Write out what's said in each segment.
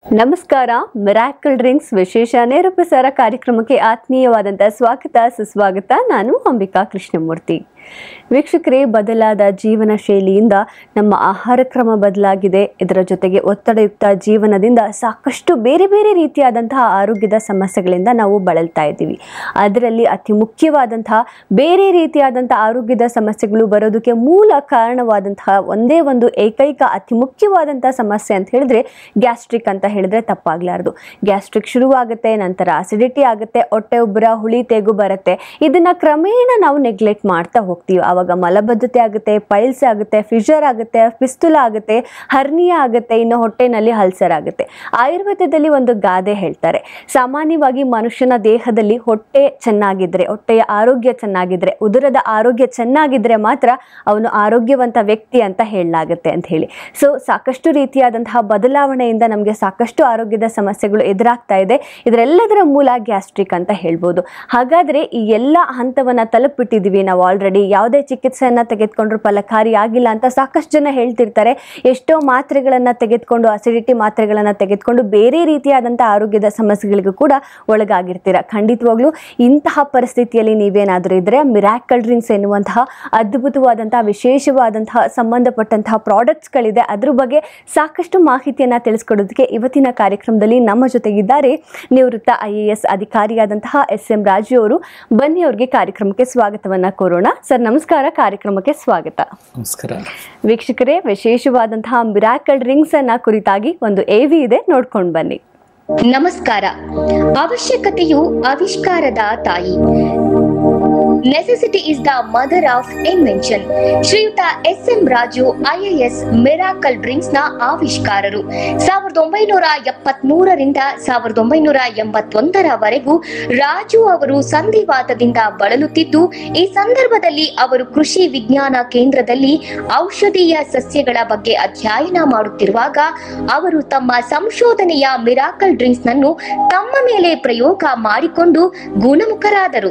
ನಮಸ್ಕಾರ miracle drinks ವಿಶೇಷ ನೇರ ಪ್ರಸಾರ ಕಾರ್ಯಕ್ರಮಕ್ಕೆ ಆತ್ಮೀಯವಾದಂಥ ಸ್ವಾಗತ ಸುಸ್ವಾಗತ ನಾನು ಅಂಬಿಕಾ ಕೃಷ್ಣಮೂರ್ತಿ ವೀಕ್ಷಕರೇ ಬದಲಾದ ಜೀವನ ಶೈಲಿಯಿಂದ ನಮ್ಮ ಆಹಾರ ಕ್ರಮ ಬದಲಾಗಿದೆ ಇದರ ಜೊತೆಗೆ ಒತ್ತಡಯುಕ್ತ ಜೀವನದಿಂದ ಸಾಕಷ್ಟು ಬೇರೆ ಬೇರೆ ರೀತಿಯಾದಂತಹ ಆರೋಗ್ಯದ ಸಮಸ್ಯೆಗಳಿಂದ ನಾವು ಬಳಲ್ತಾ ಇದ್ದೀವಿ ಅದರಲ್ಲಿ ಅತಿ ಮುಖ್ಯವಾದಂತಹ ಬೇರೆ ರೀತಿಯಾದಂಥ ಆರೋಗ್ಯದ ಸಮಸ್ಯೆಗಳು ಬರೋದಕ್ಕೆ ಮೂಲ ಕಾರಣವಾದಂತಹ ಒಂದೇ ಒಂದು ಏಕೈಕ ಅತಿ ಮುಖ್ಯವಾದಂಥ ಸಮಸ್ಯೆ ಅಂತ ಹೇಳಿದ್ರೆ ಗ್ಯಾಸ್ಟ್ರಿಕ್ ಅಂತ ಹೇಳಿದ್ರೆ ತಪ್ಪಾಗ್ಲಾರ್ದು ಗ್ಯಾಸ್ಟ್ರಿಕ್ ಶುರುವಾಗುತ್ತೆ ನಂತರ ಅಸಿಡಿಟಿ ಆಗುತ್ತೆ ಹೊಟ್ಟೆ ಉಬ್ಬರ ಹುಳಿ ತೆಗು ಬರುತ್ತೆ ಇದನ್ನ ಕ್ರಮೇಣ ನಾವು ನೆಗ್ಲೆಕ್ಟ್ ಮಾಡ್ತಾ ಹೋಗ್ತೀವಿ ಆವಾಗ ಮಲಬದ್ಧತೆ ಆಗುತ್ತೆ ಪೈಲ್ಸ್ ಆಗುತ್ತೆ ಫಿಶರ್ ಆಗುತ್ತೆ ಪಿಸ್ತುಲ ಆಗುತ್ತೆ ಹರ್ನಿಯ ಆಗುತ್ತೆ ಇನ್ನು ಹೊಟ್ಟೆನಲ್ಲಿ ಹಲ್ಸರ್ ಆಗುತ್ತೆ ಆಯುರ್ವೇದದಲ್ಲಿ ಒಂದು ಗಾದೆ ಹೇಳ್ತಾರೆ ಸಾಮಾನ್ಯವಾಗಿ ಮನುಷ್ಯನ ದೇಹದಲ್ಲಿ ಹೊಟ್ಟೆ ಚೆನ್ನಾಗಿದ್ರೆ ಹೊಟ್ಟೆಯ ಆರೋಗ್ಯ ಚೆನ್ನಾಗಿದ್ರೆ ಉದರದ ಆರೋಗ್ಯ ಚೆನ್ನಾಗಿದ್ರೆ ಮಾತ್ರ ಅವನು ಆರೋಗ್ಯವಂತ ವ್ಯಕ್ತಿ ಅಂತ ಹೇಳಲಾಗುತ್ತೆ ಅಂತ ಹೇಳಿ ಸೊ ಸಾಕಷ್ಟು ರೀತಿಯಾದಂತಹ ಬದಲಾವಣೆಯಿಂದ ನಮಗೆ ಸಾಕಷ್ಟು ಆರೋಗ್ಯದ ಸಮಸ್ಯೆಗಳು ಎದುರಾಗ್ತಾ ಇದೆ ಇದರೆಲ್ಲದರ ಮೂಲ ಗ್ಯಾಸ್ಟ್ರಿಕ್ ಅಂತ ಹೇಳ್ಬೋದು ಹಾಗಾದ್ರೆ ಈ ಎಲ್ಲ ಹಂತವನ್ನ ತಲುಪಿಟ್ಟಿದ್ದೀವಿ ನಾವು ಆಲ್ರೆಡಿ ಯಾವುದೇ ಚಿಕಿತ್ಸೆಯನ್ನ ತೆಗೆದುಕೊಂಡ್ರು ಫಲಕಾರಿ ಆಗಿಲ್ಲ ಅಂತ ಸಾಕಷ್ಟು ಜನ ಹೇಳ್ತಿರ್ತಾರೆ ಎಷ್ಟೋ ಮಾತ್ರೆಗಳನ್ನ ತೆಗೆದುಕೊಂಡು ಅಸಿಡಿಟಿ ಮಾತ್ರೆಗಳನ್ನ ತೆಗೆದುಕೊಂಡು ಬೇರೆ ರೀತಿಯಾದಂಥ ಆರೋಗ್ಯದ ಸಮಸ್ಯೆಗಳಿಗೂ ಕೂಡ ಒಳಗಾಗಿರ್ತೀರ ಖಂಡಿತವಾಗ್ಲೂ ಇಂತಹ ಪರಿಸ್ಥಿತಿಯಲ್ಲಿ ನೀವೇನಾದರೂ ಇದ್ರೆ ಮಿರಾಕಲ್ ಡ್ರಿಂಕ್ಸ್ ಎನ್ನುವಂತಹ ಅದ್ಭುತವಾದಂತಹ ವಿಶೇಷವಾದಂತಹ ಸಂಬಂಧಪಟ್ಟಂತಹ ಪ್ರಾಡಕ್ಟ್ಸ್ಗಳಿದೆ ಅದ್ರ ಬಗ್ಗೆ ಸಾಕಷ್ಟು ಮಾಹಿತಿಯನ್ನ ತಿಳಿಸ್ಕೊಡೋದಕ್ಕೆ ಇವತ್ತಿನ ಕಾರ್ಯಕ್ರಮದಲ್ಲಿ ನಮ್ಮ ಜೊತೆಗಿದ್ದಾರೆ ನಿವೃತ್ತ ಐ ಎ ಎಸ್ ಅಧಿಕಾರಿಯಾದಂತಹ ಎಸ್ ಎಂ ರಾಜು ಅವರು ಬನ್ನಿ ಅವ್ರಿಗೆ ಕಾರ್ಯಕ್ರಮಕ್ಕೆ ಸ್ವಾಗತವನ್ನ ಕೋರೋಣ ಸರ್ ನಮಸ್ಕಾರ ಕಾರ್ಯಕ್ರಮಕ್ಕೆ ಸ್ವಾಗತ ನಮಸ್ಕಾರ ವೀಕ್ಷಕರೇ ವಿಶೇಷವಾದಂತಹ ಮಿರಾಕಲ್ ರಿಂಗ್ಸ್ ಅನ್ನ ಕುರಿತಾಗಿ ಒಂದು ಎವಿ ಇದೆ ನೋಡ್ಕೊಂಡು ಬನ್ನಿ ನಮಸ್ಕಾರ ಅವಶ್ಯಕತೆಯು ಆವಿಷ್ಕಾರದ ತಾಯಿ necessity is the mother of invention ಶ್ರೀಯುತ S M Raju IAS miracle drinks ನ ಆವಿಷ್ಕಾರರು ಸಾವಿರದ ಒಂಬೈನೂರ ಎಪ್ಪತ್ತ್ ಮೂರರಿಂದ ಸಾವಿರದ ಒಂಬೈನೂರ ಎಂಬತ್ತೊಂದರವರೆಗೂ ರಾಜು ಅವರು ಸಂಧಿವಾತದಿಂದ ಬಳಲುತ್ತಿದ್ದು ಈ ಸಂದರ್ಭದಲ್ಲಿ ಅವರು ಕೃಷಿ ವಿಜ್ಞಾನ ಕೇಂದ್ರದಲ್ಲಿ ಔಷಧೀಯ ಸಸ್ಯಗಳ ಬಗ್ಗೆ ಅಧ್ಯಯನ ಮಾಡುತ್ತಿರುವಾಗ ಅವರು ತಮ್ಮ ಸಂಶೋಧನೆಯ ಮಿರಾಕಲ್ ಡ್ರಿಂಕ್ಸ್ ನನ್ನು ತಮ್ಮ ಮೇಲೆ ಪ್ರಯೋಗ ಮಾಡಿಕೊಂಡು ಗುಣಮುಖರಾದರು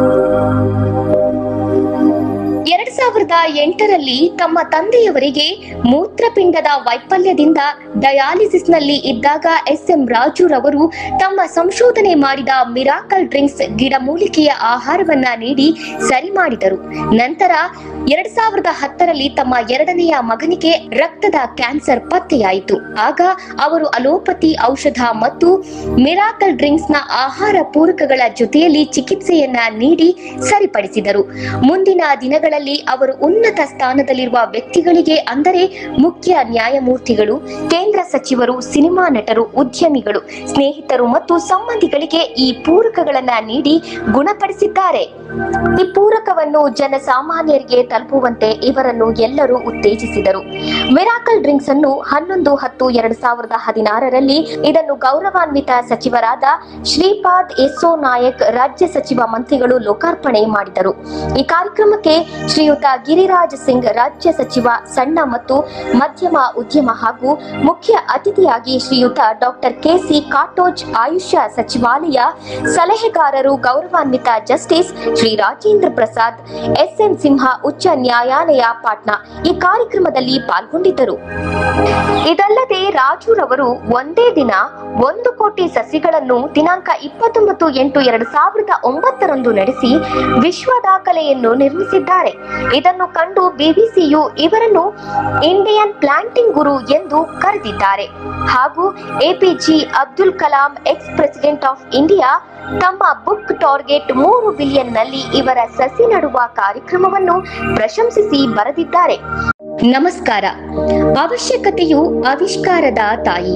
ಎರಡ್ ಸಾವಿರದ ಎಂಟರಲ್ಲಿ ತಮ್ಮ ತಂದೆಯವರಿಗೆ ಮೂತ್ರಪಿಂಡದ ವೈಫಲ್ಯದಿಂದ ಡಯಾಲಿಸಿಸ್ನಲ್ಲಿ ಇದ್ದಾಗ ಎಸ್ ಎಂ ರಾಜುರವರು ತಮ್ಮ ಸಂಶೋಧನೆ ಮಾಡಿದ ಮಿರಾಕಲ್ ಡ್ರಿಂಕ್ಸ್ ಗಿಡಮೂಲಿಕೆಯ ಆಹಾರವನ್ನ ನೀಡಿ ಸರಿ ಮಾಡಿದರು ನಂತರ ಎರಡ್ ಸಾವಿರದ ಹತ್ತರಲ್ಲಿ ತಮ್ಮ ಎರಡನೆಯ ಮಗನಿಗೆ ರಕ್ತದ ಕ್ಯಾನ್ಸರ್ ಪತ್ತೆಯಾಯಿತು ಆಗ ಅವರು ಅಲೋಪತಿ ಔಷಧ ಮತ್ತು ಮಿರಾಕಲ್ ಡ್ರಿಂಕ್ಸ್ ನ ಆಹಾರ ಪೂರಕಗಳ ಜೊತೆಯಲ್ಲಿ ಚಿಕಿತ್ಸೆಯನ್ನ ನೀಡಿ ಸರಿಪಡಿಸಿದರು ಮುಂದಿನ ದಿನಗಳಲ್ಲಿ ಅವರು ಉನ್ನತ ಸ್ಥಾನದಲ್ಲಿರುವ ವ್ಯಕ್ತಿಗಳಿಗೆ ಅಂದರೆ ಮುಖ್ಯ ನ್ಯಾಯಮೂರ್ತಿಗಳು ಕೇಂದ್ರ ಸಚಿವರು ಸಿನಿಮಾ ನಟರು ಉದ್ಯಮಿಗಳು ಸ್ನೇಹಿತರು ಮತ್ತು ಸಂಬಂಧಿಗಳಿಗೆ ಈ ಪೂರಕಗಳನ್ನ ನೀಡಿ ಗುಣಪಡಿಸಿದ್ದಾರೆ ಈ ಪೂರಕವನ್ನು ಜನಸಾಮಾನ್ಯರಿಗೆ ತಲುಪುವಂತೆ ಇವರನ್ನು ಎಲ್ಲರೂ ಉತ್ತೇಜಿಸಿದರು ಮಿರಾಕಲ್ ಡ್ರಿಂಕ್ಸ್ ಅನ್ನು ಹನ್ನೊಂದು ಹತ್ತು ಎರಡ್ ಸಾವಿರದ ಹದಿನಾರರಲ್ಲಿ ಇದನ್ನು ಗೌರವಾನ್ವಿತ ಸಚಿವರಾದ ಶ್ರೀಪಾದ್ ಯೆಸ್ಸೋ ನಾಯಕ್ ರಾಜ್ಯ ಸಚಿವ ಮಂತ್ರಿಗಳು ಲೋಕಾರ್ಪಣೆ ಮಾಡಿದರು ಈ ಕಾರ್ಯಕ್ರಮಕ್ಕೆ ಶ್ರೀಯುತ ಗಿರಿರಾಜ್ ಸಿಂಗ್ ರಾಜ್ಯ ಸಚಿವ ಸಣ್ಣ ಮತ್ತು ಮಧ್ಯಮ ಉದ್ಯಮ ಹಾಗೂ ಮುಖ್ಯ ಅತಿಥಿಯಾಗಿ ಶ್ರೀಯುತ ಡಾಕ್ಟರ್ ಕೆಸಿ ಕಾಟೋಜ್ ಆಯುಷ ಸಚಿವಾಲಯ ಸಲಹೆಗಾರರು ಗೌರವಾನ್ವಿತ justice Shri Rajendra Prasad S N Simha ಉಚ್ಚ ನ್ಯಾಯಾಲಯ ಪಾಟ್ನಾ ಈ ಕಾರ್ಯಕ್ರಮದಲ್ಲಿ ಪಾಲ್ಗೊಂಡಿದ್ದರು ಇದಲ್ಲದೆ ರಾಜುರವರು ಒಂದೇ ದಿನ ಒಂದು ಕೋಟಿ ಸಸಿಗಳನ್ನು ದಿನಾಂಕ ಇಪ್ಪತ್ತೊಂಬತ್ತು ಎಂಟು ಎರಡು ಸಾವಿರದ ಒಂಬತ್ತರಂದು ನಡೆಸಿ ವಿಶ್ವ ದಾಖಲೆಯನ್ನು ನಿರ್ಮಿಸಿದ್ದಾರೆ ಇದನ್ನು ಕಂಡು ಬಿಬಿಸಿಯು ಇವರನ್ನು ಇಂಡಿಯನ್ ಪ್ಲಾಂಟಿಂಗ್ ಗುರು ಎಂದು ಕರೆದಿದ್ದಾರೆ ಹಾಗೂ APJ Abdul Kalam ex president of India ತಮ್ಮ ಬುಕ್ ಟಾರ್ಗೆಟ್ ಮೂರು ಬಿಲಿಯನ್ ನಲ್ಲಿ ಇವರ ಸಸಿ ನಡುವ ಕಾರ್ಯಕ್ರಮವನ್ನು ಪ್ರಶಂಸಿಸಿ ಬರೆದಿದ್ದಾರೆ ನಮಸ್ಕಾರ ಅವಶ್ಯಕತೆಯು ಆವಿಷ್ಕಾರದ ತಾಯಿ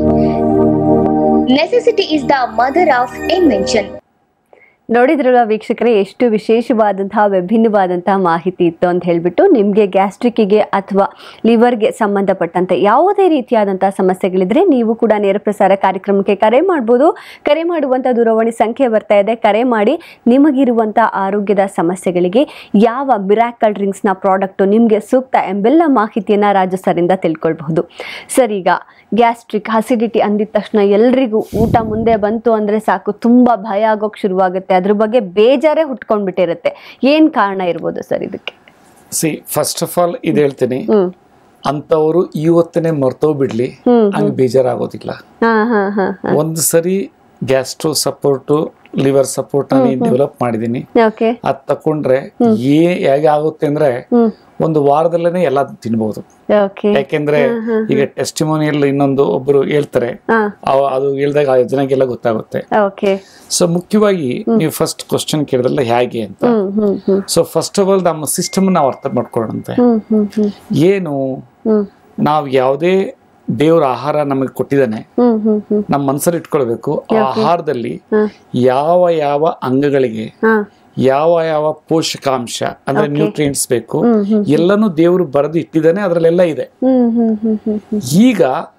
necessity is the mother of invention ನೋಡಿದ್ರಲ್ಲ ವೀಕ್ಷಕರೇ ಎಷ್ಟು ವಿಶೇಷವಾದಂತಹ ವಿಭಿನ್ನವಾದಂತಹ ಮಾಹಿತಿ ಇತ್ತು ಅಂತ ಹೇಳಿಬಿಟ್ಟು ನಿಮಗೆ ಗ್ಯಾಸ್ಟ್ರಿಕ್ಕಿಗೆ ಅಥವಾ ಲಿವರ್ಗೆ ಸಂಬಂಧಪಟ್ಟಂತೆ ಯಾವುದೇ ರೀತಿಯಾದಂತಹ ಸಮಸ್ಯೆಗಳಿದ್ರೆ ನೀವು ಕೂಡ ನೇರ ಪ್ರಸಾರ ಕಾರ್ಯಕ್ರಮಕ್ಕೆ ಕರೆ ಮಾಡ್ಬೋದು ಕರೆ ಮಾಡುವಂಥ ದೂರವಾಣಿ ಸಂಖ್ಯೆ ಬರ್ತಾ ಇದೆ ಕರೆ ಮಾಡಿ ನಿಮಗಿರುವಂಥ ಆರೋಗ್ಯದ ಸಮಸ್ಯೆಗಳಿಗೆ ಯಾವ ಮಿರಾಕಲ್ ಡ್ರಿಂಕ್ಸ್ನ ಪ್ರಾಡಕ್ಟು ನಿಮಗೆ ಸೂಕ್ತ ಎಂಬೆಲ್ಲ ಮಾಹಿತಿಯನ್ನು ರಾಜು ಸರಿಂದ ತಿಳ್ಕೊಳ್ಬಹುದು ಸರ್ ಈಗ ಗ್ಯಾಸ್ಟ್ರಿಕ್ ಅಸಿಡಿಟಿ ಅಂದಿದ ತಕ್ಷಣ ಎಲ್ರಿಗೂ ಊಟ ಮುಂದೆ ಬಂತು ಅಂದರೆ ಸಾಕು ತುಂಬ ಭಯ ಆಗೋಕ್ಕೆ ಶುರುವಾಗುತ್ತೆ ಅದ್ರ ಬಗ್ಗೆ ಬೇಜಾರೇ ಹುಟ್ಕೊಂಡ್ಬಿಟ್ಟಿರುತ್ತೆ ಏನು ಕಾರಣ ಇರ್ಬೋದು ಸರ್ ಇದಕ್ಕೆ ಸಿ ಫಸ್ಟ್ ಆಫ್ ಆಲ್ ಇದು ಹೇಳ್ತೀನಿ ಹ್ಮ್ ಅಂಥವರು ಇವತ್ತನೇ ಮರ್ತೋಗ್ಬಿಡ್ಲಿ ಹ್ಮ್ ಹಂಗೆ ಬೇಜಾರಾಗೋದಿಲ್ಲ ಹಾ ಹಾ ಹಾ ಹಾ ಒಂದು ಸರಿ ಗ್ಯಾಸ್ಟ್ರೋ ಸಪೋರ್ಟು ಲಿವರ್ ಸಪೋರ್ಟ್ ನಾನು ಡೆವಲಪ್ ಮಾಡಿದ್ದೀನಿ ಓಕೆ ಅದ್ ತಕೊಂಡ್ರೆ ಏ ಹೇಗೆ ಆಗುತ್ತೆ ಅಂದ್ರೆ ಹ್ಮ್ ಒಂದು ವಾರದಲ್ಲೇನೆ ಎಲ್ಲ ತಿನ್ಬಹುದು ಓಕೆ ಯಾಕೆಂದ್ರೆ ಈಗ ಟೆಸ್ಟಿಮೋನಿಯಲ್ ಇನ್ನೊಂದು ಒಬ್ರು ಹೇಳ್ತಾರೆ ಹಾ ಅವ- ಅದು ಹೇಳ್ದಾಗ ಆ ಜನಕ್ಕೆಲ್ಲ ಗೊತ್ತಾಗುತ್ತೆ ಓಕೆ ಸೊ ಮುಖ್ಯವಾಗಿ ನೀವು ಫಸ್ಟ್ ಕ್ವಶನ್ ಕೇಳಿದ್ರಲ್ಲ ಹೇಗೆ ಅಂತ hmm hmm hmm so first of all ನಮ್ಮ ಸಿಸ್ಟಮ್ ನಾವು ಅರ್ಥ ಮಾಡ್ಕೊಳ್ಳೋಣಂತೆ ಹ್ಮ್ ಹ್ಮ್ ಹ್ಮ್ ಏನು ಹ್ಮ್ ನಾವು ಯಾವುದೇ ದೇವ್ರ ಆಹಾರ ನಮಗೆ ಕೊಟ್ಟಿದ್ದಾನೆ ಹ್ಮ್ ಹ್ಮ್ ಹ್ಮ್ ನಮ್ಮ ಮನಸ್ಸಲ್ಲಿ ಇಟ್ಕೊಳ್ಬೇಕು ಆ ಆಹಾರದಲ್ಲಿ ಹ್ಮ್. ಯಾವ ಯಾವ ಅಂಗಗಳಿಗೆ ಹಾ ಯಾವ ಯಾವ ಪೋಷಕಾಂಶ ಅಂದ್ರೆ ನ್ಯೂಟ್ರಿಯೆಂಟ್ಸ್ ಬೇಕು ಹ್ಮ್ ಹ್ಮ್ ಎಲ್ಲನೂ ದೇವರು ಬರೆದು ಇಟ್ಟಿದ್ದಾನೆ ಅದರಲ್ಲೆಲ್ಲ ಇದೆ ಹ್ಮ್ ಹ್ಮ್ ಹ್ಮ್ ಹ್ಮ್ ಹ್ಮ್ ಈಗ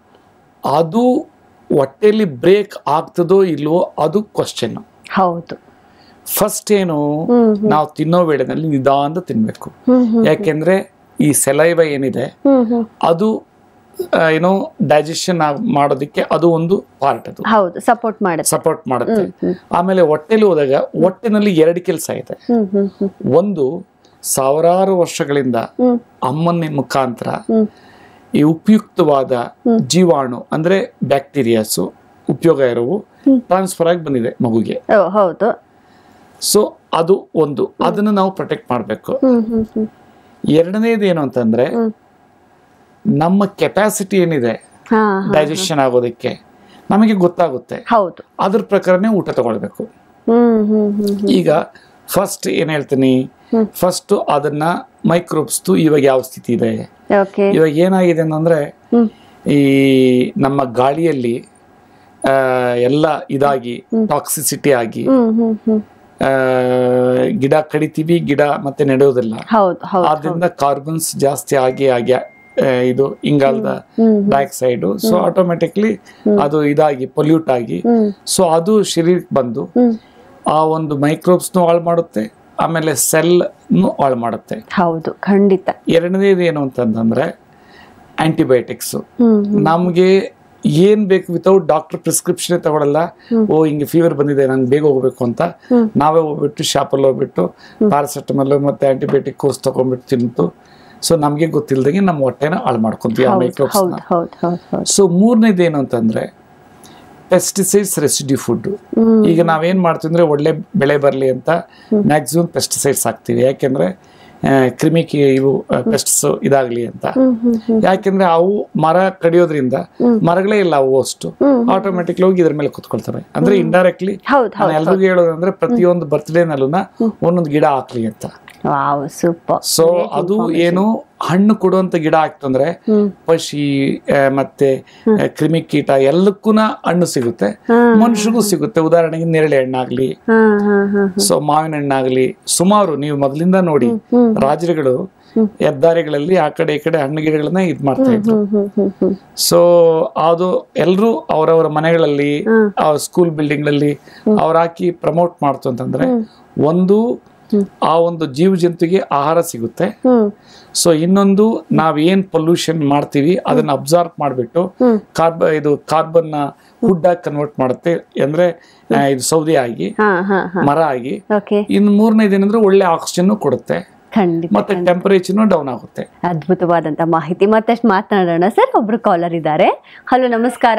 ಅದು ಹೊಟ್ಟೆಯಲ್ಲಿ ಬ್ರೇಕ್ ಆಗ್ತದೋ ಇಲ್ವೋ ಅದು ಕ್ವಶನ್ ಹೌದು ಫಸ್ಟ್ ಏನು ಹ್ಮ್ ನಾವು ತಿನ್ನೋ ವೇಳೆನಲ್ಲಿ ನಿಧಾನ ತಿನ್ಬೇಕು ಹ್ಮ್ ಹ್ಮ್ ಯಾಕೆಂದ್ರೆ ಈ ಸೆಲೈವ ಏನಿದೆ ಹ್ಮ್ ಹ್ಮ್ ಅದು ಆ, ಏನೋ ಡೈಜೆಷನ್ ಮಾಡೋದಕ್ಕೆ ಅದು ಒಂದು ಪಾರ್ಟ್ ಅದು ಹೌದು ಸಪೋರ್ಟ್ ಮಾಡುತ್ತೆ ಸಪೋರ್ಟ್ ಮಾಡುತ್ತೆ ಹ್ಮ್. ಆಮೇಲೆ ಹೊಟ್ಟೆಲಿ ಹೋದಾಗ ಹೊಟ್ಟೆನಲ್ಲಿ ಎರಡು ಕೆಲಸ ಇದೆ ಹ್ಮ್ ಹ್ಮ್ ಹ್ಮ್ ಒಂದು ಸಾವಿರಾರು ವರ್ಷಗಳಿಂದ ಹ್ಮ್ ಅಮ್ಮನ ಮುಖಾಂತರ ಹ್ಮ್ ಈ ಉಪಯುಕ್ತವಾದ ಜೀವಾಣು ಅಂದ್ರೆ ಬ್ಯಾಕ್ಟೀರಿಯಾಸು ಉಪಯೋಗ ಇರೋವು ಟ್ರಾನ್ಸ್ಫರ್ ಆಗಿ ಬಂದಿದೆ ಮಗುಗೆ ಓ ಹೌದು ಸೊ ಅದು ಒಂದು ಅದನ್ನು ನಾವು ಪ್ರೊಟೆಕ್ಟ್ ಮಾಡಬೇಕು ಹ್ಮ್ ಹ್ಮ್ ಹ್ಮ್ ಎರಡನೇದು ಏನು ಅಂತಂದ್ರೆ ಹ್ಮ್. ನಮ್ಮ ಕೆಪಾಸಿಟಿ ಏನಿದೆ ಹಾ ಹಾ ಡೈಜೆಷನ್ ಆಗೋದಕ್ಕೆ ನಮಗೆ ಗೊತ್ತಾಗುತ್ತೆ ಹೌದು ಅದ್ರ ಪ್ರಕಾರನೇ ಊಟ ತಗೊಳ್ಬೇಕು ಹ್ಮ್ ಹ್ಮ್ ಹ್ಮ್ ಹ್ಮ್ ಈಗ ಫಸ್ಟ್ ಏನ್ ಹೇಳ್ತೀನಿ ಹ್ಮ್. ಫಸ್ಟ್ ಅದನ್ನ ಮೈಕ್ರೋಬ್ಸ್ದು ಇವಾಗ ಯಾವ ಸ್ಥಿತಿ ಇದೆ ಓಕೆ ಇವಾಗ ಏನಾಗಿದೆ ಅಂತಂದ್ರೆ ಹ್ಮ್ ಈ ನಮ್ಮ ಗಾಳಿಯಲ್ಲಿ ಆ, ಎಲ್ಲ ಇದಾಗಿ ಟಾಕ್ಸಿಸಿಟಿ ಆಗಿ ಹ್ಮ್ ಹ್ಮ್ ಹ್ಮ್ ಆ, ಗಿಡ ಕಡಿತೀವಿ ಗಿಡ ಮತ್ತೆ ನೆಡೋದಿಲ್ಲ ಹೌದು ಹೌದು ಆದ್ರಿಂದ ಕಾರ್ಬನ್ಸ್ ಜಾಸ್ತಿ ಆಗಿ ಆಗಿ ಆ, ಇದು ಇಂಗಾಲದ ಹ್ಮ್ ಡೈಆಕ್ಸೈಡು ಸೊ ಆಟೋಮೆಟಿಕ್ಲಿ ಅದು ಇದಾಗಿ ಪೊಲ್ಯೂಟ್ ಆಗಿ ಹ್ಮ್ ಸೊ ಅದು ಶರೀರಕ್ಕೆ ಬಂದು ಹ್ಮ್ ಆ ಒಂದು ಮೈಕ್ರೋಬ್ಸ್ನು ಹಾಳು ಮಾಡುತ್ತೆ ಆಮೇಲೆ ಸೆಲ್ನು ಹಾಳು ಮಾಡುತ್ತೆ ಹೌದು ಖಂಡಿತ ಎರಡನೇದು ಏನು ಅಂತಂದ್ರೆ ಆಂಟಿಬಯೋಟಿಕ್ಸು ಹ್ಮ್ ನಮಗೆ ಏನ್ ಬೇಕು ವಿತೌಟ್ ಡಾಕ್ಟರ್ ಪ್ರಿಸ್ಕ್ರಿಪ್ಷನ್ ತಗೊಳಲ್ಲ ಓ ಹಿಂಗೆ ಫೀವರ್ ಬಂದಿದೆ ನಂಗೆ ಬೇಗ ಹೋಗ್ಬೇಕು ಅಂತ ಹ್ಮ್. ನಾವೇ ಹೋಗ್ಬಿಟ್ಟು ಶಾಪಲ್ಲಿ ಹೋಗ್ಬಿಟ್ಟು ಪ್ಯಾರಾಸೆಟಮಲ್ ಮತ್ತೆ ಆಂಟಿಬಯೋಟಿಕ್ ಕೋರ್ಸ್ ತಗೊಂಡ್ಬಿಟ್ಟು ತಿಂತು ಸೊ ನಮಗೆ ಗೊತ್ತಿಲ್ದಂಗೆ ನಮ್ಮ ಹೊಟ್ಟೆನ ಹಾಳು ಮಾಡ್ಕೊಂತೀವಿ ಆ ಹೌದು ಮೈಕ್ರೋಬ್ಸ್ ಹೌದು ಹೌದು ಹೌದು ಹೌದು ಸೊ ಮೂರನೇದು ಏನು ಅಂತಂದ್ರೆ ಪೆಸ್ಟಿಸೈಡ್ಸ್ ರೆಸಿಡ್ಯೂ ಫುಡ್ ಹ್ಮ್ ಈಗ ನಾವೇನ್ ಮಾಡ್ತೀವಿ ಅಂದ್ರೆ ಒಳ್ಳೆ ಬೆಳೆ ಬರಲಿ ಅಂತ ಮ್ಯಾಕ್ಸಿಮಮ್ ಪೆಸ್ಟಿಸೈಡ್ಸ್ ಹಾಕ್ತೀವಿ ಯಾಕೆಂದ್ರೆ ಆ, ಕ್ರಿಮಿ ಕಿ- ಇವು ಪೆಸ್ಟ್ಸ್ ಇದಾಗ್ಲಿ ಅಂತ ಹ್ಮ್ ಹ್ಮ್ ಹ್ಮ್ ಯಾಕೆಂದ್ರೆ ಅವು ಮರ ಕಡಿಯೋದ್ರಿಂದ ಮರಗಳೇ ಇಲ್ಲ ಅವು ಅಷ್ಟು ಹ್ಮ್. ಆಟೋಮೆಟಿಕ್ಲಿ ಹೋಗಿ ಇದ್ರ ಮೇಲೆ ಕುತ್ಕೊಳ್ತವೆ ಅಂದ್ರೆ ಇಂಡೈರೆಕ್ಟ್ಲಿ ಹೌದು ನಾನು ಹೌದು ಎಲ್ರಿಗೂ ಹೇಳೋದಂದ್ರೆ ಪ್ರತಿಯೊಂದು ಬರ್ತ್ಡೇನಲ್ಲೂ ಒಂದೊಂದು ಗಿಡ ಹಾಕ್ಲಿ ಅಂತ ವಾವ್ ಸೂಪರ್ ಸೊ ಅದು ಏನು ಹಣ್ಣು ಕೊಡುವಂತ ಗಿಡ ಆಗ್ತಂದ್ರೆ ಹ್ಮ್ ಪಶಿ ಆ, ಮತ್ತೆ ಆ, ಕ್ರಿಮಿಕೀಟ ಎಲ್ಲಕ್ಕೂ ಹಣ್ಣು ಸಿಗುತ್ತೆ ಹಾ ಮನುಷ್ಯರಿಗೂ ಸಿಗುತ್ತೆ ಉದಾಹರಣೆಗೆ ನೇರಳೆ ಹಣ್ಣಾಗ್ಲಿ ಹಾ ಹಾ ಹಾ ಸೊ ಮಾವಿನ ಹಣ್ಣಾಗ್ಲಿ ಸುಮಾರು ನೀವು ಮೊದಲಿಂದ ನೋಡಿ ಹ್ಮ್. ರಾಜರುಗಳು ಹೆದ್ದಾರಿಗಳಲ್ಲಿ ಆ ಕಡೆ ಈ ಕಡೆ ಹಣ್ಣು ಗಿಡಗಳನ್ನ ಇದ್ ಮಾಡ್ತಾ ಇದ್ರು ಹ್ಮ್ ಹ್ಮ್ ಹ್ಮ್ ಹ್ಮ್ ಸೊ ಅದು ಎಲ್ಲರೂ ಅವರವರ ಮನೆಗಳಲ್ಲಿ ಹ್ಮ್. ಸ್ಕೂಲ್ ಬಿಲ್ಡಿಂಗ್ ಗಳಲ್ಲಿ ಅವ್ರು ಹಾಕಿ ಪ್ರಮೋಟ್ ಮಾಡ್ತು ಅಂತಂದ್ರೆ ಒಂದು ಆ ಒಂದು ಜೀವ ಜಂತುಗೆ ಆಹಾರ ಸಿಗುತ್ತೆ ಹ್ಮ್ ಸೊ ಇನ್ನೊಂದು ನಾವ್ ಏನ್ ಪೊಲ್ಯೂಷನ್ ಮಾಡ್ತೀವಿ ಅದನ್ನ ಅಬ್ಸಾರ್ವ್ ಮಾಡ್ಬಿಟ್ಟು ಹ್ಮ್. ಕಾರ್ಬ ಇದು ಕಾರ್ಬನ್ ನ ಫುಡ್ ಆಗಿ ಕನ್ವರ್ಟ್ ಮಾಡುತ್ತೆ ಅಂದ್ರೆ ಆ, ಇದು ಸೌದೆ ಆಗಿ ಹಾ ಹಾ ಹಾ ಮರ ಆಗಿ ಓಕೆ ಇನ್ನು ಮೂರನೇದು ಏನಂದ್ರೆ ಒಳ್ಳೆ ಆಕ್ಸಿಜನ್ ಕೊಡುತ್ತೆ ಖಂಡಿತ ಮತ್ತೆ ಟೆಂಪರೇಚರ್ನು ಡೌನ್ ಆಗುತ್ತೆ ಅದ್ಭುತವಾದಂತ ಮಾಹಿತಿ ಮತ್ತಷ್ಟು ಮಾತನಾಡೋಣ ಸರ್ ಒಬ್ರು ಕಾಲರ್ ಇದ್ದಾರೆ ಹಲೋ ನಮಸ್ಕಾರ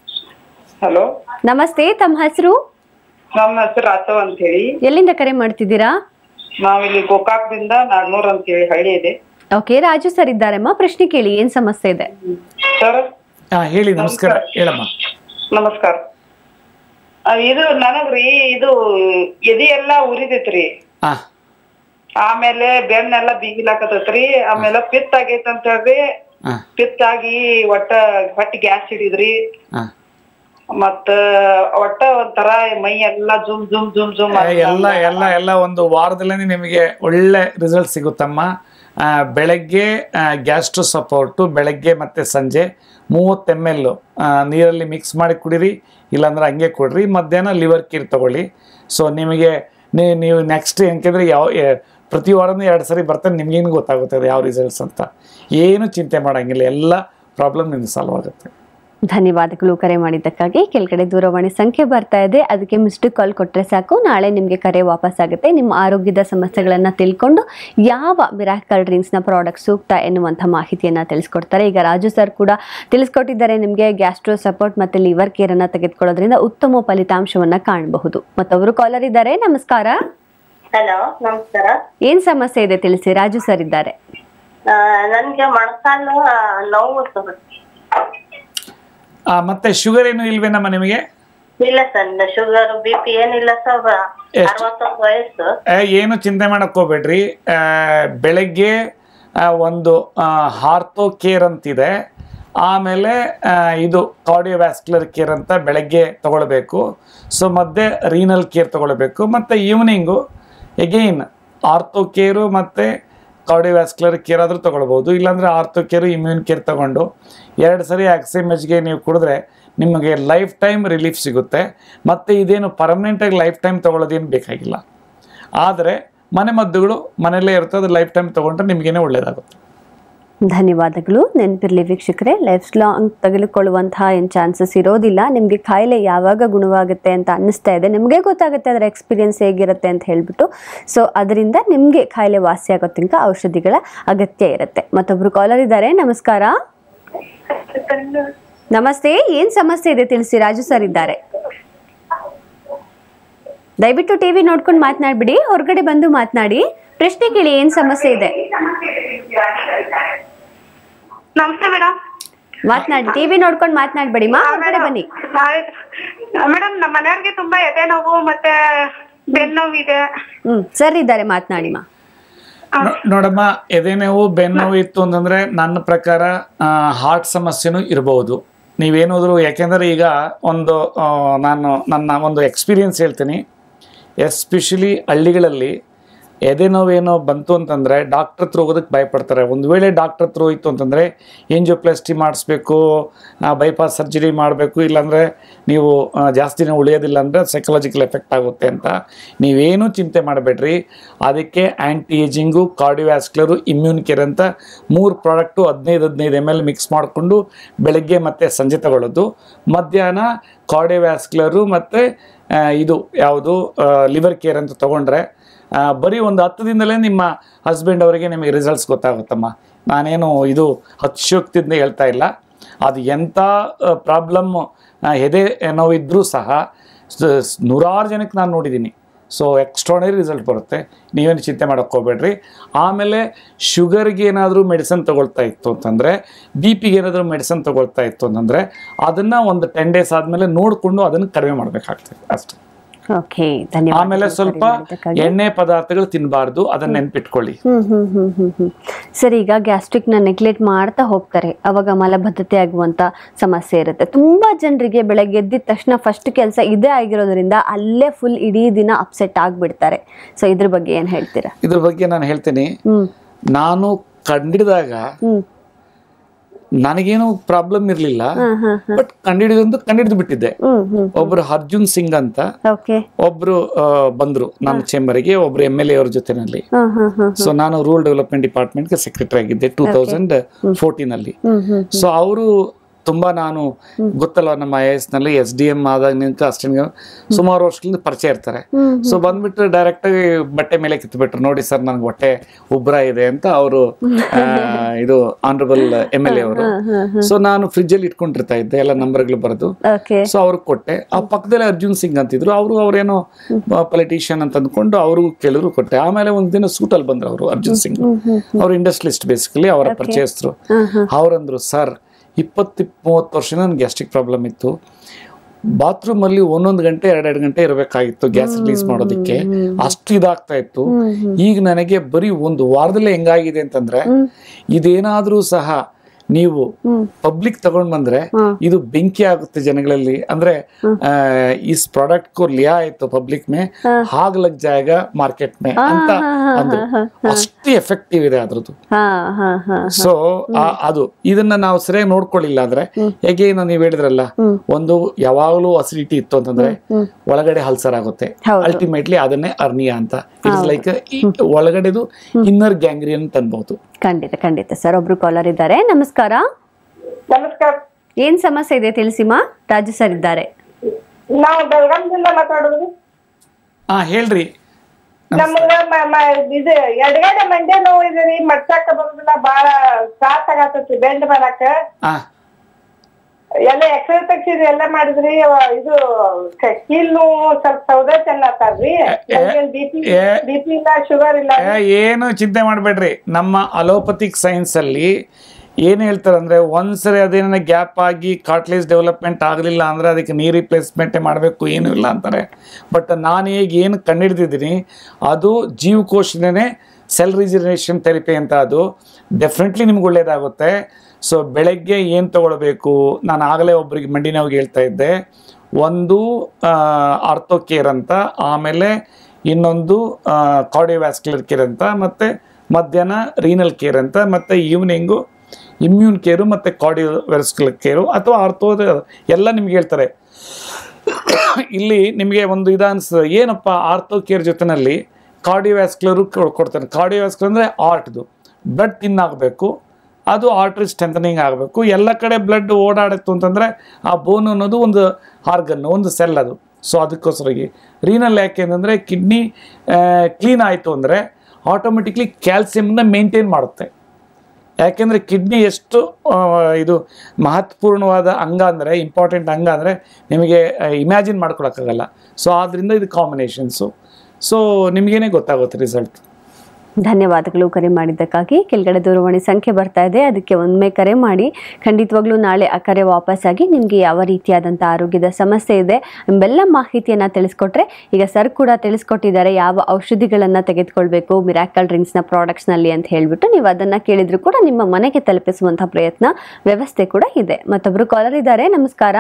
ಹಲೋ ನಮಸ್ತೆ ತಮ್ಮ ಹೆಸರು ನಮ್ಮ ಹೆಸರು ರಾಥವ್ ಅಂತ ಹೇಳಿ ಎಲ್ಲಿಂದ ಕರೆ ಮಾಡ್ತಿದ್ದೀರಾ ನಾವಿಲ್ಲಿ ಗೋಕಾಕ್ದಿಂದ ನಾಗ್ನೂರ್ ಅಂತ ಹೇಳಿ ಹಳ್ಳಿ ಇದೆ ಓಕೆ ರಾಜು ಸರ್ ಇದ್ದಾರಮ್ಮ ಪ್ರಶ್ನೆ ಕೇಳಿ ಏನ್ ಸಮಸ್ಯೆ ಇದೆ ಸರ್ ಹಾ ಹೇಳಿ ನಮಸ್ಕಾರ ಹೇಳಮ್ಮ ನಮಸ್ಕಾರ ಆ, ಇದು ನನಗ್ರಿ ಇದು ಎದಿ ಎಲ್ಲಾ ಉರಿದೈತ್ರಿ ಹಾ ಆಮೇಲೆ ಬೆನ್ನೆಲ್ಲ ಬಿಗಿಲಾಕತೈತ್ರಿ ಆಮೇಲೆ ಪಿತ್ ಆಗೈತ್ ಅಂತ ಹೇಳ್ರಿ ಹಾ ಪಿತ್ ಆಗಿ ಒಟ್ಟ ಹೊಟ್ಟಿ ಗ್ಯಾಸ್ ಹಿಡಿದ್ರಿ ಹಾ ಮತ್ತ ಒಟ್ಟ ಒಂಥರ ಮೈ ಎಲ್ಲಾ ಜುಮ್ ಜುಮ್ ಜುಮ್ ಜುಮ್ ಎಲ್ಲ ಎಲ್ಲ ಎಲ್ಲ ಒಂದು ವಾರದಲ್ಲೇ ನಿಮಗೆ ಒಳ್ಳೆ ರಿಸಲ್ಟ್ ಸಿಗುತ್ತಮ್ಮ ಆ, ಬೆಳಗ್ಗೆ ಗ್ಯಾಸ್ಟ್ರೋ ಸಪೋರ್ಟು ಬೆಳಗ್ಗೆ ಮತ್ತೆ ಸಂಜೆ ಮೂವತ್ತು ಎಮ್ ಎಲ್ ನೀರಲ್ಲಿ ಮಿಕ್ಸ್ ಮಾಡಿ ಕುಡೀರಿ ಇಲ್ಲಾಂದ್ರೆ ಹಂಗೆ ಕೊಡ್ರಿ ಮಧ್ಯಾಹ್ನ ಲಿವರ್ ಕೀರ್ ತಗೊಳ್ಳಿ ಸೊ ನಿಮಗೆ ನೀ- ನೀವು ನೆಕ್ಸ್ಟ್ ಯಾಕೆಂದ್ರೆ ಯಾವ ಎ- ಪ್ರತಿ ವಾರನೂ ಎರಡು ಸರಿ ಬರ್ತಾನೆ ನಿಮ್ಗೇನು ಗೊತ್ತಾಗುತ್ತೆ ಅದು ಯಾವ ರಿಸಲ್ಟ್ಸ್ ಅಂತ ಏನು ಚಿಂತೆ ಮಾಡೋಂಗಿಲ್ಲ ಎಲ್ಲ ಪ್ರಾಬ್ಲಮ್ ನಿಮ್ಗೆ ಸಾಲ್ವ್ ಆಗುತ್ತೆ ಧನ್ಯವಾದಗಳು ಕರೆ ಮಾಡಿದ್ದಕ್ಕಾಗಿ ಕೆಳಗಡೆ ದೂರವಾಣಿ ಸಂಖ್ಯೆ ಬರ್ತಾ ಇದೆ ಅದಕ್ಕೆ ಮಿಸ್ಡ್ ಕಾಲ್ ಕೊಟ್ಟರೆ ಸಾಕು ನಾಳೆ ನಿಮಗೆ ಕರೆ ವಾಪಸ್ ಆಗುತ್ತೆ ನಿಮ್ಮ ಆರೋಗ್ಯದ ಸಮಸ್ಯೆಗಳನ್ನು ತಿಳ್ಕೊಂಡು ಯಾವ ಮಿರಾಕಲ್ ಡ್ರಿಂಕ್ಸ್ನ ಪ್ರಾಡಕ್ಟ್ ಸೂಕ್ತ ಎನ್ನುವಂಥ ಮಾಹಿತಿಯನ್ನು ತಿಳಿಸ್ಕೊಡ್ತಾರೆ ಈಗ ರಾಜು ಸರ್ ಕೂಡ ತಿಳಿಸ್ಕೊಟ್ಟಿದ್ದಾರೆ ನಿಮಗೆ ಗ್ಯಾಸ್ಟ್ರೋ ಸಪೋರ್ಟ್ ಮತ್ತು ಲಿವರ್ ಕೇರನ್ನು ತೆಗೆದುಕೊಳ್ಳೋದ್ರಿಂದ ಉತ್ತಮ ಫಲಿತಾಂಶವನ್ನು ಕಾಣಬಹುದು ಮತ್ತೊಬ್ಬರು ಕಾಲರ್ ಇದ್ದಾರೆ ನಮಸ್ಕಾರ ಹಲೋ ನಮಸ್ಕಾರ ಏನು ಸಮಸ್ಯೆ ಇದೆ ತಿಳಿಸಿ ರಾಜು ಸರ್ ಇದ್ದಾರೆ ಆ, ನನ್ಗೆ ಮೊಣಕಾಲು ನೋವು ಸರ್ ಆ, ಮತ್ತೆ ಶುಗರ್ ಏನು ಇಲ್ವೇನಮ್ಮ ನಿಮಗೆ ಇಲ್ಲ ಸರ್ ಶುಗರ್ ಬಿ ಪಿ ಏನಿಲ್ಲ ಸರ್ ಎಷ್ಟು? ಅರವತ್ತೊಂದು ವಯಸ್ಸು ಆ, ಏನು ಚಿಂತೆ ಮಾಡಕ್ ಹೋಗ್ಬೇಡ್ರಿ ಆ, ಬೆಳಗ್ಗೆ ಆ, ಒಂದು ಹಾರ್ತೋ ಕೇರ್ ಅಂತಿದೆ ಆಮೇಲೆ ಆ, ಇದು ಕಾರ್ಡಿಯೋವ್ಯಾಸ್ಕ್ಯುಲರ್ ಕೇರ್ ಅಂತ ಬೆಳಗ್ಗೆ ತಗೊಳ್ಬೇಕು ಸೊ ಮಧ್ಯೆ ರೀನಲ್ ಕೇರ್ ತಗೊಳ್ಬೇಕು ಮತ್ತು ಈವ್ನಿಂಗು ಎಗೈನ್ ಆರ್ಥೋ ಕೇರು ಮತ್ತು ಕಾರ್ಡಿಯೋವ್ಯಾಸ್ಕ್ಯುಲರ್ ಕೇರ್ ಆದರೂ ತೊಗೊಳ್ಬೋದು ಇಲ್ಲಾಂದರೆ ಆರ್ಥೋ ಕೇರು ಇಮ್ಯೂನ್ ಕೇರ್ ತಗೊಂಡು ಎರಡು ಸರಿ ಆಕ್ಸಿಮೆಜ್ಗೆ ನೀವು ಕುಡಿದ್ರೆ ನಿಮಗೆ ಲೈಫ್ ಟೈಮ್ ರಿಲೀಫ್ ಸಿಗುತ್ತೆ ಮತ್ತು ಇದೇನು ಪರ್ಮನೆಂಟಾಗಿ ಲೈಫ್ ಟೈಮ್ ತೊಗೊಳ್ಳೋದೇನು ಬೇಕಾಗಿಲ್ಲ ಆದರೆ ಮನೆ ಮದ್ದುಗಳು ಮನೆಯಲ್ಲೇ ಇರುತ್ತೆ ಅದು ಲೈಫ್ ಟೈಮ್ ತೊಗೊಂಡ್ರೆ ನಿಮಗೇನೆ ಒಳ್ಳೆಯದಾಗುತ್ತೆ ಧನ್ಯವಾದಗಳು ನೆನಪಿರಲಿ ವೀಕ್ಷಕರೇ ಲೈಫ್ ಲಾಂಗ್ ತೆಗೆದುಕೊಳ್ಳುವಂತಹ ಏನು ಚಾನ್ಸಸ್ ಇರೋದಿಲ್ಲ ನಿಮಗೆ ಕಾಯಿಲೆ ಯಾವಾಗ ಗುಣವಾಗುತ್ತೆ ಅಂತ ಅನ್ನಿಸ್ತಾ ಇದೆ ನಿಮಗೆ ಗೊತ್ತಾಗುತ್ತೆ ಅದರ ಎಕ್ಸ್ಪೀರಿಯನ್ಸ್ ಹೇಗಿರುತ್ತೆ ಅಂತ ಹೇಳ್ಬಿಟ್ಟು ಸೊ ಅದರಿಂದ ನಿಮಗೆ ಕಾಯಿಲೆ ವಾಸಿ ಆಗೋ ತನಕ ಔಷಧಿಗಳ ಅಗತ್ಯ ಇರುತ್ತೆ ಮತ್ತೊಬ್ರು ಕಾಲರ್ ಇದ್ದಾರೆ ನಮಸ್ಕಾರ ನಮಸ್ತೆ ಏನು ಸಮಸ್ಯೆ ಇದೆ ತಿಳಿಸಿ ರಾಜು ಸರ್ ಇದ್ದಾರೆ ದಯವಿಟ್ಟು ಟಿವಿ ನೋಡ್ಕೊಂಡು ಮಾತನಾಡ್ಬಿಡಿ ಹೊರಗಡೆ ಬಂದು ಮಾತನಾಡಿ ಪ್ರಶ್ನೆ ಕೇಳಿ ಏನು ಸಮಸ್ಯೆ ಇದೆ ನಮಸ್ತೆ ಮೇಡಮ್ ಮಾತನಾಡಿ ಟಿವಿ ನೋಡ್ಕೊಂಡು ಮಾತನಾಡ್ಬೇಡಿ ಮಾ ಹೊರಗಡೆ ಬನ್ನಿ ಮೇಡಮ್ ನಮ್ಮ ಮನೆಯವ್ರಿಗೆ ತುಂಬಾ ಎದೆ ನೋವು ಮತ್ತೆ ಬೆನ್ನೋವು ಇದೆ ಹ್ಮ್ ಸರ್ ಇದ್ದಾರೆ ಮಾತನಾಡಿ ಮಾ ನೋ- ನೋಡಮ್ಮ ಎದೆನೋವು ಬೆನ್ನೋವು ಇತ್ತು ಅಂತಂದರೆ ನನ್ನ ಪ್ರಕಾರ ಹಾರ್ಟ್ ಸಮಸ್ಯೆನೂ ಇರಬಹುದು ನೀವೇನಾದರೂ ಯಾಕೆಂದರೆ ಈಗ ಒಂದು ಆ, ನಾನು ನನ್ನ ಒಂದು ಎಕ್ಸ್ಪೀರಿಯನ್ಸ್ ಹೇಳ್ತೀನಿ ಎಸ್ಪೆಷಲಿ ಹಳ್ಳಿಗಳಲ್ಲಿ ಎದೆ ನೋವೇನೋ ಬಂತು ಅಂತಂದರೆ ಡಾಕ್ಟ್ರ್ ಹತ್ರ ಹೋಗೋದಕ್ಕೆ ಭಯಪಡ್ತಾರೆ ಒಂದು ವೇಳೆ ಡಾಕ್ಟ್ರ್ ಹತ್ರ ಹೋಯ್ತು ಅಂತಂದರೆ ಎಂಜಿಯೋಪ್ಲಾಸ್ಟಿ ಮಾಡಿಸ್ಬೇಕು ಬೈಪಾಸ್ ಸರ್ಜರಿ ಮಾಡಬೇಕು ಇಲ್ಲಾಂದರೆ ನೀವು ಆ, ಜಾಸ್ತಿ ದಿನ ಉಳಿಯೋದಿಲ್ಲ ಅಂದರೆ ಸೈಕಲಾಜಿಕಲ್ ಎಫೆಕ್ಟ್ ಆಗುತ್ತೆ ಅಂತ ನೀವೇನು ಚಿಂತೆ ಮಾಡಬೇಡ್ರಿ ಅದಕ್ಕೆ anti ageing cardiovascular immune care ಅಂತ ಮೂರು ಪ್ರಾಡಕ್ಟು ಹದಿನೈದು ಹದಿನೈದು ಎಮ್ ಎಲ್ ಮಿಕ್ಸ್ ಮಾಡಿಕೊಂಡು ಬೆಳಗ್ಗೆ ಮತ್ತು ಸಂಜೆ ತಗೊಳ್ಳೋದು ಮಧ್ಯಾಹ್ನ ಕಾರ್ಡಿಯೋವ್ಯಾಸ್ಕ್ಯುಲರು ಮತ್ತು ಇದು ಯಾವುದು ಲಿವರ್ ಕೇರ್ ಅಂತ ತೊಗೊಂಡ್ರೆ ಆ, ಬರೀ ಒಂದು ಹತ್ತು ದಿನದಲ್ಲೇ ನಿಮ್ಮ ಹಸ್ಬೆಂಡ್ ಅವರಿಗೆ ನಿಮಗೆ ರಿಸಲ್ಟ್ಸ್ ಗೊತ್ತಾಗುತ್ತಮ್ಮ ನಾನೇನು ಇದು ಅತಿಶಯೋಕ್ತಿಯಿಂದ ಹೇಳ್ತಾ ಇಲ್ಲ ಅದು ಎಂಥ ಪ್ರಾಬ್ಲಮ್ ಎದೆ ನೋವು ಇದ್ದರೂ ಸಹ ಸ- ಸ್- ನೂರಾರು ಜನಕ್ಕೆ ನಾನು ನೋಡಿದ್ದೀನಿ ಸೊ ಎಕ್ಸ್ಟ್ರಾನರಿ ರಿಸಲ್ಟ್ ಬರುತ್ತೆ ನೀವೇನು ಚಿಂತೆ ಮಾಡೋಕ್ಕೆ ಹೋಗ್ಬೇಡ್ರಿ ಆಮೇಲೆ ಶುಗರ್ಗೆ ಏನಾದರೂ ಮೆಡಿಸನ್ ತೊಗೊಳ್ತಾ ಇತ್ತು ಅಂತಂದರೆ ಬಿ ಪಿಗೆ ಏನಾದರೂ ಮೆಡಿಸನ್ ತೊಗೊಳ್ತಾ ಇತ್ತು ಅಂತಂದರೆ ಅದನ್ನು ಒಂದು ಟೆನ್ ಡೇಸ್ ಆದಮೇಲೆ ನೋಡಿಕೊಂಡು ಅದನ್ನು ಕಡಿಮೆ ಮಾಡಬೇಕಾಗ್ತದೆ ಅಷ್ಟೇ ಓಕೆ ಧನ್ಯವಾದ ಆಮೇಲೆ ಸ್ವಲ್ಪ ಎಣ್ಣೆ ಪದಾರ್ಥಗಳು ತಿನ್ನಬಾರ್ದು ಅದನ್ನ ನೆನ್ಪಿಟ್ಕೊಳ್ಳಿ ಹ್ಮ್ ಹ್ಮ್ ಹ್ಮ್ ಹ್ಮ್ ಹ್ಮ್ ಸರಿ ಈಗ ಗ್ಯಾಸ್ಟ್ರಿಕ್ ನ ನೆಗ್ಲೆಕ್ಟ್ ಮಾಡ್ತಾ ಹೋಗ್ತಾರೆ ಅವಾಗ ಮಲಬದ್ಧತೆ ಆಗುವಂತ ಸಮಸ್ಯೆ ಇರುತ್ತೆ ತುಂಬಾ ಜನರಿಗೆ ಬೆಳಗ್ಗೆ ಎದ್ದಿದ ತಕ್ಷಣ ಫಸ್ಟ್ ಕೆಲಸ ಇದೇ ಆಗಿರೋದ್ರಿಂದ ಅಲ್ಲೇ ಫುಲ್ ಇಡೀ ದಿನ ಅಪ್ಸೆಟ್ ಆಗ್ಬಿಡ್ತಾರೆ ಸೊ ಇದ್ರ ಬಗ್ಗೆ ಏನ್ ಹೇಳ್ತೀರಾ ಇದ್ರ ಬಗ್ಗೆ ನಾನು ಹೇಳ್ತೀನಿ ಹ್ಮ್ ನಾನು ಕಂಡಿಡಿದಾಗ ಹ್ಮ್ ನನಗೇನು ಪ್ರಾಬ್ಲಮ್ ಇರಲಿಲ್ಲ ಹ್ಮ್ ಹ್ಮ್ ಬಟ್ ಕಂಡಿಡಿದಂತೂ ಕಂಡಿಡಿದು ಬಿಟ್ಟಿದ್ದೆ ಹ್ಮ್ ಹ್ಮ್ ಒಬ್ರು ಅರ್ಜುನ್ ಸಿಂಗ್ ಅಂತ ಓಕೆ ಒಬ್ರು ಆ, ಬಂದ್ರು ನನ್ನ ಚೇಂಬರ್ಗೆ ಒಬ್ರು ಎಮ್ ಎಲ್ ಎ ಅವ್ರ ಜೊತೆನಲ್ಲಿ ಹ್ಮ್ ಹ್ಮ್ ಹ್ಮ್ ಸೊ ನಾನು ರೂರಲ್ ಡೆವಲಪ್ಮೆಂಟ್ ಡಿಪಾರ್ಟ್ಮೆಂಟ್ಗೆ ಸೆಕ್ರೆಟರಿ ಆಗಿದ್ದೆ ಟೂ ತೌಸಂಡ್ ಫೋರ್ಟೀನ್ ಅಲ್ಲಿ ಹ್ಮ್ ಹ್ಮ್ ಸೊ ಅವರು ತುಂಬಾ ನಾನು ಗೊತ್ತಲ್ವ ನಮ್ಮ ಐ ಎಸ್ ನಲ್ಲಿ ಎಸ್ ಡಿ ಎಂ ಆದಾಗ ನಿಂತ ಅಷ್ಟೇ ಸುಮಾರು ವರ್ಷಗಳಿಂದ ಪರಿಚಯ ಇರ್ತಾರೆ ಸೊ ಬಂದ್ಬಿಟ್ಟು ಡೈರೆಕ್ಟ್ ಆಗಿ ಬಟ್ಟೆ ಮೇಲೆ ಕಿತ್ಬಿಟ್ರು ನೋಡಿ ಸರ್ ನನ್ಗೆ ಹೊಟ್ಟೆ ಉಬ್ರ ಇದೆ ಅಂತ ಅವರು ಇದು ಆನರಬಲ್ ಎಮ್ ಎಲ್ ಎ ಅವರು ಸೊ ನಾನು ಫ್ರಿಜ್ ಅಲ್ಲಿ ಇಟ್ಕೊಂಡಿರ್ತಾ ಇದ್ದೆ ಎಲ್ಲ ನಂಬರ್ಗಳು ಬರೆದು ಓಕೆ ಸೊ ಅವ್ರಿಗೆ ಕೊಟ್ಟೆ ಆ ಪಕ್ಕದಲ್ಲಿ ಅರ್ಜುನ್ ಸಿಂಗ್ ಅಂತಿದ್ರು ಅವರು ಅವ್ರೇನೋ ಪೊಲಿಟಿಷಿಯನ್ ಅಂತ ಅಂದ್ಕೊಂಡು ಅವ್ರಿಗೂ ಕೇಳಿದ್ರು ಕೊಟ್ಟೆ ಆಮೇಲೆ ಒಂದ್ ದಿನ ಸೂಟಲ್ಲಿ ಬಂದ್ರು ಅವರು ಅರ್ಜುನ್ ಸಿಂಗ್ ಅವ್ರು ಇಂಡಸ್ಟ್ರಿಲಿಸ್ಟ್ ಬೇಸಿಕಲಿ ಅವರ ಪರಿಚಯಸ್ಥರು ಅವ್ರಂದ್ರು ಸರ್ ಇಪ್ಪತ್ತು ಮೂವತ್ತು ವರ್ಷ ನನ್ಗೆ ಗ್ಯಾಸ್ಟ್ರಿಕ್ ಪ್ರಾಬ್ಲಮ್ ಇತ್ತು ಬಾತ್ರೂಮ್ ಅಲ್ಲಿ ಒಂದೊಂದು ಗಂಟೆ ಎರಡೆರಡು ಗಂಟೆ ಇರಬೇಕಾಗಿತ್ತು ಗ್ಯಾಸ್ ರಿಲೀಸ್ ಮಾಡೋದಕ್ಕೆ ಅಷ್ಟು ಇದಾಗ್ತಾ ಇತ್ತು ಈಗ ನನಗೆ ಬರೀ ಒಂದು ವಾರದಲ್ಲೇ ಹೆಂಗಾಗಿದೆ ಅಂತಂದ್ರೆ ಇದೇನಾದ್ರೂ ಸಹ ನೀವು ಪಬ್ಲಿಕ್ ತಗೊಂಡ್ ಬಂದ್ರೆ ಇದು ಬೆಂಕಿ ಆಗುತ್ತೆ ಜನಗಳಲ್ಲಿ ಅಂದ್ರೆ ಆ, ಇಸ್ ಪ್ರಾಡಕ್ಟ್ ಕೋ ಲಿಯಾ ಆಯ್ತು ಪಬ್ಲಿಕ್ ಮೇ ಹಾಗ್ ಲಗ್ ಜಾಯಗ ಮಾರ್ಕೆಟ್ ಮೇ ಅಂತ ಅಂದ್ರು ಅಷ್ಟು ಎಫೆಕ್ಟಿವ್ ಇದೆ ಅದ್ರದ್ದು ಹಾ ಹಾ ಹಾ ಸೊ ಅದು ಇದನ್ನ ನಾವು ಸರಿಯಾಗಿ ನೋಡ್ಕೊಳ್ಳಿಲ್ಲ ಅಂದ್ರೆ ಹೇಗೆ ನೀವು ಹೇಳಿದ್ರಲ್ಲ ಒಂದು ಯಾವಾಗಲೂ ಅಸಿಡಿಟಿ ಇತ್ತು ಅಂತಂದ್ರೆ ಒಳಗಡೆ ಹಲ್ಸರ್ ಆಗುತ್ತೆ ಹೌದು. ಅಲ್ಟಿಮೇಟ್ಲಿ ಅದನ್ನೇ ಅರ್ನಿಯಾ ಅಂತ ಇಟ್ಸ್ ಲೈಕ್ ಒಳಗಡೆದು ಇನ್ನರ್ ಗ್ಯಾಂಗ್ರಿಯನ್ ಅಂತ ಅನ್ಬಹುದು ಖಂಡಿತ ಖಂಡಿತ ಸರ್ ಒಬ್ರು ಕಾಲರ್ ಇದ್ದಾರೆ ನಮಸ್ಕಾರ ನಮಸ್ಕಾರ ಏನ್ ಸಮಸ್ಯೆ ಇದೆ ತಿಳಿಸಿಮಾ ರಾಜು ಸರ್ ಇದ್ದಾರೆ ನಾವು ಬೆಳಗಾಂದಿಂದ ಮಾತಾಡೋದು ಹಾ ಹೇಳ್ರಿ ನಮಗ ಮ- ಮ- ಇದು ಎಡಗಡೆ ಮಂಡ್ಯ ನೋವು ಇದೆ ರೀ ಮಡ್ಸಾಕ ಬರೋದಿಲ್ಲ ಬಾಳ ತ್ರಾಸ ಆಗತೈತಿ ಬೆಂಡ್ ಬರಾಕ ಹಾ ಎಲ್ಲ ಎಕ್ಸ್ರೇ ತೆಗ್ಸಿದ್ರಿ ಎಲ್ಲ ಮಾಡಿದ್ರಿ ಅವ- ಇದು ಕ- ಕೀಲ್ ನೋವು ಸ್ವಲ್ಪ ಸೌದೆ ಚೆನ್ನತ್ತಾರ್ರಿ ಬಿ ಪಿ ಏ- ಬಿ ಪಿ ಇಲ್ಲ ಶುಗರ್ ಇಲ್ಲ ಏ, ಏನು ಚಿಂತೆ ಮಾಡಬೇಡ್ರಿ ನಮ್ಮ ಅಲೋಪತಿಕ್ ಸೈನ್ಸಲ್ಲಿ ಏನು ಹೇಳ್ತಾರೆ ಅಂದರೆ ಒಂದ್ಸರಿ ಅದೇನ ಗ್ಯಾಪ್ ಆಗಿ ಕಾರ್ಟ್ಲೇಜ್ ಡೆವಲಪ್ಮೆಂಟ್ ಆಗಲಿಲ್ಲ ಅಂದರೆ ಅದಕ್ಕೆ ನೀ ರಿಪ್ಲೇಸ್ಮೆಂಟೇ ಮಾಡಬೇಕು ಏನೂ ಇಲ್ಲ ಅಂತಾರೆ ಬಟ್ ನಾನು ಈಗ ಏನು ಕಂಡುಹಿಡ್ದಿದ್ದೀನಿ ಅದು ಜೀವಕೋಶನೇ ಸೆಲ್ ರಿಜಿನೇಷನ್ ಥೆರಪಿ ಅಂತ ಅದು ಡೆಫಿನೆಟ್ಲಿ ನಿಮ್ಗೆ ಒಳ್ಳೆಯದಾಗುತ್ತೆ ಸೊ ಬೆಳಗ್ಗೆ ಏನು ತಗೊಳ್ಬೇಕು ನಾನು ಆಗಲೇ ಒಬ್ಬರಿಗೆ ಮಂಡಿ ನೋವಿಗೆ ಹೇಳ್ತಾ ಇದ್ದೆ ಒಂದು ಆರ್ಥೋ ಕೇರ್ ಅಂತ ಆಮೇಲೆ ಇನ್ನೊಂದು ಕಾರ್ಡಿಯೋವ್ಯಾಸ್ಕ್ಯುಲರ್ ಕೇರ್ ಅಂತ ಮತ್ತು ಮಧ್ಯಾಹ್ನ ರೀನಲ್ ಕೇರ್ ಅಂತ ಮತ್ತು ಈವ್ನಿಂಗು ಇಮ್ಯೂನ್ ಕೇರು ಮತ್ತು ಕಾರ್ಡಿಯೋವ್ಯಾಸ್ಕ್ಯುಲರ್ ಕೇರು ಅಥವಾ ಆರ್ಥೋ ಎಲ್ಲ ನಿಮ್ಗೆ ಹೇಳ್ತಾರೆ ಇಲ್ಲಿ ನಿಮಗೆ ಒಂದು ಇದು ಅನಿಸ್ತದೆ ಏನಪ್ಪ ಆರ್ಥೋ ಕೇರ್ ಜೊತೆನಲ್ಲಿ ಕಾರ್ಡಿಯೋವ್ಯಾಸ್ಕ್ಯುಲರು ಕೊಡ್ತಾನೆ ಕಾರ್ಡಿಯೋವ್ಯಾಸ್ಕ್ಯುಲರ್ ಅಂದರೆ ಆರ್ಟ್ದು ಬ್ಲಡ್ ತಿನ್ನಾಗಬೇಕು ಅದು ಆರ್ಟ್ರಿ ಸ್ಟ್ರೆಂಥನಿಂಗ್ ಆಗಬೇಕು ಎಲ್ಲ ಕಡೆ ಬ್ಲಡ್ ಓಡಾಡಿತ್ತು ಅಂತಂದರೆ ಆ ಬೋನ್ ಅನ್ನೋದು ಒಂದು ಆರ್ಗನ್ನು ಒಂದು ಸೆಲ್ ಅದು ಸೊ ಅದಕ್ಕೋಸ್ಕರಾಗಿ ರೀನಲ್ ಯಾಕೆ ಅಂತಂದರೆ ಕಿಡ್ನಿ ಕ್ಲೀನ್ ಆಯಿತು ಅಂದರೆ ಆಟೋಮೆಟಿಕ್ಲಿ ಕ್ಯಾಲ್ಸಿಯಮ್ನ ಮೇಂಟೈನ್ ಮಾಡುತ್ತೆ ಯಾಕೆಂದರೆ ಕಿಡ್ನಿ ಎಷ್ಟು ಆ, ಇದು ಮಹತ್ವಪೂರ್ಣವಾದ ಅಂಗ ಅಂದರೆ ಇಂಪಾರ್ಟೆಂಟ್ ಅಂಗ ಅಂದರೆ ನಿಮಗೆ ಇಮ್ಯಾಜಿನ್ ಮಾಡ್ಕೊಳಕ್ಕಾಗಲ್ಲ ಸೊ ಆದ್ದರಿಂದ ಇದು ಕಾಂಬಿನೇಷನ್ಸು ಸೊ ನಿಮಗೇನೆ ಗೊತ್ತಾಗುತ್ತೆ ರಿಸಲ್ಟ್ ಧನ್ಯವಾದಗಳು ಕರೆ ಮಾಡಿದ್ದಕ್ಕಾಗಿ ಕೆಳಗಡೆ ದೂರವಾಣಿ ಸಂಖ್ಯೆ ಬರ್ತಾ ಇದೆ ಅದಕ್ಕೆ ಒಮ್ಮೆ ಕರೆ ಮಾಡಿ ಖಂಡಿತವಾಗ್ಲೂ ನಾಳೆ ಆ ಕರೆ ವಾಪಸ್ಸಾಗಿ ನಿಮಗೆ ಯಾವ ರೀತಿಯಾದಂಥ ಆರೋಗ್ಯದ ಸಮಸ್ಯೆ ಇದೆ ಎಂಬೆಲ್ಲ ಮಾಹಿತಿಯನ್ನು ತಿಳಿಸ್ಕೊಟ್ರೆ ಈಗ ಸರ್ ಕೂಡ ತಿಳಿಸ್ಕೊಟ್ಟಿದ್ದಾರೆ ಯಾವ ಔಷಧಿಗಳನ್ನು ತೆಗೆದುಕೊಳ್ಬೇಕು ಮಿರಾಕಲ್ ಡ್ರಿಂಕ್ಸ್ನ ಪ್ರಾಡಕ್ಟ್ಸ್ನಲ್ಲಿ ಅಂತ ಹೇಳಿಬಿಟ್ಟು ನೀವು ಅದನ್ನು ಕೇಳಿದ್ರು ಕೂಡ ನಿಮ್ಮ ಮನೆಗೆ ತಲುಪಿಸುವಂಥ ಪ್ರಯತ್ನ ವ್ಯವಸ್ಥೆ ಕೂಡ ಇದೆ ಮತ್ತೊಬ್ಬರು ಕಾಲರ್ ಇದ್ದಾರೆ ನಮಸ್ಕಾರ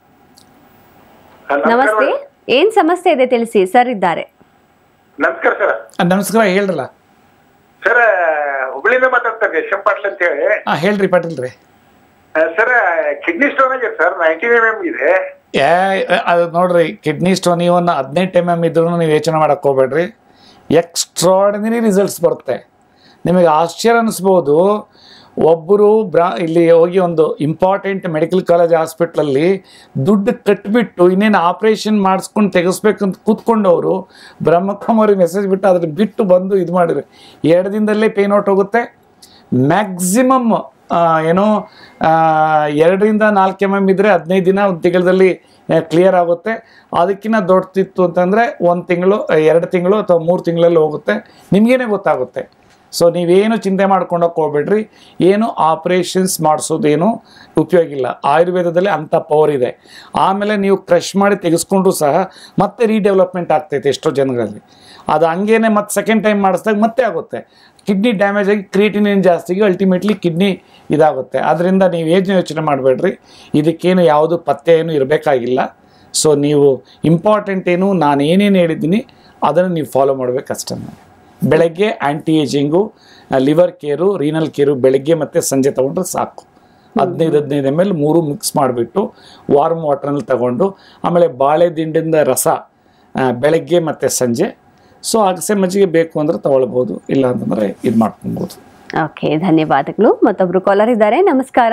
ನಮಸ್ತೆ ಏನ್ ಸಮಸ್ಯೆ ಇದೆ ತಿಳಿಸಿ ಸರ್ ಇದ್ದಾರೆ ನಮಸ್ಕಾರ ಸರ್ ನಮಸ್ಕಾರ ಹೇಳ್ರಲ್ಲ ಸರ್ ಹುಬ್ಳಿಯಿಂದ ಮಾತಾಡ್ತಾರೆ ಯಶಂ ಪಾಟ್ಲ್ ಅಂತ ಹೇಳಿ ಹಾಂ ಹೇಳ್ರಿ ಪಾಟೀಲ್ ರೀ ಸರ್ ಕಿಡ್ನಿ ಸ್ಟೋನ್ ಆಗಿದೆ ಸರ್ ನೈನ್ಟೀನ್ ಎಮ್ ಎಮ್ ಇದೆ ಏ ಅದು ನೋಡ್ರಿ ಕಿಡ್ನಿ ಸ್ಟೋನ್ ಇವನ್ನ ಹದಿನೆಂಟು ಎಮ್ ಎಮ್ ಇದ್ರೂ ನೀವು ಯೋಚನೆ ಮಾಡಕ್ಕೆ ಹೋಗ್ಬೇಡ್ರಿ ಎಕ್ಸ್ಟ್ರಾರ್ಡಿನರಿ ರಿಸಲ್ಟ್ಸ್ ಬರುತ್ತೆ ನಿಮಗೆ ಆಶ್ಚರ್ಯ ಅನ್ನಿಸ್ಬೋದು ಒಬ್ಬರು ಬ್ರಾ ಇಲ್ಲಿ ಹೋಗಿ ಒಂದು ಇಂಪಾರ್ಟೆಂಟ್ ಮೆಡಿಕಲ್ ಕಾಲೇಜ್ ಹಾಸ್ಪಿಟ್ಲಲ್ಲಿ ದುಡ್ಡು ಕಟ್ಬಿಟ್ಟು ಇನ್ನೇನು ಆಪ್ರೇಷನ್ ಮಾಡಿಸ್ಕೊಂಡು ತೆಗೆಸ್ಬೇಕಂತ ಕೂತ್ಕೊಂಡವರು ಬ್ರಹ್ಮಕುಮಾರಿ ಮೆಸೇಜ್ ಬಿಟ್ಟು ಅದ್ರ ಬಿಟ್ಟು ಬಂದು ಇದು ಮಾಡಿದ್ರು ಎರಡು ದಿನದಲ್ಲೇ ಪೇನ್ ಔಟ್ ಹೋಗುತ್ತೆ ಮ್ಯಾಕ್ಸಿಮಮ್ ಏನೋ ಆ, ಎರಡರಿಂದ ನಾಲ್ಕು ಎಮ್ ಎಮ್ ಇದ್ದರೆ ಹದಿನೈದು ದಿನ ಒಂದು ತಿಂಗಳಲ್ಲಿ ಕ್ಲಿಯರ್ ಆಗುತ್ತೆ ಅದಕ್ಕಿಂತ ದೊಡ್ಡದಿತ್ತು ಅಂತಂದರೆ ಒಂದು ತಿಂಗಳು ಎರಡು ತಿಂಗಳು ಅಥವಾ ಮೂರು ತಿಂಗಳಲ್ಲಿ ಹೋಗುತ್ತೆ ನಿಮಗೇನೆ ಗೊತ್ತಾಗುತ್ತೆ ಸೊ ನೀವೇನು ಚಿಂತೆ ಮಾಡ್ಕೊಂಡೋಗಿ ಹೋಗ್ಬೇಡ್ರಿ ಏನು ಆಪ್ರೇಷನ್ಸ್ ಮಾಡಿಸೋದೇನು ಉಪಯೋಗ ಇಲ್ಲ ಆಯುರ್ವೇದದಲ್ಲಿ ಅಂಥ ಪವರ್ ಇದೆ ಆಮೇಲೆ ನೀವು ಕ್ರಷ್ ಮಾಡಿ ತೆಗೆಸ್ಕೊಂಡ್ರು ಸಹ ಮತ್ತೆ ರೀಡೆವಲಪ್ಮೆಂಟ್ ಆಗ್ತೈತೆ ಎಷ್ಟೋ ಜನಗಳಲ್ಲಿ ಅದು ಹಂಗೇನೆ ಮತ್ತೆ ಸೆಕೆಂಡ್ ಟೈಮ್ ಮಾಡಿಸಿದಾಗ ಮತ್ತೆ ಆಗುತ್ತೆ ಕಿಡ್ನಿ ಡ್ಯಾಮೇಜ್ ಆಗಿ ಕ್ರಿಯೇಟಿನಿನ್ ಜಾಸ್ತಿಗೆ ಅಲ್ಟಿಮೇಟ್ಲಿ ಕಿಡ್ನಿ ಇದಾಗುತ್ತೆ ಅದರಿಂದ ನೀವು ಏನು ಯೋಚನೆ ಮಾಡಬೇಡ್ರಿ ಇದಕ್ಕೇನು ಯಾವುದು ಪತ್ತೆ ಏನು ಇರಬೇಕಾಗಿಲ್ಲ ಸೊ ನೀವು ಇಂಪಾರ್ಟೆಂಟ್ ಏನು ನಾನು ಏನೇನು ಹೇಳಿದ್ದೀನಿ ಅದನ್ನು ನೀವು ಫಾಲೋ ಮಾಡಬೇಕಷ್ಟೇ ಬೆಳಗ್ಗೆ anti ageing liver care renal care ಬೆಳಗ್ಗೆ ಮತ್ತು ಸಂಜೆ ತೊಗೊಂಡ್ರೆ ಸಾಕು ಹದಿನೈದು ಹದಿನೈದು ಎಮ್ ಎಲ್ ಮೂರು ಮಿಕ್ಸ್ ಮಾಡಿಬಿಟ್ಟು ವಾರ್ಮ್ ವಾಟರ್ನಲ್ಲಿ ತಗೊಂಡು ಆಮೇಲೆ ಬಾಳೆ ದಿಂಡಿಂದ ರಸ ಆ, ಬೆಳಗ್ಗೆ ಮತ್ತು ಸಂಜೆ ಸೊ ಅಗಸೆ ಮಜ್ಜಿಗೆ ಬೇಕು ಅಂದರೆ ತಗೊಳ್ಬೋದು ಇಲ್ಲ ಅಂತಂದರೆ ಇದು ಮಾಡ್ಕೊಬೋದು ಓಕೆ ಧನ್ಯವಾದಗಳು ಮತ್ತೊಬ್ರು ಕಾಲರ್ ಇದ್ದಾರೆ ನಮಸ್ಕಾರ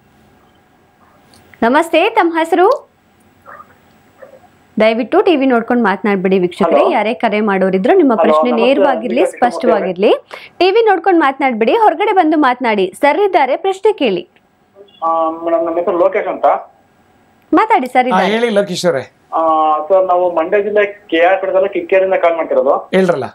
ನಮಸ್ತೆ ತಮ್ಮ ಹೆಸರು ದಯವಿಟ್ಟು ಟಿವಿ ನೋಡ್ಕೊಂಡು ಮಾತನಾಡ್ಬಿಡಿ ವೀಕ್ಷಕರೇ ಯಾರೇ ಕರೆ ಮಾಡೋರಿದ್ರು ನಿಮ್ಮ ಪ್ರಶ್ನೆ ನಮಸ್ತೆ, ನೇರವಾಗಿರ್ಲಿ ಅಂಬಿಕಾ ಸ್ಪಷ್ಟವಾಗಿರ್ಲಿ ಟಿವಿ ನೋಡ್ಕೊಂಡು ಮಾತನಾಡ್ಬಿಡಿ ಹೊರಗಡೆ ಬಂದು ಮಾತನಾಡಿ ಸರ್ ಇದ್ದಾರೆ ಪ್ರಶ್ನೆ ಕೇಳಿ ಮೇಡಮ್ ನಮ್ಮ ಹೆಸರು ಲೋಕೇಶ್ ಅಂತ ಮಾತಾಡಿ ಸರ್ ಹಾಂ ಇದ್ದಾರೆ ಹೇಳಿ ಲೋಕೇಶ್ವರೇ ಸರ್ ನಾವು ಮಂಡ್ಯ ಜಿಲ್ಲೆ ಕೆ ಆರ್ ಪೇಟದಲ್ಲಿ ಕಿಕ್ಕೇರಿಂದ ಕಾಲ್ ಮಾಡ್ತಿರೋದು ಹೇಳ್ರಲ್ಲ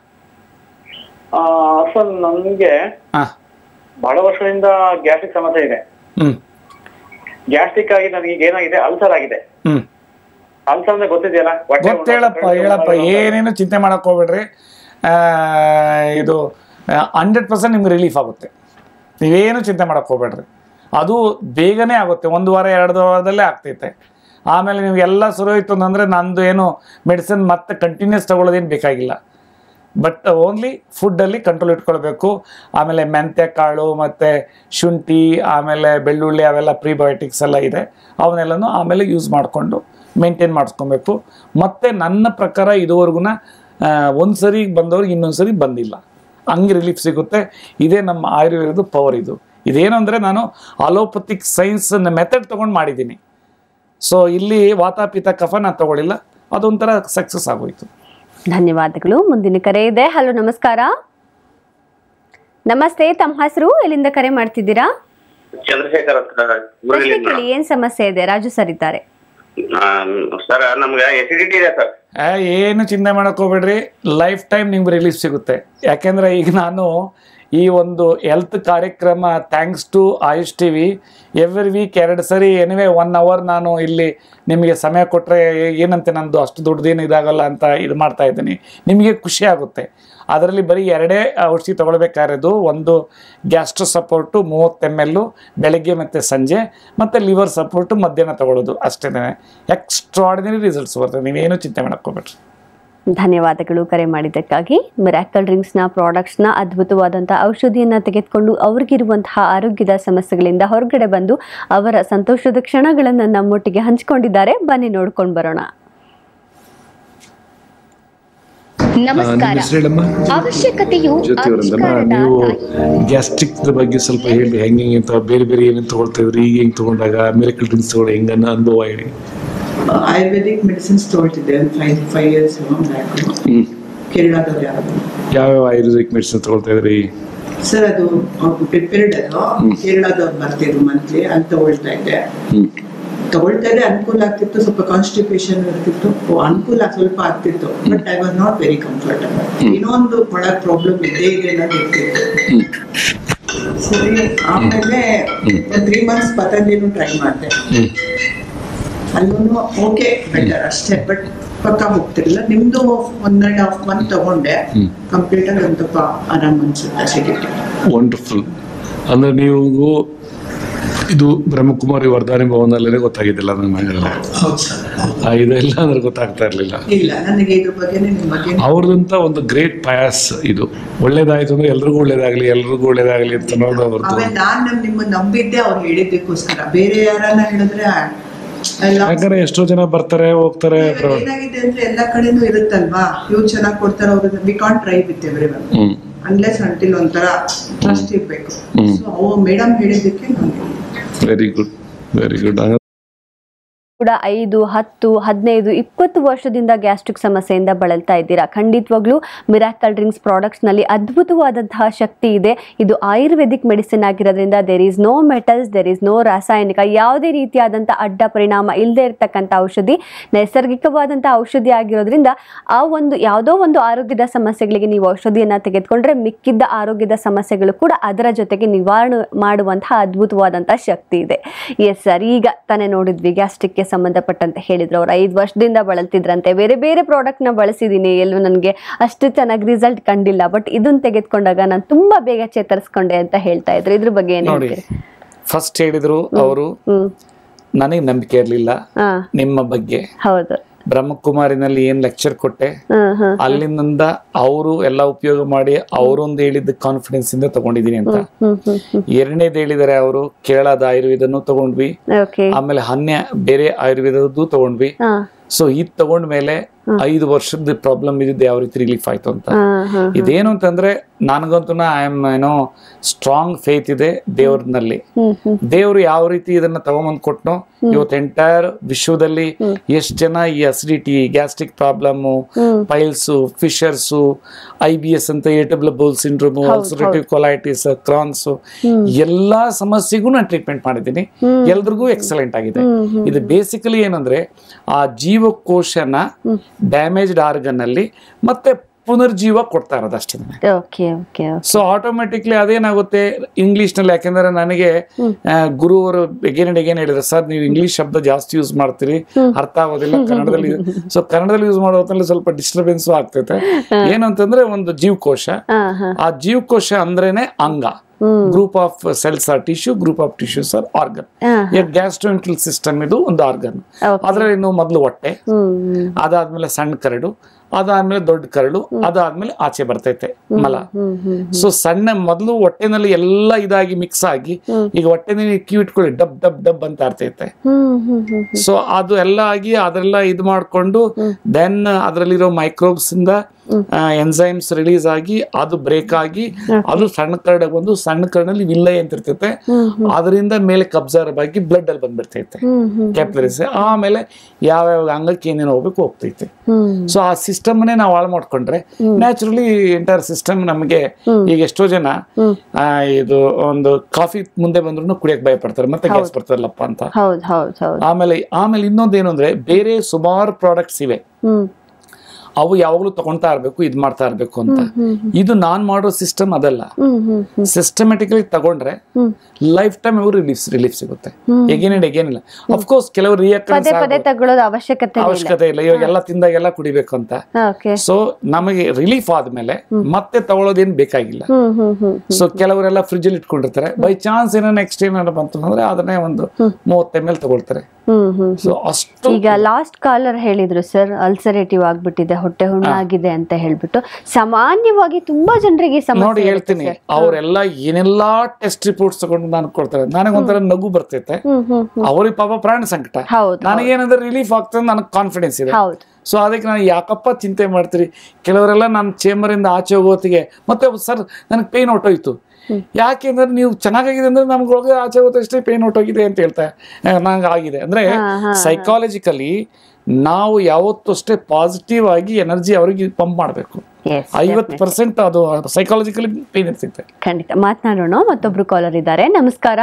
ಸರ್ ನನಗೆ ಹಾಂ ಬಹಳ ವರ್ಷದಿಂದ ಗ್ಯಾಸ್ಟ್ರಿಕ್ ಸಮಸ್ಯೆ ಇದೆ ಹ್ಞೂ ಗ್ಯಾಸ್ಟ್ರಿಕ್ ಆಗಿ ನನಗೆ ಈಗ ಏನಾಗಿದೆ ಅಲ್ಸರ್ ಆಗಿದೆ ಹ್ಞೂ ಅಲ್ಸರ್ ಅಂದ್ರೆ ಗೊತ್ತಿದೆಯಲ್ಲ ಹೊಟ್ಟೆ ಗೊತ್ತು ಹೇಳಪ್ಪ ಹೇಳಪ್ಪ ಏನೇನು ಚಿಂತೆ ಮಾಡಕ್ ಹೋಗ್ಬೇಡ್ರಿ ಆ, ಇದು ಹಂಡ್ರೆಡ್ ಪರ್ಸೆಂಟ್ ನಿಮ್ಗೆ ರಿಲೀಫ್ ಆಗುತ್ತೆ ನೀವೇನು ಚಿಂತೆ ಮಾಡಕ್ ಹೋಗ್ಬೇಡ್ರಿ ಅದು ಬೇಗನೆ ಆಗುತ್ತೆ ಒಂದು ವಾರ ಎರಡು ವಾರದಲ್ಲೇ ಆಗ್ತೈತೆ ಆಮೇಲೆ ನೀವು ಎಲ್ಲ ಸುರೋಯ್ತು ಅಂತಂದರೆ ನಂದು ಏನು ಮೆಡಿಸಿನ್ ಮತ್ತೆ ಕಂಟಿನ್ಯೂಸ್ ತಗೊಳ್ಳೋದೇನು ಬೇಕಾಗಿಲ್ಲ ಬಟ್ ಓನ್ಲಿ ಫುಡ್ಡಲ್ಲಿ ಕಂಟ್ರೋಲ್ ಇಟ್ಕೊಳ್ಬೇಕು ಆಮೇಲೆ ಮೆಂತ್ಯ ಕಾಳು ಮತ್ತು ಶುಂಠಿ ಆಮೇಲೆ ಬೆಳ್ಳುಳ್ಳಿ ಅವೆಲ್ಲ ಪ್ರಿಬಯೋಟಿಕ್ಸ್ ಎಲ್ಲ ಇದೆ ಅವನ್ನೆಲ್ಲನೂ ಆಮೇಲೆ ಯೂಸ್ ಮಾಡಿಕೊಂಡು ಮೇಂಟೈನ್ ಮಾಡಿಸ್ಕೊಬೇಕು ಮತ್ತು ನನ್ನ ಪ್ರಕಾರ ಇದುವರೆಗೂ ಒಂದು ಸರಿ ಬಂದವ್ರಿಗೆ ಇನ್ನೊಂದು ಸರಿ ಬಂದಿಲ್ಲ ಹಂಗೆ ರಿಲೀಫ್ ಸಿಗುತ್ತೆ ಇದೇ ನಮ್ಮ ಆಯುರ್ವೇದದ ಪವರ್ ಇದು ಇದೇನು ಅಂದರೆ ನಾನು ಅಲೋಪತಿಕ್ ಸೈನ್ಸ್ ಮೆಥಡ್ ತೊಗೊಂಡು ಮಾಡಿದ್ದೀನಿ ಸೊ ಇಲ್ಲಿ ವಾತಾಪಿತ ಕಫ ನಾನು ತಗೊಳ್ಳಿಲ್ಲ ಅದೊಂಥರ ಸಕ್ಸಸ್ ಆಗೋಯ್ತು ಧನ್ಯವಾದಗಳು ಮುಂದಿನ ಕರೆ ಇದೆ ಹಲೋ ನಮಸ್ಕಾರ ನಮಸ್ತೆ ತಮ್ಮ ಹೆಸರು ಎಲ್ಲಿಂದ ಕರೆ ಮಾಡ್ತಿದ್ದೀರಾ ಚಂದ್ರಶೇಖರ್ ಹತ್ರ ಪ್ರಶ್ನೆ ಮುರುಳಿಲಿಂದ ಕೇಳಿ ಏನ್ ಸಮಸ್ಯೆ ಇದೆ ರಾಜು ಸರ್ ಇದ್ದಾರೆ ಸರ್ ನಮ್ಗೆ ಎಸಿಡಿಟಿ ಇದೆ ಸರ್ ಆ, ಏನು ಚಿಂತೆ ಮಾಡಕ್ ಹೋಗ್ಬೇಡ್ರಿ ಲೈಫ್ ಟೈಮ್ ನಿಮ್ಗೆ ರಿಲೀಫ್ ಸಿಗುತ್ತೆ ಯಾಕೆಂದ್ರೆ ಈಗ ನಾನು ಈ ಒಂದು ಹೆಲ್ತ್ ಕಾರ್ಯಕ್ರಮ thanks to Ayush T V every week ಎರಡು ಸರಿ ಎನಿವೆ ಒನ್ ಅವರ್ ನಾನು ಇಲ್ಲಿ ನಿಮಗೆ ಸಮಯ ಕೊಟ್ಟರೆ ಏನಂತೆ ನಂದು ಅಷ್ಟು ದೊಡ್ಡದೇನು ಇದಾಗಲ್ಲ ಅಂತ ಇದು ಮಾಡ್ತಾ ಇದ್ದೀನಿ ನಿಮಗೆ ಖುಷಿ ಆಗುತ್ತೆ ಅದರಲ್ಲಿ ಬರೀ ಎರಡೇ ಔಷಧಿ ತೊಗೊಳ್ಬೇಕಾಗಿರೋದು ಒಂದು ಗ್ಯಾಸ್ಟ್ರೋ ಸಪೋರ್ಟು ಮೂವತ್ತು ಎಮ್ ಎಲ್ಲು ಬೆಳಗ್ಗೆ ಮತ್ತು ಸಂಜೆ ಮತ್ತು ಲಿವರ್ ಸಪೋರ್ಟು ಮಧ್ಯಾಹ್ನ ತಗೊಳ್ಳೋದು ಅಷ್ಟೇ ಎಕ್ಸ್ಟ್ರಾರ್ಡಿನರಿ ರಿಸಲ್ಟ್ಸ್ ಬರ್ತದೆ ನೀವೇನು ಚಿಂತೆ ಮಾಡಕ್ಕೆ ಹೋಗ್ಬೇಡ್ರಿ ಧನ್ಯವಾದಗಳು ಕರೆ ಮಾಡಿದ್ದಕ್ಕಾಗಿ ಮಿರಾಕಲ್ ಡ್ರಿಂಕ್ಸ್ನ ಪ್ರಾಡಕ್ಟ್ಸ್ನ ಅದ್ಭುತವಾದಂತಹ ಔಷಧಿಯನ್ನ ತೆಗೆದುಕೊಂಡು ಅವ್ರಿಗಿರುವಂತಹ ಆರೋಗ್ಯದ ಸಮಸ್ಯೆಗಳಿಂದ ಹೊರಗಡೆ ಬಂದು ಅವರ ಸಂತೋಷದ ಕ್ಷಣಗಳನ್ನು ನಮ್ಮೊಟ್ಟಿಗೆ ಹಂಚಿಕೊಂಡಿದ್ದಾರೆ ಬನ್ನಿ ನೋಡ್ಕೊಂಡು ಬರೋಣ ನಮಸ್ಕಾರ ಹೇಳಮ್ಮ ಅವಶ್ಯಕತೆಯು ಜ್ಯೋತಿಯವರಲ್ಲಮ್ಮ ಆವಿಷ್ಕಾರದ ನೀವು ತಾಯಿ. ಗ್ಯಾಸ್ಟ್ರಿಕ್ ಬಗ್ಗೆ ಸ್ವಲ್ಪ ಹೇಳಿ ಹೆಂಗೆ ಹೆಂಗೆ ಅಂತ ಬೇರೆ ಬೇರೆ ಏನೇನು ತಗೊಳ್ತಾ ಇದ್ರಿ ಈಗ ಹೆಂಗೆ ತಗೊಂಡಾಗ ಮಿರಕಲ್ ಡ್ರಿಂಕ್ಸ್ ತಗೊಂಡು ಹೆಂಗ ಅನುಭವ ಹೇಳಿ ಆಯುರ್ವೇದಿಕ್ ಮೆಡಿಸಿನ್ಸ್ ತೊಗೊಳ್ತಿದ್ದೆ ಒಂದು five five years back hmm ಕೇರಳದವ್ರು ಯಾರು ಯಾವ್ಯಾವ ಆಯುರ್ವೇದಿಕ್ ಮೆಡಿಸಿನ್ ತಗೊಳ್ತಾ ಇದ್ರಿ ಸರ್ ಅದು ಪ್ರಿಪೇರ್ಡ್ ಅದು ಕೇರಳದವ್ರು ಬರ್ತಿದ್ರು ಮಂತ್ಲಿ ಅದು ತಗೊಳ್ತಾ ಇದ್ದೆ ಹ್ಮ್ ತಗೊಳ್ತಾ ಇದ್ದೆ ಅನುಕೂಲ ಆಗ್ತಿತ್ತು ಸ್ವಲ್ಪ ಕಾನ್ಸ್ಟಿಪೇಷನ್ ಇರ್ತಿತ್ತು ಓ, ಅನುಕೂಲ ಸ್ವಲ್ಪ ಆಗ್ತಿತ್ತು but I was not very comfortable ಇನ್ನೊಂದು ಒಳಗ್ ಪ್ರಾಬ್ಲಮ್ ಇದ್ದೇ ಇದೆ ಅನ್ನೋದು ಇರ್ತಿತ್ತು ಸರಿ ಆಮೇಲೆ ತ್ರೀ ಮಂತ್ಸ್ ಪತಂಜಲಿನೂ ಟ್ರೈ ಮಾಡಿದೆ ಹ್ಮ್ ಅಲ್ಲೂ ಓಕೆ ಬೆಟರ್ ಅಷ್ಟೇ ಬಟ್ ಪಕ್ಕ ಹೋಗ್ತಿರ್ಲಿಲ್ಲ ನಿಮ್ದು ಒನ್ ಅಂಡ್ ಹಾಫ್ ಮಂತ್ ತಗೊಂಡೆ ಹ್ಮ್. ಕಂಪ್ಲೀಟ್ ಆಗಿ ಒಂದು ಸ್ವಲ್ಪ ಆರಾಮ್ ಅನ್ಸುತ್ತೆ ಅಸಿಡಿಟಿ ವಂಡರ್ಫುಲ್ ಅಂದ್ರೆ ನೀವು ಇದು ಬ್ರಹ್ಮಕುಮಾರಿ ವರ್ಧಾನಿ ಭವನಲ್ಲೇ ಗೊತ್ತಾಗಿದ್ದಿಲ್ಲ ನನಗೆ ಹೌದು ಸರ್ ಆ, ಇದೆಲ್ಲ ಅಂದ್ರೆ ಗೊತ್ತಾಗ್ತಾ ಇರ್ಲಿಲ್ಲ ಇಲ್ಲ ನನಗೆ ಇದ್ರ ಬಗ್ಗೆನೇ ನಿಮ್ಮ ಬಗ್ಗೆ ಅವ್ರದಂತ ಒಂದು ಗ್ರೇಟ್ ಪಾಯಸ್ ಇದು ಒಳ್ಳೇದಾಯ್ತು ಅಂದ್ರೆ ಎಲ್ರಿಗೂ ಒಳ್ಳೇದಾಗ್ಲಿ ಎಲ್ರಿಗೂ ಒಳ್ಳೇದಾಗ್ಲಿ ಅಂತ ಅನ್ನೋದು ಅವ್ರದ್ದು ಆಮೇಲೆ ನಾನ್ ನಮ್ ನಿಮ್ಮ ನಂಬಿದ್ದೆ ಅವ್ರು ಹೇಳಿದ್ದಕ್ಕೋಸ್ಕರ ಬೇರೆ ಯಾರನ್ನ ಹೇಳಿದ್ರೆ ಎಲ್ಲ ಯಾಕಂದ್ರೆ ಎಷ್ಟೋ ಜನ ಬರ್ತಾರೆ ಹೋಗ್ತಾರೆ ಪ್ರ- ಏನಾಗಿದೆ ಅಂದ್ರೆ ಎಲ್ಲಾ ಕಡೆನೂ ಇರುತ್ತಲ್ವಾ ಇವ್ರು ಚೆನ್ನಾಗಿ ಕೊಡ್ತಾರ ಅವ್ರಿಗೆ we can't try with every one hmm unless until ಒಂಥರ ಟ್ರಸ್ಟ್ ಇರ್ಬೇಕು ಹ್ಮ್. ಸೊ ಅವು ಮೇಡಮ್ ಹೇಳಿದ್ದಕ್ಕೆ ನಾನು ವೆರಿ ಗುಡ್ ವೆರಿ ಗುಡ್ ಕೂಡ ಐದು ಹತ್ತು ಹದಿನೈದು ಇಪ್ಪತ್ತು ವರ್ಷದಿಂದ ಗ್ಯಾಸ್ಟ್ರಿಕ್ ಸಮಸ್ಯೆಯಿಂದ ಬಳಲ್ತಾ ಇದ್ದೀರಾ ಖಂಡಿತವಾಗ್ಲೂ ಮಿರಾಕಲ್ ಡ್ರಿಂಕ್ಸ್ ಪ್ರಾಡಕ್ಟ್ಸ್ನಲ್ಲಿ ಅದ್ಭುತವಾದಂತಹ ಶಕ್ತಿ ಇದೆ ಇದು ಆಯುರ್ವೇದಿಕ್ ಮೆಡಿಸಿನ್ ಆಗಿರೋದ್ರಿಂದ there is no metals there is no ರಾಸಾಯನಿಕ ಯಾವುದೇ ರೀತಿಯಾದಂಥ ಅಡ್ಡ ಪರಿಣಾಮ ಇಲ್ಲದೆ ಇರತಕ್ಕಂಥ ಔಷಧಿ ನೈಸರ್ಗಿಕವಾದಂಥ ಔಷಧಿ ಆಗಿರೋದ್ರಿಂದ ಆ ಒಂದು ಯಾವುದೋ ಒಂದು ಆರೋಗ್ಯದ ಸಮಸ್ಯೆಗಳಿಗೆ ನೀವು ಔಷಧಿಯನ್ನು ತೆಗೆದುಕೊಂಡ್ರೆ ಮಿಕ್ಕಿದ್ದ ಆರೋಗ್ಯದ ಸಮಸ್ಯೆಗಳು ಕೂಡ ಅದರ ಜೊತೆಗೆ ನಿವಾರಣೆ ಮಾಡುವಂತಹ ಅದ್ಭುತವಾದಂಥ ಶಕ್ತಿ ಇದೆ ಎಸ್ ಸರ್ ಈಗ ತಾನೇ ನೋಡಿದ್ವಿ ಗ್ಯಾಸ್ಟ್ರಿಕ್ಗೆ ಸಂಬಂಧಪಟ್ಟಂತೆ ಹೇಳಿದ್ರು ಅವ್ರು ಐದು ವರ್ಷದಿಂದ ಬಳಲ್ತಿದ್ರಂತೆ ಬೇರೆ ಬೇರೆ ಪ್ರಾಡಕ್ಟ್ನ ಬಳಸಿದ್ದೀನಿ ಎಲ್ಲೂ ನನಗೆ ಅಷ್ಟು ಚೆನ್ನಾಗಿ ರಿಸಲ್ಟ್ ಕಂಡಿಲ್ಲ ಬಟ್ ಇದನ್ನ ತೆಗೆದುಕೊಂಡಾಗ ನಾನು ತುಂಬಾ ಬೇಗ ಚೇತರಿಸ್ಕೊಂಡೆ ಅಂತ ಹೇಳ್ತಾ ಇದ್ರು ಇದ್ರ ಬಗ್ಗೆ ಏನು ನೋಡಿ ಹೇಳ್ತೀರಿ ಫಸ್ಟ್ ಹೇಳಿದ್ರು ಅವರು ಹ್ಮ್ ನನಗೆ ನಂಬಿಕೆ ಇರಲಿಲ್ಲ ಹಾ ನಿಮ್ಮ ಬಗ್ಗೆ ಹೌದು ಬ್ರಹ್ಮಕುಮಾರಿನಲ್ಲಿ ಏನ್ ಲೆಕ್ಚರ್ ಕೊಟ್ಟೆ ಹ್ಮ್ ಹ್ಮ್ ಅಲ್ಲಿಂದ ಅವರು ಎಲ್ಲ ಉಪಯೋಗ ಮಾಡಿ ಅವರೊಂದು ಹೇಳಿದ ಕಾನ್ಫಿಡೆನ್ಸ್ ಇಂದ ತಗೊಂಡಿದ್ದೀನಿ ಅಂತ ಹ್ಮ್ ಹ್ಮ್ ಹ್ಮ್ ಎರಡನೇದು ಹೇಳಿದಾರೆ ಅವರು ಕೇರಳದ ಆಯುರ್ವೇದನು ತಗೊಂಡ್ವಿ ಓಕೆ ಆಮೇಲೆ ಹನ್ಯ ಬೇರೆ ಆಯುರ್ವೇದದ್ದು ತಗೊಂಡ್ವಿ ಹಾ ಸೊ ಇದ್ ತಗೊಂಡ್ಮೇಲೆ ಐದು ವರ್ಷದ ಪ್ರಾಬ್ಲಮ್ ಇದ್ದಿದ್ದು ಯಾವ ರೀತಿ ರಿಲೀಫ್ ಆಯ್ತು ಅಂತ ಹಾ ಹಾ ಇದೇನು ಅಂತಂದ್ರೆ ನನಗಂತೂ ಐ ಆಮ್ ಏನೋ ಸ್ಟ್ರಾಂಗ್ ಫೇತ್ ಇದೆ ದೇವ್ರನಲ್ಲಿ ಹ್ಮ್ ಹ್ಮ್ ದೇವ್ರು ಯಾವ ರೀತಿ ಇದನ್ನ ತಗೊಂಬಂದ್ ಕೊಟ್ನೋ ಇವತ್ತು ಎಂಟೈರ್ ವಿಶ್ವದಲ್ಲಿ ಎಷ್ಟು ಜನ ಈ acidity gastric problem piles fissures I B S ಅಂತ irritable bowel syndrome ulcerative colitis Crohn's ಎಲ್ಲಾ ಸಮಸ್ಯೆಗೂ ನಾನು ಟ್ರೀಟ್ಮೆಂಟ್ ಮಾಡಿದ್ದೀನಿ ಎಲ್ರಿಗೂ ಎಕ್ಸಲೆಂಟ್ ಆಗಿದೆ ಇದು ಬೇಸಿಕಲಿ ಏನಂದ್ರೆ ಆ ಜೀವಕೋಶನ ಡ್ಯಾಮೇಜ್ಡ್ ಆರ್ಗನ್ ಅಲ್ಲಿ ಮತ್ತೆ ಪುನರ್ಜೀವ ಕೊಡ್ತಾ ಇರೋದು ಅಷ್ಟೇ ಓಕೆ ಓಕೆ ಸೊ ಆಟೋಮೆಟಿಕ್ಲಿ ಅದೇನಾಗುತ್ತೆ ಇಂಗ್ಲಿಷ್ ನಲ್ಲಿ ಯಾಕೆಂದ್ರೆ ನನಗೆ ಆ, ಗುರು ಅವರು ಎಗೇನ್ ಅಂಡ್ ಎಗೇನ್ ಹೇಳಿದ್ರು ಸರ್ ನೀವು ಇಂಗ್ಲಿಷ್ ಶಬ್ದ ಜಾಸ್ತಿ ಯೂಸ್ ಮಾಡ್ತೀರಿ ಅರ್ಥ ಆಗೋದಿಲ್ಲ ಕನ್ನಡದಲ್ಲಿ ಸೊ ಕನ್ನಡದಲ್ಲಿ ಯೂಸ್ ಮಾಡೋ ಹೊತ್ತಲ್ಲಿ ಸ್ವಲ್ಪ ಡಿಸ್ಟರ್ಬೆನ್ಸ್ ಆಗ್ತೈತೆ ಏನು ಅಂತಂದ್ರೆ ಒಂದು ಜೀವಕೋಶ ಹಾ ಹಾ ಆ ಜೀವಕೋಶ ಅಂದ್ರೇನೆ ಅಂಗ group of cells or tissue group of tissues or organ ಹಾ ಗ್ಯಾಸ್ಟ್ರೋಂಟ್ರಲ್ ಸಿಸ್ಟಮ್ ಇದು ಒಂದು ಆರ್ಗನ್ Okay. ಅದ್ರಲ್ಲಿ ಇನ್ನು ಮೊದಲು ಹೊಟ್ಟೆ ಹ್ಮ್ ಅದಾದ್ಮೇಲೆ ಸಣ್ಣ ಕರಡು ಅದಾದ್ಮೇಲೆ ದೊಡ್ಡ ಕರಳು ಅದಾದ್ಮೇಲೆ ಆಚೆ ಬರ್ತೈತೆ ಮಲ ಹ್ಮ್ ಹ್ಮ್ ಸೊ ಸಣ್ಣ ಮೊದಲು ಹೊಟ್ಟೆನಲ್ಲಿ ಎಲ್ಲ ಇದಾಗಿ ಮಿಕ್ಸ್ ಆಗಿ ಈಗ ಹೊಟ್ಟೆನಲ್ಲಿ ಕ್ಯೂ ಇಟ್ಕೊಳ್ಳಿ ಡಬ್ ಡಬ್ ಡಬ್ ಅಂತ ಆಡ್ತೈತೆ ಹ್ಮ್ ಹ್ಮ್ ಹ್ಮ್ ಸೊ ಅದು ಎಲ್ಲ ಆಗಿ ಅದೆಲ್ಲ ಇದು ಮಾಡಿಕೊಂಡು ದೆನ್ ಅದರಲ್ಲಿರೋ ಮೈಕ್ರೋಬ್ಸ್ ಇಂದ ಎನ್ಸೈಮ್ಸ್ ರಿಲೀಸ್ ಆಗಿ ಅದು ಬ್ರೇಕ್ ಆಗಿ ಅದು ಸಣ್ಣ ಕರಡಿಗೆ ಬಂದು ಸಣ್ಣ ಕರಡಲ್ಲಿ ವಿಲ್ಲೈ ಅಂತ ಇರ್ತೈತೆ ಅದರಿಂದ ಮೇಲೆ ಅಬ್ಸರ್ವ್ ಆಗಿ ಬ್ಲಡ್ ಅಲ್ಲಿ ಬಂದ್ಬಿಡ್ತೈತೆ ಹ್ಮ್ ಹ್ಮ್ ಕ್ಯಾಪಿಲರೀಸ್ ಆಮೇಲೆ ಯಾವ್ಯಾವ ಅಂಗಕ್ಕೆ ಏನೇನು ಹೋಗ್ಬೇಕು ಹೋಗ್ತೈತೆ ಹ್ಮ್ ಸೊ ಆ ಸಿಸ್ಟಮ್ನೇ ನಾವು ಹಾಳು ಮಾಡ್ಕೊಂಡ್ರೆ ನ್ಯಾಚುರಲಿ ಎಂಟೈರ್ ಸಿಸ್ಟಮ್ ನಮಗೆ ಈಗ ಎಷ್ಟೋ ಜನ ಆ, ಇದು ಒಂದು ಕಾಫಿ ಮುಂದೆ ಬಂದ್ರು ಕುಡಿಯಕ್ ಭಯ ಪಡ್ತಾರೆ ಮತ್ತೆ ಗ್ಯಾಸ್ ಬರ್ತದಲ್ಲಪ್ಪ ಅಂತ ಹೌದ್ ಹೌದ್ ಹೌದ್ ಆಮೇಲೆ ಆಮೇಲೆ ಇನ್ನೊಂದೇನು ಅಂದ್ರೆ ಬೇರೆ ಸುಮಾರು ಪ್ರಾಡಕ್ಟ್ಸ್ ಇವೆ ಹ್ಮ್ ಅವು ಯಾವಾಗಲೂ ತಗೊಳ್ತಾ ಇರ್ಬೇಕು ಇದ್ ಮಾಡ್ತಾ ಇರ್ಬೇಕು ಅಂತ ಇದು ನಾನ್ ಮಾಡೋ ಸಿಸ್ಟಮ್ ಅದಲ್ಲ ಹ್ಮ್ ಹ್ಮ್ ಹ್ಮ್ ಸಿಸ್ಟಮೆಟಿಕಲಿ ತಗೊಂಡ್ರೆ ಹ್ಮ್. ಲೈಫ್ ಟೈಮ್ ಇವರು ರಿಲೀಫ್ ರಿಲೀಫ್ ಸಿಗುತ್ತೆ ಎಗೇನ್ ಅಂಡ್ ಎಗೇನ್ ಇಲ್ಲ ಅಫ್ಕೋರ್ಸ್ ಕೆಲವು ಪದೇ ರಿಯಾಕ್ಟನ್ಸ್ ಪದೇ ತಗೊಳ್ಳೋದು ಅವಶ್ಯಕತೆ ಇಲ್ಲ ಅವಶ್ಯಕತೆ ಇಲ್ಲ ಇವಾಗೆಲ್ಲ ತಿಂದಾಗೆಲ್ಲ ಕುಡಿಬೇಕು ಅಂತ ಓಕೆ ಸೊ ನಮಗೆ ರಿಲೀಫ್ ಆದ್ಮೇಲೆ ಮತ್ತೆ ತಗೊಳ್ಳೋದೇನು ಬೇಕಾಗಿಲ್ಲ ಹ್ಮ್ ಹ್ಮ್ ಹ್ಮ್ ಸೊ ಕೆಲವರೆಲ್ಲ ಫ್ರಿಜ್ ಅಲ್ಲಿ ಇಟ್ಕೊಂಡಿರ್ತಾರೆ ಬೈ ಚಾನ್ಸ್ ಏನೋ ನೆಕ್ಸ್ಟ್ ಏನಾದ್ರು ಬಂತು ಅಂದ್ರೆ ಅದನ್ನೇ ಒಂದು ಮೂವತ್ತು ಎಮ್ ಎಲ್ ತಗೊಳ್ತಾರೆ ಹ್ಮ್ ಹ್ಮ್ ಸೊ ಅಷ್ಟು ಈಗ ಲಾಸ್ಟ್ ಕಾಲರ್ ಹೇಳಿದ್ರು ಸರ್ ಅಲ್ಸರೇಟಿವ್ ಆಗ್ಬಿಟ್ಟಿದೆ ಹೊಟ್ಟೆ ಹುಣ್ಣಾಗಿದೆ ಅಂತ ಹೇಳ್ಬಿಟ್ಟು ಸಾಮಾನ್ಯವಾಗಿ ತುಂಬಾ ಜನರಿಗೆ ಈ ನೋಡಿ ಸಮಸ್ಯೆ ಇರುತ್ತೆ ಹೇಳ್ತೀನಿ sir. ಅವರೆಲ್ಲ ಏನೆಲ್ಲಾ ಟೆಸ್ಟ್ ರಿಪೋರ್ಟ್ಸ್ ತಗೊಂಡು ನಾನು ಕೊಡ್ತಾರೆ ನನಗೊಂಥರ ನಗು ಬರ್ತೈತೆ ಹ್ಮ್ ಹ್ಮ್ ಹ್ಮ್. ಅವ್ರಿಗೆ ಪಾಪ ಪ್ರಾಣ ಸಂಕಟ ಹೌದು ನನಗೇನಂದ್ರೆ ರಿಲೀಫ್ ಆಗ್ತದೆ ನನಗೆ ಕಾನ್ಫಿಡೆನ್ಸ್ ಇದೆ ಹೌದು ಸೊ ಅದಕ್ಕೆ ನಾನು ಯಾಕಪ್ಪ ಚಿಂತೆ ಮಾಡ್ತೀರಿ ಕೆಲವರೆಲ್ಲ ನನ್ನ ಚೇಂಬರಿಂದ ಆಚೆ ಹೋಗೋತ್ತಿಗೆ ಮತ್ತೆ ಸರ್ ನನಗೆ ಪೇನ್ ಹೊಟ್ಟೋಯ್ತು ಯಾಕೆಂದ್ರೆ ನೀವು ಚೆನ್ನಾಗಿದೆ ಅಂದ್ರೆ ನಮ್ಗೆ ಒಳಗೆ ಆಚೆ ಹೋದಷ್ಟೇ ಪೇನ್ ಹೊಟ್ಟೋಗಿದೆ ಅಂತ ಹೇಳ್ತಾರೆ ನಂಗೆ ಆಗಿದೆ ಅಂದ್ರೆ ಸೈಕಾಲಜಿಕಲಿ ನಾವು ಯಾವತ್ತೂ ಅಷ್ಟೇ ಪಾಸಿಟಿವ್ ಆಗಿ ಎನರ್ಜಿ ಅವರಿಗೆ ಪಂಪ್ ಮಾಡಬೇಕು ಎಸ್ ಐವತ್ತು ಪರ್ಸೆಂಟ್ ಅದು ಸೈಕಾಲಜಿಕಲಿ ಪೇನ್ ಇರ್ತೈತೆ ಖಂಡಿತ ಮಾತನಾಡೋಣ ಮತ್ತೊಬ್ರು ಕಾಲರ್ ಇದ್ದಾರೆ ನಮಸ್ಕಾರ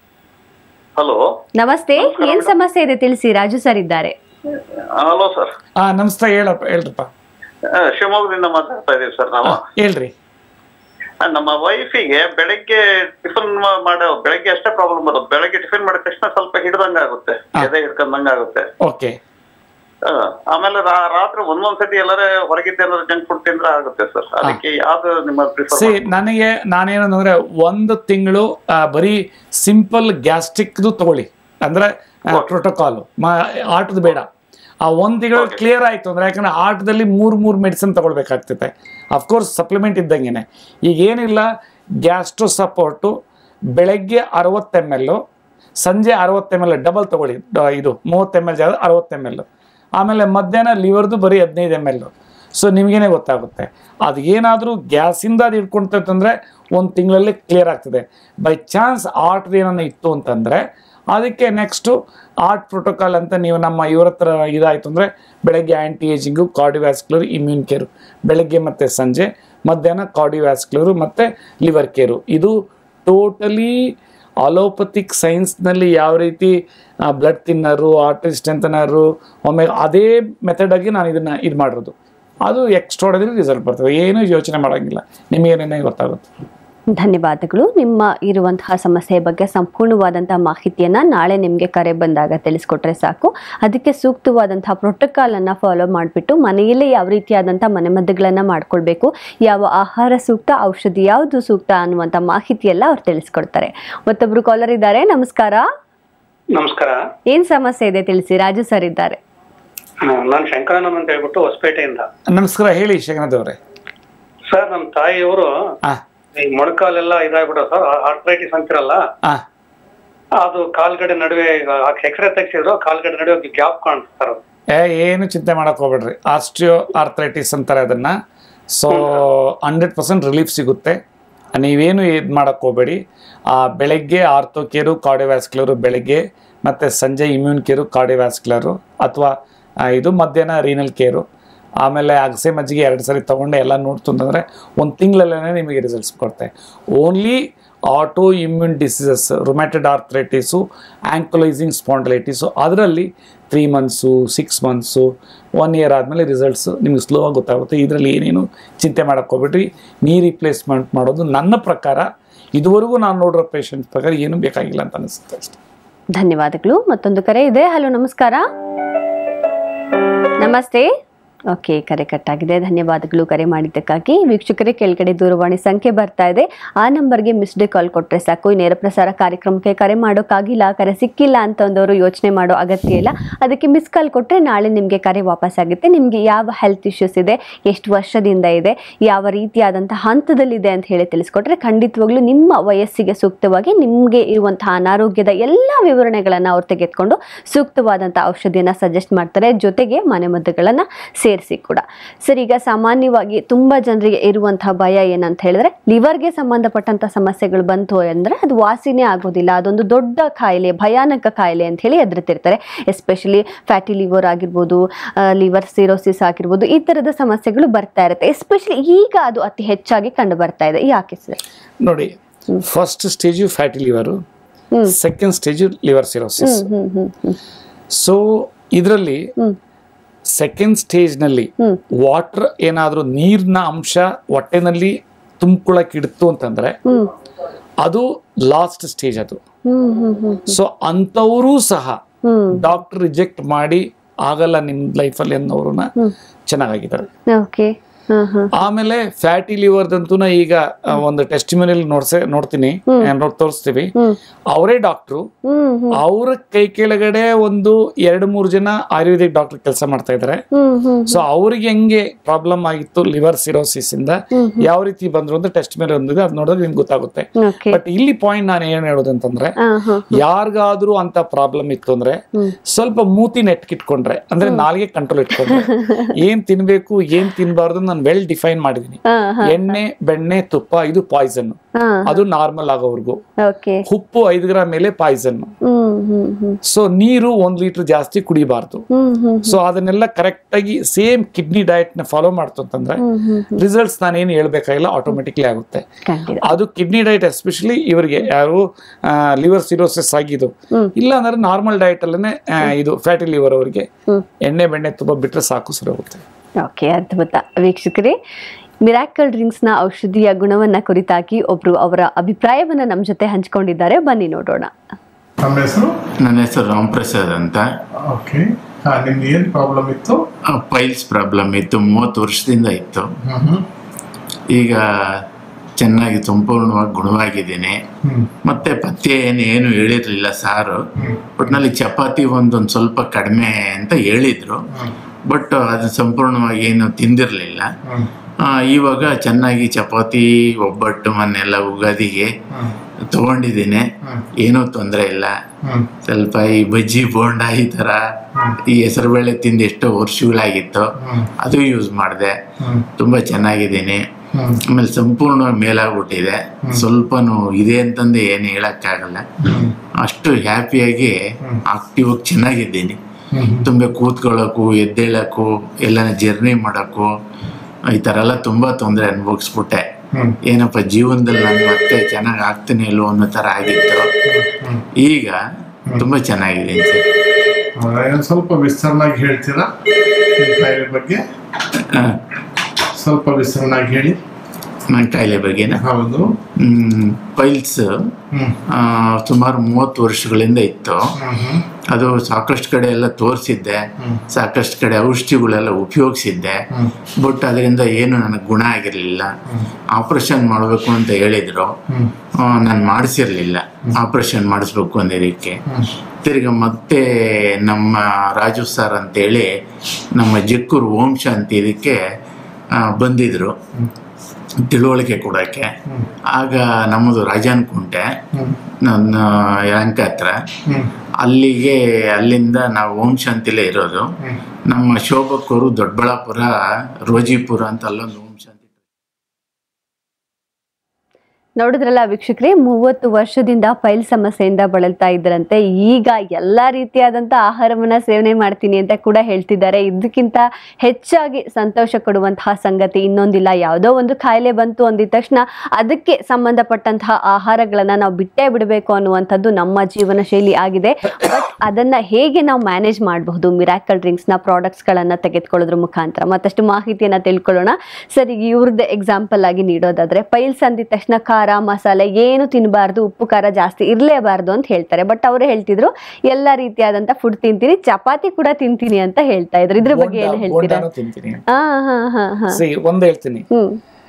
ಹಲೋ ನಮಸ್ತೆ ಏನ್ ಸಮಸ್ಯೆ ಇದೆ ತಿಳಿಸಿ ರಾಜು ಸರ್ ಇದ್ದಾರೆ ಹಲೋ ಸರ್ ಹಾ ನಮಸ್ತೆ ಹೇಳಪ್ಪ ಹೇಳ್ರಪ್ಪ ಶಿವಮೊಗ್ಗದಿಂದ ಮಾತಾಡ್ತಾ ಇದೀವಿ ಸರ್ ನಾವು ಹೇಳ್ರಿ ಆ, ನಮ್ಮ ವೈಫಿಗೆ ಬೆಳಗ್ಗೆ ಟಿಫನ್ ಮಾಡೋ ಬೆಳಗ್ಗೆ ಅಷ್ಟೇ ಪ್ರಾಬ್ಲಮ್ ಬರೋದು ಬೆಳಗ್ಗೆ ಟಿಫಿನ್ ಮಾಡಿದ ತಕ್ಷಣ ಸ್ವಲ್ಪ ಹಿಡ್ದಂಗ ಆಗುತ್ತೆ ಎದೆ ಹಿಡ್ಕೊಂಡಂಗ ಆಗುತ್ತೆ ಓಕೆ ಆ, ಆಮೇಲೆ ರಾ- ರಾತ್ರಿ ಒಂದೊಂದ್ಸತಿ ಎಲ್ಲಾರೆ ಹೊರಗಿದ್ದ ಏನಾದ್ರು ಜಂಕ್ ಫುಡ್ ತಿಂದ್ರೆ ಆಗುತ್ತೆ ಸರ್ ಅದಕ್ಕೆ ಯಾವ್ದು ನಿಮ್ಮ ಪ್ರಿಫರ್ ಸಿ ನನಗೆ ನಾನೇನಂದ್ರೆ ಒಂದು ತಿಂಗಳು ಬರೀ ಸಿಂಪಲ್ ಗ್ಯಾಸ್ಟ್ರಿಕ್ದು ತಗೊಳ್ಳಿ ಅಂದ್ರೆ ಪ್ರೋಟೋಕಾಲ್ ಆಟದ ಬೇಡ ಆ ಒಂದು ತಿಂಗಳು ಕ್ಲಿಯರ್ ಆಯ್ತು ಅಂದ್ರೆ ಯಾಕಂದ್ರೆ ಆಟದಲ್ಲಿ ಮೂರು ಮೂರು ಮೆಡಿಸಿನ್ ತಗೊಳ್ಬೇಕಾಗ್ತೈತೆ ಅಫ್ಕೋರ್ಸ್ ಸಪ್ಲಿಮೆಂಟ್ ಇದ್ದಂಗೆನೆ ಈಗ ಏನಿಲ್ಲ ಗ್ಯಾಸ್ಟ್ರೋ ಸಪೋರ್ಟು ಬೆಳಗ್ಗೆ ಅರವತ್ತು ಎಮ್ ಎಲ್ ಸಂಜೆ ಅರವತ್ತು ಎಮ್ ಎಲ್ ಡಬಲ್ ತಗೊಳ್ಳಿ ಡ- ಇದು ಮೂವತ್ತು ಎಮ್ ಎಲ್ ಜಾಗ ಅರವತ್ತು ಎಮ್ ಎಲ್ ಆಮೇಲೆ ಮಧ್ಯಾಹ್ನ ಲಿವರ್ದು ಬರೀ ಹದಿನೈದು ಎಮ್ ಎಲ್ ಸೊ ನಿಮಗೇನೆ ಗೊತ್ತಾಗುತ್ತೆ ಅದು ಏನಾದರೂ ಗ್ಯಾಸಿಂದ ಅದು ಇಟ್ಕೊಂತಂದ್ರೆ ಒಂದು ತಿಂಗಳಲ್ಲಿ ಕ್ಲಿಯರ್ ಆಗ್ತದೆ ಬೈ ಚಾನ್ಸ್ ಆರ್ಟ್ದು ಏನನ್ನ ಇತ್ತು ಅಂತಂದರೆ ಅದಕ್ಕೆ ನೆಕ್ಸ್ಟು ಆರ್ಟ್ ಪ್ರೋಟೋಕಾಲ್ ಅಂತ ನೀವು ನಮ್ಮ ಇವ್ರ ಹತ್ರ ಇದಾಯಿತು ಅಂದರೆ ಬೆಳಗ್ಗೆ anti aging cardiovascular immune care ಬೆಳಗ್ಗೆ ಮತ್ತು ಸಂಜೆ ಮಧ್ಯಾಹ್ನ ಕಾರ್ಡಿವ್ಯಾಸ್ಕ್ಯುಲರು ಮತ್ತು ಲಿವರ್ ಕೇರು ಇದು ಟೋಟಲಿ ಅಲೋಪತಿಕ್ ಸೈನ್ಸ್ನಲ್ಲಿ ಯಾವ ರೀತಿ ಬ್ಲಡ್ ತಿನ್ನರು ಆರ್ಟರಿ ಸ್ಟ್ರೆಂಥನರು ಒಮ್ಮೆ ಅದೇ ಮೆಥಡಾಗಿ ನಾನು ಇದನ್ನು ಇದು ಮಾಡಿರೋದು ಅದು ಎಕ್ಸ್ಟ್ರಾಡರಿ ರಿಸಲ್ಟ್ ಬರ್ತದೆ ಏನೂ ಯೋಚನೆ ಮಾಡೋಂಗಿಲ್ಲ ನಿಮಗೇನೇನೇ ಗೊತ್ತಾಗುತ್ತೆ ಧನ್ಯವಾದಗಳು ನಿಮ್ಮ ಇರುವಂತಹ ಸಮಸ್ಯೆಯ ಬಗ್ಗೆ ಸಂಪೂರ್ಣವಾದಂತಹ ಮಾಹಿತಿಯನ್ನ ನಾಳೆ ನಿಮಗೆ ಕರೆ ಬಂದಾಗ ತಿಳಿಸ್ಕೊಟ್ರೆ ಸಾಕು ಅದಕ್ಕೆ ಸೂಕ್ತವಾದಂತಹ ಪ್ರೋಟೋಕಾಲ್ ಅನ್ನ ಫಾಲೋ ಮಾಡಿಬಿಟ್ಟು ಮನೆಯಲ್ಲೇ ಯಾವ ರೀತಿಯಾದಂತಹ ಮನೆಮದ್ದುಗಳನ್ನ ಮಾಡ್ಕೊಳ್ಬೇಕು ಯಾವ ಆಹಾರ ಸೂಕ್ತ ಔಷಧಿ ಯಾವುದು ಸೂಕ್ತ ಅನ್ನುವಂಥ ಮಾಹಿತಿ ಎಲ್ಲ ಅವ್ರು ತಿಳಿಸ್ಕೊಡ್ತಾರೆ ಮತ್ತೊಬ್ರು ಕಾಲರ್ ಇದ್ದಾರೆ ನಮಸ್ಕಾರ ನಮಸ್ಕಾರ ಏನ್ ಸಮಸ್ಯೆ ಇದೆ ತಿಳಿಸಿ ರಾಜು ಸರ್ ಇದ್ದಾರೆ ನಾನು ಶಂಕರನಮ್ ಅಂತ ಹೇಳ್ಬಿಟ್ಟು ಹೊಸಪೇಟೆಯಿಂದ ನಮಸ್ಕಾರ ಹೇಳಿ ಶಗನದವ್ರೆ ಸರ್ ನಮ್ಮ ತಾಯಿಯವರು ಹಾಂ ಈ ಮೊಣಕಾಲೆಲ್ಲ ಇದಾಗ್ಬಿಟ್ಟು ಸರ್ ಆರ್ಥರೈಟಿಸ್ ಅಂತಿರಲ್ಲ ಹಾಂ ಅದು ಕಾಲ್ಗಡೆ ನಡುವೆ ಎಕ್ಸ್ರೇ ತೆಗ್ಸಿದ್ರು ಕಾಲ್ಗಡೆ ನಡುವೆ ಗ್ಯಾಪ್ ಕಾಣಿಸ್ತು ಸರ್ ಅದು. ಏ ಏನು ಚಿಂತೆ ಮಾಡಕ್ ಹೋಗ್ಬೇಡ್ರಿ ಆಸ್ಟ್ರಿಯೋ ಆರ್ಥ್ರೈಟಿಸ್ ಅಂತಾರೆ ಅದನ್ನ ಸೊ ಹಂಡ್ರೆಡ್ ಪರ್ಸೆಂಟ್ ರಿಲೀಫ್ ಸಿಗುತ್ತೆ ನೀವೇನು ಇದು ಮಾಡಕ್ ಹೋಗ್ಬೇಡಿ ಆ ಬೆಳಗ್ಗೆ ಆರ್ಥೋ ಕೇರು ಕಾರ್ಡಿವ್ಯಾಸ್ಕ್ಯುಲರು ಬೆಳಗ್ಗೆ ಮತ್ತು ಸಂಜೆ ಇಮ್ಯೂನ್ ಕೇರು ಕಾರ್ಡಿವ್ಯಾಸ್ಕ್ಯುಲರು ಅಥವಾ ಇದು ಮಧ್ಯಾಹ್ನ ರೀನಲ್ ಕೇರು ಆಮೇಲೆ ಅಗಸೆ ಮಜ್ಜಿಗೆ ಎರಡು ಸರಿ ತೊಗೊಂಡು ಎಲ್ಲ ನೋಡ್ತು ಅಂತಂದರೆ ಒಂದು ತಿಂಗಳಲ್ಲೇ ನಿಮಗೆ ರಿಸಲ್ಟ್ಸ್ ಕೊಡ್ತೆ only auto immune diseases rheumatoid arthritis ankylosing spondylitis ಅದರಲ್ಲಿ three months six months one year ಆದಮೇಲೆ ರಿಸಲ್ಟ್ಸ್ ನಿಮ್ಗೆ ಸ್ಲೋ ಆಗಿ ಗೊತ್ತಾಗುತ್ತೆ ಇದರಲ್ಲಿ ಏನೇನು ಚಿಂತೆ ಮಾಡೋಕ್ಕೆ ಹೋಗ್ಬಿಟ್ರಿ ನೀ ರಿಪ್ಲೇಸ್ಮೆಂಟ್ ಮಾಡೋದು ನನ್ನ ಪ್ರಕಾರ ಇದುವರೆಗೂ ನಾನು ನೋಡಿರೋ ಪೇಷಂಟ್ ಪ್ರಕಾರ ಏನೂ ಬೇಕಾಗಿಲ್ಲ ಅಂತ ಅನಿಸುತ್ತೆ ಅಷ್ಟೇ ಧನ್ಯವಾದಗಳು ಮತ್ತೊಂದು ಕರೆ ಇದೆ ಹಲೋ ನಮಸ್ಕಾರ ನಮಸ್ತೆ ಓಕೆ ಕರೆ ಕಟ್ಟಾಗಿದೆ ಧನ್ಯವಾದಗಳು ಕರೆ ಮಾಡಿದ್ದಕ್ಕಾಗಿ ವೀಕ್ಷಕರೇ ಕೆಳಗಡೆ ದೂರವಾಣಿ ಸಂಖ್ಯೆ ಬರ್ತಾ ಇದೆ ಆ ನಂಬರ್ಗೆ ಮಿಸ್ಡ್ ಕಾಲ್ ಕೊಟ್ಟರೆ ಸಾಕು ಈ ನೇರ ಪ್ರಸಾರ ಕಾರ್ಯಕ್ರಮಕ್ಕೆ ಕರೆ ಮಾಡೋಕ್ಕಾಗಿಲ್ಲ ಕರೆ ಸಿಕ್ಕಿಲ್ಲ ಅಂತ ಒಂದವರು ಯೋಚನೆ ಮಾಡೋ ಅಗತ್ಯ ಇಲ್ಲ ಅದಕ್ಕೆ ಮಿಸ್ ಕಾಲ್ ಕೊಟ್ಟರೆ ನಾಳೆ ನಿಮಗೆ ಕರೆ ವಾಪಸ್ ಆಗುತ್ತೆ ನಿಮಗೆ ಯಾವ ಹೆಲ್ತ್ ಇಶ್ಯೂಸ್ ಇದೆ ಎಷ್ಟು ವರ್ಷದಿಂದ ಇದೆ ಯಾವ ರೀತಿಯಾದಂಥ ಹಂತದಲ್ಲಿದೆ ಅಂತ ಹೇಳಿ ತಿಳಿಸ್ಕೊಟ್ರೆ ಖಂಡಿತವಾಗ್ಲೂ ನಿಮ್ಮ ವಯಸ್ಸಿಗೆ ಸೂಕ್ತವಾಗಿ ನಿಮಗೆ ಇರುವಂತಹ ಅನಾರೋಗ್ಯದ ಎಲ್ಲ ವಿವರಣೆಗಳನ್ನು ಅವ್ರು ತೆಗೆದುಕೊಂಡು ಸೂಕ್ತವಾದಂಥ ಔಷಧಿಯನ್ನು ಸಜೆಸ್ಟ್ ಮಾಡ್ತಾರೆ ಜೊತೆಗೆ ಮನೆಮದ್ದುಗಳನ್ನು ಸೇರಿಸಿ ಕೂಡ ಸರ್ ಈಗ ಸಾಮಾನ್ಯವಾಗಿ ತುಂಬ ಜನರಿಗೆ ಇರುವಂತಹ ಭಯ ಏನಂತ ಹೇಳಿದ್ರೆ ಲಿವರ್ಗೆ ಸಂಬಂಧಪಟ್ಟಂಥ ಸಮಸ್ಯೆಗಳು ಬಂತು ಅಂದರೆ ಅದು ವಾಸಿನೇ ಆಗೋದಿಲ್ಲ ಅದೊಂದು ದೊಡ್ಡ ಕಾಯಿಲೆ ಭಯಾನಕ ಕಾಯಿಲೆ ಅಂತ ಹೇಳಿ ಹೆದರ್ತಿರ್ತಾರೆ ಎಸ್ಪೆಷಲಿ ಫ್ಯಾಟಿ ಲಿವರ್ ಆಗಿರ್ಬೋದು ಲಿವರ್ ಸಿರೋಸಿಸ್ ಆಗಿರ್ಬೋದು ಈ ಥರದ ಸಮಸ್ಯೆಗಳು ಬರ್ತಾ ಇರುತ್ತೆ ಎಸ್ಪೆಷಲಿ ಈಗ ಅದು ಅತಿ ಹೆಚ್ಚಾಗಿ ಕಂಡು ಬರ್ತಾ ಇದೆ ಯಾಕೆ ಸರ್ ನೋಡಿ first stage fatty liver second stage liver cirrhosis hmm hmm hmm so ಇದರಲ್ಲಿ ಸೆಕೆಂಡ್ ಸ್ಟೇಜ್ನಲ್ಲಿ ವಾಟರ್ ಏನಾದರೂ ನೀರಿನ ಅಂಶ ಹೊಟ್ಟೆನಲ್ಲಿ ತುಂಬ್ಕೊಳಕ್ ಇಡ್ತು ಅಂತಂದ್ರೆ ಹ್ಮ್ ಅದು ಲಾಸ್ಟ್ ಸ್ಟೇಜ್ ಅದು ಹ್ಮ್ ಹ್ಮ್ ಹ್ಮ್ ಸೊ ಅಂಥವರು ಸಹ ಹ್ಮ್ ಡಾಕ್ಟರ್ ರಿಜೆಕ್ಟ್ ಮಾಡಿ ಆಗಲ್ಲ ನಿಮ್ ಲೈಫಲ್ಲಿ ಅನ್ನೋರನ್ನ ಚೆನ್ನಾಗಿದ್ದಾರೆ ಓಕೆ ಹ್ಮ್ ಹ್ಮ್ ಆಮೇಲೆ ಫ್ಯಾಟಿ ಲಿವರ್ದಂತೂ ಈಗ ಆ, ಒಂದು ಟೆಸ್ಟಿಮನಿಯಲ್ ನೋಡ್ಸೆ ನೋಡ್ತೀನಿ ನೋಡ್ ತೋರಿಸ್ತೀವಿ ಅವರೇ ಡಾಕ್ಟ್ರು ಹ್ಮ್ ಹ್ಮ್ ಅವ್ರ ಕೈ ಕೆಳಗಡೆ ಒಂದು ಎರಡು ಮೂರು ಜನ ಆಯುರ್ವೇದಿಕ್ ಡಾಕ್ಟರ್ ಕೆಲಸ ಮಾಡ್ತಾ ಇದ್ದಾರೆ ಹ್ಮ್ ಹ್ಮ್ ಸೊ ಅವ್ರಿಗೆ ಹೆಂಗೆ ಪ್ರಾಬ್ಲಮ್ ಆಗಿತ್ತು ಲಿವರ್ ಸಿರೋಸಿಸ್ ಇಂದ ಯಾವ ರೀತಿ ಬಂದ್ರು ಅಂತ ಟೆಸ್ಟ್ ಮೇಲೆ ಒಂದಿದೆ ಅದ್ ನೋಡಿದ್ರೆ ನಿಮ್ಗೆ ಗೊತ್ತಾಗುತ್ತೆ ಓಕೆ ಬಟ್ ಇಲ್ಲಿ ಪಾಯಿಂಟ್ ನಾನು ಏನ್ ಹೇಳೋದಂತಂದ್ರೆ ಹಾ ಹಾ ಯಾರಿಗಾದ್ರೂ ಅಂತ ಪ್ರಾಬ್ಲಮ್ ಇತ್ತು ಅಂದ್ರೆ ಸ್ವಲ್ಪ ಮೂತಿ ನೆಟ್ಕಿಟ್ಕೊಂಡ್ರೆ ಅಂದ್ರೆ ನಾಲ್ಗೆ ಕಂಟ್ರೋಲ್ ಇಟ್ಕೊಂಡ್ರೆ ಏನ್ ತಿನ್ಬೇಕು ಏನ್ ತಿನ್ಬಾರ್ದು ನಾನು ವೆಲ್ ಡಿಫೈನ್ ಮಾಡಿದೀನಿ ಹಾ ಹಾ ಎಣ್ಣೆ ಬೆಣ್ಣೆ ತುಪ್ಪ ಇದು ಪಾಯ್ಸನ್ ಹಾ ಅದು ನಾರ್ಮಲ್ ಆಗೋವರೆಗೂ ಓಕೆ ಉಪ್ಪು ಐದು ಗ್ರಾಮ್ ಮೇಲೆ ಪಾಯ್ಸನ್ ಹ್ಮ್ ಹ್ಮ್ ಹ್ಮ್ ಸೊ ನೀರು ಒಂದ್ ಲೀಟರ್ ಜಾಸ್ತಿ ಕುಡಿಬಾರ್ದು ಹ್ಮ್ ಹ್ಮ್ ಸೊ ಅದನ್ನೆಲ್ಲ ಕರೆಕ್ಟ್ ಆಗಿ ಸೇಮ್ ಕಿಡ್ನಿ ಡಯಟ್ ನ ಫಾಲೋ ಮಾಡ್ತು ಅಂತಂದ್ರೆ ಹ್ಮ್ ಹ್ಮ್ ರಿಸಲ್ಟ್ಸ್ ನಾನೇನು ಹೇಳ್ಬೇಕಾಗಿಲ್ಲ ಆಟೋಮೆಟಿಕ್ಲಿ ಆಗುತ್ತೆ ಖಂಡಿತ ಅದು ಕಿಡ್ನಿ ಡಯಟ್ ಎಸ್ಪೆಷಲಿ ಇವರಿಗೆ ಯಾರು ಲಿವರ್ ಸಿರೋಸಿಸ್ ಆಗಿದ್ದು ಇಲ್ಲ ಅಂದ್ರೆ ನಾರ್ಮಲ್ ಡಯಟ್ ಅಲ್ಲೇ ಇದು ಫ್ಯಾಟಿ ಲಿವರ್ ಅವರಿಗೆ ಎಣ್ಣೆ ಬೆಣ್ಣೆ ತುಪ್ಪ ಬಿಟ್ರೆ ಸಾಕು ಸರಿ ಹೋಗುತ್ತೆ ಓಕೆ ಅದ್ಭುತ ವೀಕ್ಷಕರೇ ಮಿರಾಕಲ್ ಡ್ರಿಂಕ್ಸ್ನ ಔಷಧಿಯ ಗುಣವನ್ನ ಕುರಿತಾಗಿ ಒಬ್ರು ಅವರ ಅಭಿಪ್ರಾಯವನ್ನ ನಮ್ಮ ಜೊತೆ ಹಂಚಿಕೊಂಡಿದ್ದಾರೆ ಬನ್ನಿ ನೋಡೋಣ ನಮ್ಮ ಹೆಸರು ನನ್ನ ಹೆಸರು ರಾಮ್ಪ್ರಸಾದ್ ಅಂತ ಓಕೆ ನಿಮ್ಗೆ ಏನ್ ಪ್ರಾಬ್ಲಮ್ ಇತ್ತು ಪೈಲ್ಸ್ ಪ್ರಾಬ್ಲಮ್ ಇತ್ತು ಮೂವತ್ತು ವರ್ಷದಿಂದ ಇತ್ತು ಹ್ಮ್ ಈಗ ಚೆನ್ನಾಗಿ ಸಂಪೂರ್ಣವಾಗಿ ಗುಣವಾಗಿದ್ದೀನಿ ಹ್ಮ್ ಮತ್ತೆ ಪಥ್ಯ ಏನು ಏನು ಹೇಳಿರ್ಲಿಲ್ಲ ಸಾರು ಒಟ್ನಲ್ಲಿ ಚಪಾತಿ ಒಂದೊಂದು ಸ್ವಲ್ಪ ಕಡಿಮೆ ಅಂತ ಹೇಳಿದ್ರು ಬಟ್ ಅದು ಸಂಪೂರ್ಣವಾಗಿ ಏನು ತಿಂದಿರಲಿಲ್ಲ ಇವಾಗ ಚೆನ್ನಾಗಿ ಚಪಾತಿ ಒಬ್ಬಟ್ಟು ಮೊನ್ನೆಲ್ಲ ಉಗಾದಿಗೆ ತಗೊಂಡಿದ್ದೀನಿ ಏನೂ ತೊಂದರೆ ಇಲ್ಲ ಸ್ವಲ್ಪ ಈ ಬಜ್ಜಿ ಬೋಂಡ ಈ ಥರ ಈ ಹೆಸರುಬೇಳೆ ತಿಂದು ಎಷ್ಟೋ ವರ್ಷಗಳಾಗಿತ್ತು ಅದು ಯೂಸ್ ಮಾಡಿದೆ ತುಂಬ ಚೆನ್ನಾಗಿದ್ದೀನಿ ಆಮೇಲೆ ಸಂಪೂರ್ಣ ಮೇಲಾಗ್ಬಿಟ್ಟಿದೆ ಸ್ವಲ್ಪನೂ ಇದೆ ಅಂತಂದು ಏನು ಹೇಳಕ್ಕಾಗಲ್ಲ ಅಷ್ಟು ಹ್ಯಾಪಿಯಾಗಿ ಆಕ್ಟಿವ್ ಆಗಿ ಚೆನ್ನಾಗಿದ್ದೀನಿ ತುಂಬ ಕೂತ್ಕೊಳ್ಳೋಕ್ಕೂ ಎದ್ದೇಳಕ್ಕೂ ಎಲ್ಲನ ಜರ್ನಿ ಮಾಡೋಕ್ಕೂ ಈ ಥರ ಎಲ್ಲ ತುಂಬ ತೊಂದರೆ ಅನುಭವಿಸ್ಬಿಟ್ಟೆ ಏನಪ್ಪ ಜೀವನದಲ್ಲಿ ನಾನು ಮತ್ತೆ ಚೆನ್ನಾಗಿ ಆಗ್ತೀನಿ ಇಲ್ವೋ ಅನ್ನೋ ಥರ ಆಗಿತ್ತು ಈಗ ತುಂಬ ಚೆನ್ನಾಗಿದ್ದೀನಿ ಸರ್ ಹೌದಾ? ಸ್ವಲ್ಪ ವಿಸ್ತರಣಾಗಿ ಹೇಳ್ತೀರಾ ನಿಮ್ ಕಾಯಿಲೆ ಬಗ್ಗೆ ಸ್ವಲ್ಪ ವಿಸ್ತರಣಾಗಿ ಹೇಳಿ ನನ್ನ ಕಾಯಿಲೆ ಬಗ್ಗೆನ ಹೌದು ಪೈಲ್ಸ್ ಸುಮಾರು ಮೂವತ್ತು ವರ್ಷಗಳಿಂದ ಇತ್ತು ಅದು ಸಾಕಷ್ಟು ಕಡೆ ಎಲ್ಲ ತೋರಿಸಿದ್ದೆ ಸಾಕಷ್ಟು ಕಡೆ ಔಷಧಿಗಳೆಲ್ಲ ಉಪಯೋಗಿಸಿದ್ದೆ ಬಟ್ ಅದರಿಂದ ಏನು ನನಗೆ ಗುಣ ಆಗಿರಲಿಲ್ಲ ಆಪರೇಷನ್ ಮಾಡಬೇಕು ಅಂತ ಹೇಳಿದ್ರು ನಾನು ಮಾಡಿಸಿರ್ಲಿಲ್ಲ ಆಪರೇಷನ್ ಮಾಡಿಸ್ಬೇಕು ಅಂದಿದ್ದಕ್ಕೆ ತಿರ್ಗ ಮತ್ತೆ ನಮ್ಮ ರಾಜು ಸರ್ ಅಂತೇಳಿ ನಮ್ಮ ಜಕ್ಕೂರು ಓಂ ಶಾಂತಿ ಇದಕ್ಕೆ ಆ, ಬಂದಿದ್ರು ತಿಳುವಳಿಕೆ ಕೊಡೋಕ್ಕೆ ಆಗ ನಮ್ಮದು ರಾಜಾನ್ ಕುಂಟೆ ನನ್ನ ಯಲಂಕ ಹತ್ರ ಅಲ್ಲಿಗೆ ಅಲ್ಲಿಂದ ನಾವು ಓಂ ಶಾಂತಿಲೇ ಇರೋದು ನಮ್ಮ ಶೋಭಕ್ಕವರು ದೊಡ್ಡಬಳ್ಳಾಪುರ ರೋಜಿಪುರ ಅಂತ ಅಲ್ಲೊಂದು ಓಂ ಶಾಂತಿ ನೋಡಿದ್ರಲ್ಲ ವೀಕ್ಷಕರೇ ಮೂವತ್ತು ವರ್ಷದಿಂದ ಪೈಲ್ ಸಮಸ್ಯೆಯಿಂದ ಬಳಲ್ತಾ ಇದ್ದರಂತೆ ಈಗ ಎಲ್ಲ ರೀತಿಯಾದಂಥ ಆಹಾರವನ್ನ ಸೇವನೆ ಮಾಡ್ತೀನಿ ಅಂತ ಕೂಡ ಹೇಳ್ತಿದ್ದಾರೆ ಇದಕ್ಕಿಂತ ಹೆಚ್ಚಾಗಿ ಸಂತೋಷ ಕೊಡುವಂತಹ ಸಂಗತಿ ಇನ್ನೊಂದಿಲ್ಲ ಯಾವುದೋ ಒಂದು ಕಾಯಿಲೆ ಬಂತು ಅಂದಿದ ತಕ್ಷಣ ಅದಕ್ಕೆ ಸಂಬಂಧಪಟ್ಟಂತಹ ಆಹಾರಗಳನ್ನ ನಾವು ಬಿಟ್ಟೇ ಬಿಡಬೇಕು ಅನ್ನುವಂಥದ್ದು ನಮ್ಮ ಜೀವನ ಶೈಲಿ ಆಗಿದೆ ಬಟ್ ಅದನ್ನ ಹೇಗೆ ನಾವು ಮ್ಯಾನೇಜ್ ಮಾಡಬಹುದು ಮಿರಾಕಲ್ ಡ್ರಿಂಕ್ಸ್ನ ಪ್ರಾಡಕ್ಟ್ಸ್ಗಳನ್ನು ತೆಗೆದುಕೊಳ್ಳೋದ್ರ ಮುಖಾಂತರ ಮತ್ತಷ್ಟು ಮಾಹಿತಿಯನ್ನ ತಿಳ್ಕೊಳ್ಳೋಣ ಸರ್ ಈಗ ಇವ್ರದ್ದು ಎಕ್ಸಾಂಪಲ್ ಆಗಿ ನೀಡೋದಾದ್ರೆ ಪೈಲ್ಸ್ ಅಂದಿದ ತಕ್ಷಣ ಖಾರ ಖಾರ ಮಸಾಲೆ ಏನು ತಿನ್ನಬಾರ್ದು ಉಪ್ಪು ಖಾರ ಜಾಸ್ತಿ ಇರಲೇಬಾರ್ದು ಅಂತ ಹೇಳ್ತಾರೆ ಬಟ್ ಅವರು ಹೇಳ್ತಿದ್ರು ಎಲ್ಲ ರೀತಿಯಾದಂತ ಫುಡ್ ತಿಂತೀನಿ ಚಪಾತಿ ಕೂಡ ತಿಂತೀನಿ ಅಂತ ಹೇಳ್ತಾ ಇದ್ರು ಇದ್ರ ಬಗ್ಗೆ ಏನು ಹೇಳ್ತೀರಾ ಬೋಂಡಾನು ತಿಂತೀನಿ ಹಾ ಹಾ ಹಾ ಹಾ ಸಿ ಒಂದ್ ಹೇಳ್ತೀನಿ ಹ್ಮ್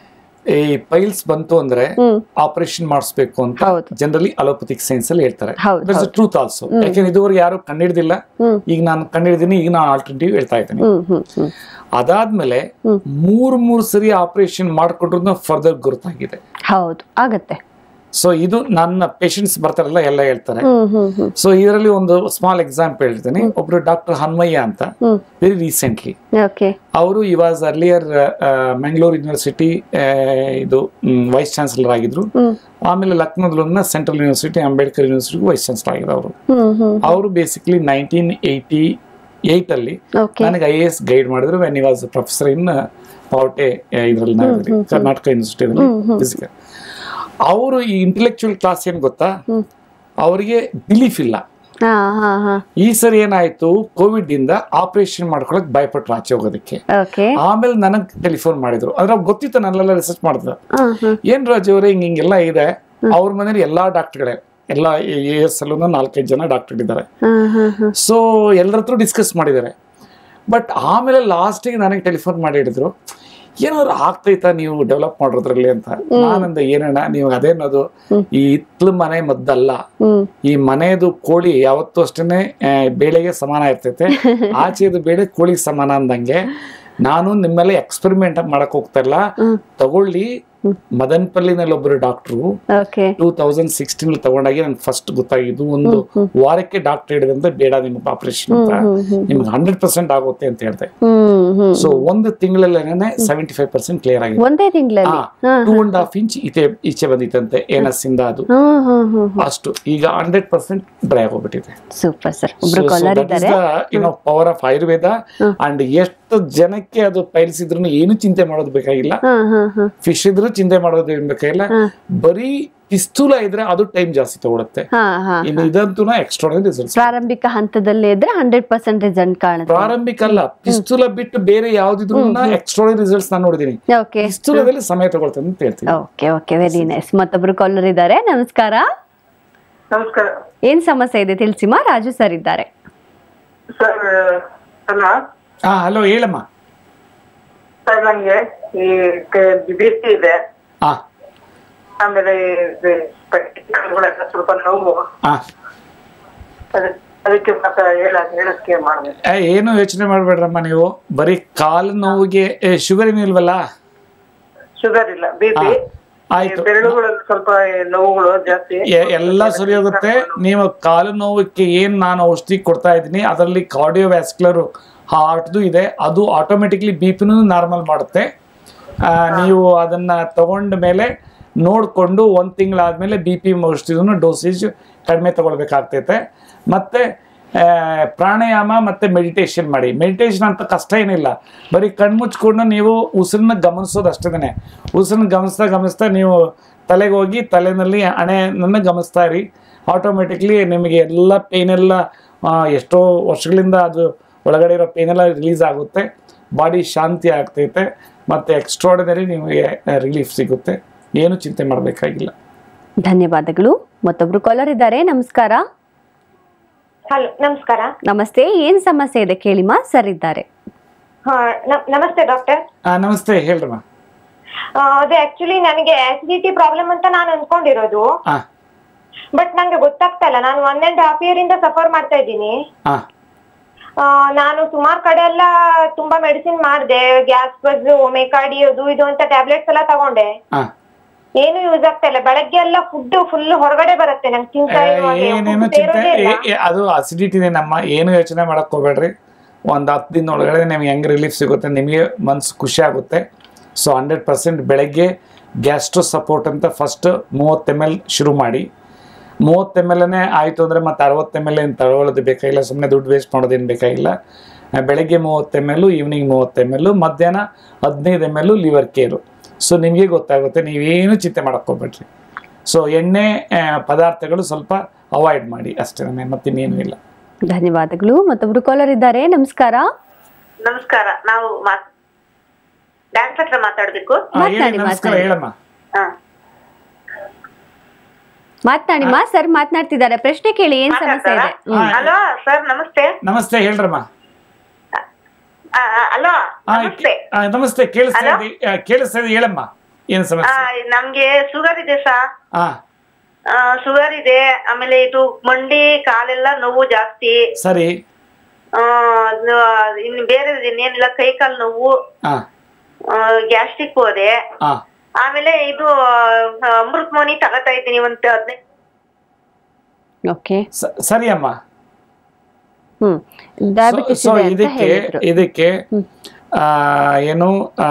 ಈ ಪೈಲ್ಸ್ ಬಂತು ಅಂದ್ರೆ ಆಪರೇಷನ್ ಮಾಡಿಸ್ಬೇಕು ಅಂತ ಜನರಲಿ ಅಲೋಪತಿಕ್ ಸೈನ್ಸ್ ಅಲ್ಲಿ ಹೇಳ್ತಾರೆ ಟ್ರೂತ್ ಆಲ್ಸೋ ಯಾಕೆಂದ್ರೆ ಇದುವರೆಗೆ ಯಾರು ಕಂಡಿಡ್ದಿಲ್ಲ ಈಗ ನಾನು ಕಂಡಿಡ್ದೀನಿ ಈಗ ನಾನು ಆಲ್ಟರ್ನೇಟಿವ್ ಹೇಳ್ತಾ ಇದ್ದೀನಿ ಹ್ಮ್ ಹ್ಮ್ ಹ್ಮ್ ಅದಾದ್ಮೇಲೆ ಮೂರ್ ಮೂರ್ ಸರಿ ಆಪರೇಷನ್ ಮಾಡ್ಕೊಂಡ್ರು ಫರ್ದರ್ ಗುರುತಾಗಿದೆ ಹೌದು ಆಗತ್ತೆ ಸೊ ಇದು ನನ್ನ ಪೇಷಂಟ್ಸ್ ಬರ್ತಾರಲ್ಲ ಎಲ್ಲ ಹೇಳ್ತಾರೆ ಹ್ಮ್ ಹ್ಮ್ ಹ್ಮ್ ಸೊ ಇದರಲ್ಲಿ ಒಂದು ಸ್ಮಾಲ್ ಎಕ್ಸಾಂಪಲ್ ಹೇಳ್ತೀನಿ ಒಬ್ರು ಡಾಕ್ಟರ್ ಹನ್ಮಯ್ಯ ಅಂತ ಹ್ಮ್. ವೆರಿ ರೀಸೆಂಟ್ಲಿ ಓಕೆ ಅವರು ಇವಾಸ್ ಅರ್ಲಿಯರ್ ಮ್ಯಾಂಗ್ಳೂರ್ ಯೂನಿವರ್ಸಿಟಿ ಇದು ವೈಸ್ ಚಾನ್ಸಲರ್ ಆಗಿದ್ರು ಹ್ಮ್. ಆಮೇಲೆ ಲಕ್ನೋದಲ್ಲಿನ central university Ambedkar university vice chancellor ಆಗಿದ್ರು ಅವರು ಹ್ಮ್ ಹ್ಮ್ ಅವರು ಬೇಸಿಕ್ಲಿ ನೈನ್ಟೀನ್ ಏಯ್ಟಿ ಏಯ್ಟ್ ಅಲ್ಲಿ Okay. ನನಗೆ ಐ ಎ ಎಸ್ ಗೈಡ್ ಮಾಡಿದ್ರು when was professor in Pavate ಇದರಲ್ಲಿ ಹ್ಮ್, ಹ್ಮ್, ಹ್ಮ್. ಕರ್ನಾಟಕ ಯೂನಿವರ್ಸಿಟಿಯಲ್ಲಿ ಹ್ಮ್, ಹ್ಮ್. ಫಿಸಿಕಲ್ ಅವರು ಈ ಇಂಟೆಲೆಕ್ಚುಯಲ್ ಕ್ಲಾಸ್ ಏನ್ ಗೊತ್ತಾ ಅವರಿಗೆ ಬಿಲೀಫ್ ಇಲ್ಲ ಹಾ ಹಾ ಹಾ ಈ ಸರಿ ಏನಾಯ್ತು ಕೋವಿಡ್ ಇಂದ ಆಪರೇಷನ್ ಮಾಡ್ಕೊಳಕ್ ಭಯಪಟ್ರು ಆಚೆ ಹೋಗೋದಕ್ಕೆ ಓಕೆ ಆಮೇಲೆ ನನಗ್ ಟೆಲಿಫೋನ್ ಮಾಡಿದ್ರು ಅದ್ರ ಅವ್ರ್ಗ್ ಗೊತ್ತಿತ್ತು ನನ್ನೆಲ್ಲ ರಿಸರ್ಚ್ ಮಾಡಿದ್ರು ಹಾ ಹಾ ಏನ್ ರಾಜು ಅವರೇ ಹಿಂಗ್ ಹಿಂಗೆಲ್ಲ ಇದೆ ಅವ್ರ ಮನೇಲಿ ಎಲ್ಲಾ ಡಾಕ್ಟರ್ಗಳೇ ಎಲ್ಲ ಎ ಎಸ್ ಅಲ್ಲೂ ನಾಲ್ಕೈದು ಜನ ಡಾಕ್ಟರ್ ಇದ್ದಾರೆ ಹಾ ಹಾ ಹಾ ಸೊ ಎಲ್ಲರ ಹತ್ರ ಡಿಸ್ಕಸ್ ಮಾಡಿದ್ದಾರೆ ಬಟ್ ಆಮೇಲೆ ಲಾಸ್ಟಿಗೆ ನನಗೆ ಟೆಲಿಫೋನ್ ಮಾಡಿ ಹೇಳಿದ್ರು ಏನಾದ್ರು ಆಗ್ತೈತಾ ನೀವು ಡೆವಲಪ್ ಮಾಡೋದ್ರಲ್ಲಿ ಅಂತ ನಾನಂದ ಏನಣ್ಣ ನೀವು ಅದೇನದು ಈ ಹಿತ್ಲು ಮನೆ ಮದ್ದಲ್ಲ ಹ್ಮ್ ಈ ಮನೆಯದು ಕೋಳಿ ಯಾವತ್ತೂ ಅಷ್ಟೇನೆ ಆ, ಬೇಳೆಗೆ ಸಮಾನ ಇರ್ತೈತೆ ಆಚೆದು ಬೇಳೆ ಕೋಳಿಗೆ ಸಮಾನ ಅಂದಂಗೆ ನಾನು ನಿಮ್ಮೆಲ್ಲ ಎಕ್ಸ್ಪೆರಿಮೆಂಟ್ ಮಾಡಕ್ ಹೋಗ್ತಾ ಇಲ್ಲ ತಗೊಳ್ಳಿ ಮದನ್ಪಲ್ಲಿನಲ್ಲಿ ಒಬ್ಬರು doctor okay two thousand sixteen ತಗೊಂಡಾಗಿ ನನ್ಗೆ ಫಸ್ಟ್ ಗೊತ್ತಾಗಿದ್ದು ಒಂದು ವಾರಕ್ಕೆ ಡಾಕ್ಟರ್ ಹೇಳಿದಂತೆ ಬೇಡ ನಿಮ್ಗೆ ಆಪರೇಷನ್ ಅಂತ ಹ್ಮ್, ಹ್ಮ್, ಹ್ಮ್. ನಿಮ್ಗೆ ಹಂಡ್ರೆಡ್ ಪರ್ಸೆಂಟ್ ಆಗುತ್ತೆ ಅಂತ ಹೇಳ್ದೆ ಹ್ಮ್ ಹ್ಮ್ ಸೊ ಒಂದು ತಿಂಗಳಲ್ಲೇನೆ ಸೆವೆಂಟಿ ಫೈವ್ ಪರ್ಸೆಂಟ್ ಕ್ಲಿಯರ್ ಆಗಿದೆ ಒಂದೇ ತಿಂಗಳಲ್ಲಿ ಹಾ ಟೂ ಅಂಡ್ ಹಾಫ್ ಇಂಚ್ ಈಚೆ ಈಚೆ ಬಂದಿತ್ತಂತೆ ಏನಸ್ ಇಂದ ಅದು ಹ್ಮ್ ಹ್ಮ್ ಹ್ಮ್ ಅಷ್ಟು ಈಗ ಹಂಡ್ರೆಡ್ ಪರ್ಸೆಂಟ್ ಡ್ರೈ ಆಗೋಗ್ಬಿಟ್ಟಿದೆ ಸೂಪರ್ ಸರ್ ಒಬ್ರು ಕಾಲರ್ ಇದ್ದಾರೆ ಏನೋ ಪವರ್ ಆಫ್ ಆಯುರ್ವೇದ ಅಂಡ್ ಎಷ್ಟು ಜನಕ್ಕೆ ಅದು ಪೈಲ್ಸ್ ಇದ್ರು ಏನು ಚಿಂತೆ ಮಾಡೋದು ಬೇಕಾಗಿಲ್ಲ ಹಾ ಹಾ ಹಾ ಫಿಶ್ ಇದ್ರು ಚಿಂತೆ ಮಾಡೋದು ಏನ್ ಬೇಕಾಗಿಲ್ಲ ಬರೀ ಪಿಸ್ತೂಲ ಇದ್ರೆ ಅದು ಟೈಮ್ ಜಾಸ್ತಿ ತಗೊಳುತ್ತೆ ಹಾ ಹಾ ಇನ್ನು ಇದಂತೂ ಎಕ್ಸ್ಟ್ರಾಡನರಿ ರಿಸಲ್ಟ್ಸ್ ಪ್ರಾರಂಭಿಕ ಹಂತದಲ್ಲೇ ಇದ್ರೆ ಹಂಡ್ರೆಡ್ ಪರ್ಸೆಂಟ್ ರಿಸಲ್ಟ್ ಕಾಣುತ್ತೆ ಪ್ರಾರಂಭಿಕ ಅಲ್ಲ ಪಿಸ್ತೂಲ ಬಿಟ್ಟು ಬೇರೆ ಯಾವ್ದಿದ್ರು ಎಕ್ಸ್ಟ್ರಾಡನರಿ ರಿಸಲ್ಟ್ಸ್ ನಾನು ನೋಡಿದೀನಿ ಓಕೆ ಪಿಸ್ತೂಲದಲ್ಲಿ ಸಮಯ ತಗೊಳ್ತದೆ ಅಂತ ಹೇಳ್ತೀನಿ ಓಕೆ ಓಕೆ ವೆರಿ ನೈಸ್ ಮತ್ತೊಬ್ರು ಕಾಲರ್ ಇದ್ದಾರೆ ನಮಸ್ಕಾರ ನಮಸ್ಕಾರ ಏನ್ ಸಮಸ್ಯೆ ಇದೆ ತಿಳಿಸಿಮಾ ರಾಜು ಸರ್ ಇದ್ದಾರೆ ಸರ್ ಅಲ್ಲ ಹಾ ಹಲೋ ಹೇಳಮ್ಮ ಸರ್ ನಂಗೆ ಈ ಬಿ ಪಿ ಇದೆ ಹಾ ಆಮೇಲೆ ಇದು ಪೆಟ್ಟಿಗೆಗಳೆಲ್ಲ ಸ್ವಲ್ಪ ನೋವು ಹಾ ಅದ್- ಅದಕ್ಕೆ ಮತ್ತೆ ಹೇಳ ಹೇಳಕ್ಕೆ ಮಾಡ್ಬೇಕು ಏ, ಏನು ಯೋಚನೆ ಮಾಡ್ಬೇಡ್ರಮ್ಮ ನೀವು ಬರೀ ಕಾಲು ನೋವಿಗೆ ಶುಗರ್ ಏನಿಲ್ವಲ್ಲ ಶುಗರ್ ಇಲ್ಲ ಬಿ ಪಿ ಆಯ್ತು ಬೆರಳುಗಳಲ್ಲಿ ಸ್ವಲ್ಪ ನೋವುಗಳು ಜಾಸ್ತಿ ಎ- ಎಲ್ಲ ಸರಿ ಹೋಗುತ್ತೆ ನೀವು ಕಾಲು ನೋವಕ್ಕೆ ಏನ್ ನಾನು ಔಷಧಿ ಕೊಡ್ತಾ ಇದ್ದೀನಿ ಅದರಲ್ಲಿ ಕಾರ್ಡಿಯೋವ್ಯಾಸ್ಕ್ಯುಲರ್ ಹಾರ್ಟ್ದು ಇದೆ ಅದು ಆಟೋಮೆಟಿಕ್ಲಿ ಬಿ ಪಿನೂ ನಾರ್ಮಲ್ ಮಾಡುತ್ತೆ ಆ, ನೀವು ಅದನ್ನ ತಗೊಂಡ ಮೇಲೆ ನೋಡಿಕೊಂಡು ಒಂದು ತಿಂಗಳಾದ್ಮೇಲೆ ಬಿ ಪಿ ಔಷಧಿನೂ ಡೋಸೇಜ್ ಕಡಿಮೆ ತಗೊಳ್ಬೇಕಾಗ್ತೈತೆ ಮತ್ತೆ ಆ, ಪ್ರಾಣಾಯಾಮ ಮತ್ತೆ ಮೆಡಿಟೇಷನ್ ಮಾಡಿ ಮೆಡಿಟೇಷನ್ ಅಂತ ಕಷ್ಟ ಏನಿಲ್ಲ ಬರೀ ಕಣ್ಮುಚ್ಕೊಂಡು ನೀವು ಉಸಿರನ್ನ ಗಮನಿಸೋದು ಅಷ್ಟೇನೆ ಉಸಿರನ್ನ ಗಮನಿಸ್ತಾ ಗಮನಿಸ್ತಾ ನೀವು ತಲೆಗೆ ಹೋಗಿ ತಲೆನಲ್ಲಿ ಹಣೆಯನ್ನು ಗಮನಿಸ್ತಾ ಇರಿ ಆಟೋಮೆಟಿಕ್ಲಿ ನಿಮಗೆ ಎಲ್ಲ ಪೇನ್ ಎಲ್ಲ ಆ, ಎಷ್ಟೋ ವರ್ಷಗಳಿಂದ ಅದು ಒಳಗಡೆ ಇರೋ ಪೇನ್ ಎಲ್ಲ ರಿಲೀಸ್ ಆಗುತ್ತೆ ಬಾಡಿ ಶಾಂತಿ ಆಗ್ತೈತೆ ಮತ್ತು ಎಕ್ಸ್ಟ್ರಾರ್ಡಿನರಿ ನಿಮಗೆ ರಿಲೀಫ್ ಸಿಗುತ್ತೆ ಏನು ಚಿಂತೆ ಮಾಡಬೇಕಾಗಿಲ್ಲ ಧನ್ಯವಾದಗಳು ಮತ್ತೊಬ್ರು ಕಾಲರ್ ಇದ್ದಾರೆ ನಮಸ್ಕಾರ ಹಲೋ ನಮಸ್ಕಾರ ನಮಸ್ತೆ ಏನ್ ಸಮಸ್ಯೆ ಇದೆ ಕೇಳಿಮಾ ಸರ್ ಇದ್ದಾರೆ ಹಾ ನ- ನಮಸ್ತೆ ಡಾಕ್ಟರ್ ಆ, ನಮಸ್ತೆ ಹೇಳ್ರಮ್ಮ ಆ, ಅದೇ ಆಕ್ಚುಲಿ ನನಗೆ ಆಸಿಡಿಟಿ ಪ್ರಾಬ್ಲಮ್ ಅಂತ ನಾನು ಅನ್ಕೊಂಡಿರೋದು ಹಾಂ ಬಟ್ ನಂಗೆ ಗೊತ್ತಾಗ್ತಾ ಇಲ್ಲ ನಾನು ಒನ್ ಅಂಡ್ ಹಾಫ್ ಇಯರ್ ಇಂದ ಸಫರ್ ಮಾಡ್ತಾ ಇದ್ದೀನಿ ಹಾಂ ಆ, ನಾನು ಸುಮಾರು ಕಡೆ ಎಲ್ಲ ತುಂಬಾ ಮೆಡಿಸಿನ್ ಮಾಡಿದೆ ಗ್ಯಾಸ್ ಬಸ್ ಒಮೆಕಾಡಿ ಅದು ಇದು ಅಂತ ಟ್ಯಾಬ್ಲೆಟ್ಸ್ ಎಲ್ಲ ತಗೊಂಡೆ ಹಾಂ ಏನು ಯೂಸ್ ಆಗ್ತಾ ಇಲ್ಲ ಬೆಳಗ್ಗೆ ಎಲ್ಲ ಫುಡ್ ಫುಲ್ ಹೊರಗಡೆ ಬರುತ್ತೆ ನಂಗೆ ತಿಂತಾ ಇರುವಾಗೆ ಏನೇನು food ಚಿಂತೆ ಸೇರೋದೇ ಇಲ್ಲ. ಏ- ಏ- ಅದು ಅಸಿಡಿಟಿ ಇದೆ ನಮ್ಮ ಏನು ಯೋಚನೆ ಮಾಡಕ್ ಹೋಗ್ಬೇಡ್ರಿ ಒಂದು ಹತ್ತು ದಿನ ಒಳಗಡೆ ನಿಮ್ಗೆ ಹೆಂಗೆ ರಿಲೀಫ್ ಸಿಗುತ್ತೆ ನಿಮಗೆ ಮನ್ಸು ಖುಷಿ ಆಗುತ್ತೆ ಸೊ ಹಂಡ್ರೆಡ್ ಪರ್ಸೆಂಟ್ ಬೆಳಗ್ಗೆ ಗ್ಯಾಸ್ಟ್ರೋ ಸಪೋರ್ಟ್ ಅಂತ ಫಸ್ಟ್ ಮೂವತ್ತು ಎಮ್ ಎಲ್ ಶುರು ಮಾಡಿ ಮೂವತ್ತು ಎಮ್ ಎಲ್ನೇ ಆಯಿತು ಅಂದರೆ ಮತ್ತೆ ಅರವತ್ತು ಎಮ್ ಎಲ್ ಏನು ತಗೊಳ್ಳೋದು ಬೇಕಾಗಿಲ್ಲ ಸುಮ್ಮನೆ ದುಡ್ಡು ವೇಸ್ಟ್ ಮಾಡೋದೇನು ಬೇಕಾಗಿಲ್ಲ ಆ, ಬೆಳಗ್ಗೆ ಮೂವತ್ತು ಎಮ್ ಎಲ್ ಈವ್ನಿಂಗ್ ಮೂವತ್ತು ಎಮ್ ಎಲ್ ಮಧ್ಯಾಹ್ನ ಹದಿನೈದು M L liver care so ನಿಮಗೆ ಗೊತ್ತಾಗುತ್ತೆ ನೀವೇನು ಚಿಂತೆ ಮಾಡಕ್ಕೆ ಹೋಗ್ಬೇಡ್ರಿ ಸೊ ಎಣ್ಣೆ ಆ, ಪದಾರ್ಥಗಳು ಸ್ವಲ್ಪ ಅವಾಯ್ಡ್ ಮಾಡಿ ಅಷ್ಟೇ ಮತ್ತಿನ್ನೇನು ಇಲ್ಲ ಧನ್ಯವಾದಗಳು ಮತ್ತೊಬ್ರು ಕಾಲರ್ ಇದ್ದಾರೆ ನಮಸ್ಕಾರ ನಮಸ್ಕಾರ ನಾವು ಡಾಕ್ಟರ್ ಹತ್ರ ಮಾತಾಡ್ಬೇಕು ಆ, ಹೇಳಿ ನಮಸ್ಕಾರ ಹೇಳಮ್ಮ ಮಾತನಾಡಿಮ್ಮ ಸರ್ ಮಾತನಾಡ್ತಿದ್ದಾರೆ ಪ್ರಶ್ನೆ ಕೇಳಿ ಏನ್ ಸಮಸ್ಯೆ ಇದೆ ಹ್ಮ್. ಹಲೋ ಸರ್ ನಮಸ್ತೆ ನಮಸ್ತೆ ಹೇಳ್ರಮ್ಮ ಹಲೋ ಆ, ಆ, ನಮಸ್ತೆ ಕೇಳಿಸ್ತಾ Hello? ಇದೆ ಆ, ಕೇಳಿಸ್ತಾ ಇದೆ ಹೇಳಮ್ಮ ಏನು ಸಮಸ್ಯೆ ನಮ್ಗೆ ಶುಗರ್ ಇದೆ ಸಾ ಹಾ ಶುಗರ್ ಇದೆ ಆಮೇಲೆ ಇದು ಮಂಡಿ ಕಾಲೆಲ್ಲ ನೋವು ಜಾಸ್ತಿ ಸರಿ ಆ, ಅದು ಇನ್ನು ಬೇರೆ ಇನ್ನೇನಿಲ್ಲ ಕೈ ಕಾಲು ನೋವು ಹಾ ಗ್ಯಾಸ್ಟ್ರಿಕ್ ಹೋದೆ ಹಾ ಆಮೇಲೆ ಇದು ಆ, ಅಮೃತ್ ಮೋನಿ ತಗೋತಾ ಇದ್ದೀನಿ ಒಂದ್ ಹದಿನೈದು ಓಕೆ ಸ- ಸರಿ ಅಮ್ಮ ಹ್ಮ್ ಡಯಾಬಿಟಿಸ್ ಸೊ ಇದೆ ಅಂತ ಇದಕ್ಕೆ ಹೇಳಿದ್ರು ಇದಕ್ಕೆ ಆ, ಏನು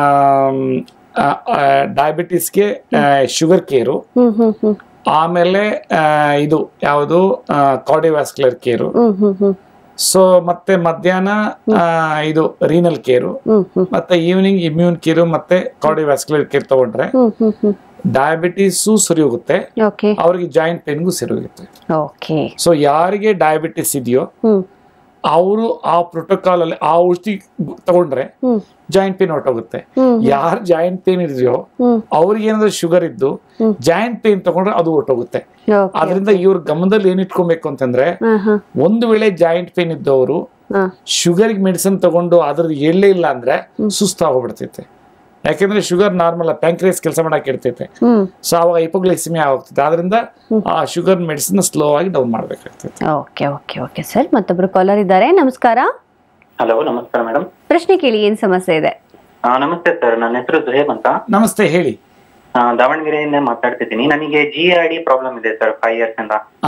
ಡಯಾಬಿಟಿಸ್ಗೆ ಶುಗರ್ ಕೇರು ಹ್ಮ್ ಹ್ಮ್ ಹ್ಮ್ ಆಮೇಲೆ ಆ, ಇದು ಯಾವುದು ಕಾರ್ಡಿವ್ಯಾಸ್ಕ್ಯುಲರ್ ಕೇರು ಹ್ಮ್ ಹ್ಮ್ ಹ್ಮ್ ಸೊ ಮತ್ತೆ ಮಧ್ಯಾಹ್ನ ಆ, ಇದು ರೀನಲ್ ಕೇರು ಹ್ಮ್ ಹ್ಮ್ ಮತ್ತೆ ಈವ್ನಿಂಗ್ ಇಮ್ಯೂನ್ ಕೇರು ಮತ್ತೆ ಕಾರ್ಡಿವ್ಯಾಸ್ಕ್ಯುಲರ್ ಕೇರ್ ತಗೊಂಡ್ರೆ ಹ್ಮ್ ಹ್ಮ್ ಹ್ಮ್ ಡಯಾಬಿಟಿಸು ಸರಿ ಹೋಗುತ್ತೆ ಓಕೆ ಅವ್ರಿಗೆ ಜಾಯಿಂಟ್ ಪೇನ್ಗೂ ಸರಿ ಹೋಗುತ್ತೆ ಓಕೆ ಸೊ ಯಾರಿಗೆ ಡಯಾಬಿಟಿಸ್ ಇದೆಯೋ ಹ್ಮ್ ಅವರು ಆ ಪ್ರೋಟೋಕಾಲ್ ಅಲ್ಲಿ ಆ ಔಷಧಿ ತಗೊಂಡ್ರೆ ಹ್ಮ್ ಜಾಯಿಂಟ್ ಪೇನ್ ಹೊರಟೋಗುತ್ತೆ ಹ್ಮ್ ಯಾರು ಜಾಯಿಂಟ್ ಪೇನ್ ಇದೆಯೋ ಹ್ಮ್ ಅವ್ರಿಗೆ ಏನಾದ್ರು ಶುಗರ್ ಇದ್ದು ಹ್ಮ್. ಜಾಯಿಂಟ್ ಪೇನ್ ತಗೊಂಡ್ರೆ ಅದು ಹೊರಟೋಗುತ್ತೆ ಓಕೆ ಅದರಿಂದ ಇವ್ರ ಗಮನದಲ್ಲಿ ಏನ್ ಇಟ್ಕೊಬೇಕು ಅಂತಂದ್ರೆ ಹಾ ಹಾ ಒಂದು ವೇಳೆ ಜಾಯಿಂಟ್ ಪೇನ್ ಇದ್ದವರು ಹಾ ಶುಗರ್ಗೆ ಮೆಡಿಸಿನ್ ತಗೊಂಡು ಅದ್ರದ್ದು ಎಳ್ಳೇ ಇಲ್ಲ ಅಂದ್ರೆ ಸುಸ್ತಾಗೋಗ್ಬಿಡ್ತೈತೆ ಯಾಕೆಂದ್ರೆ ಶುಗರ್ ನಾರ್ಮಲ್ ಪ್ಯಾಂಕ್ರೇಸ್ ಕೆಲಸ ಮಾಡಕ್ ಇರ್ತೈತೆ ಹ್ಮ್ ಸೊ ಅವಾಗ ಹೈಪೋಗ್ಲೈಸಿಮಿಯಾ ಆಗ್ತದೆ ಆದ್ರಿಂದ ಆ ಶುಗರ್ ಮೆಡಿಸಿನ್ ಸ್ಲೋ ಆಗಿ ಡೌನ್ ಮಾಡ್ಬೇಕಾಗ್ತದೆ ಓಕೆ ಓಕೆ ಓಕೆ ಸರ್ ಮತ್ತೊಬ್ರು ಕಾಲರ್ ಇದ್ದಾರೆ ನಮಸ್ಕಾರ ಹಲೋ ನಮಸ್ಕಾರ ಮೇಡಮ್ ಪ್ರಶ್ನೆ ಕೇಳಿ ಏನ್ ಸಮಸ್ಯೆ ಇದೆ ನಮಸ್ತೆ ಸರ್ ನನ್ನ ಹೆಸರು ಜುಹೇಬ್ ಅಂತ ನಮಸ್ತೆ ಹೇಳಿ ಆ, ದಾವಣಗೆರೆಯಿಂದ ಮಾತಾಡ್ತಿದ್ದೀನಿ ನನಗೆ ಜಿ ಐ ಡಿ ಪ್ರಾಬ್ಲಮ್ ಇದೆ ಸರ್ ಫೈವ್ ಇಯರ್ಸ್ ಇಂದ ಹಾ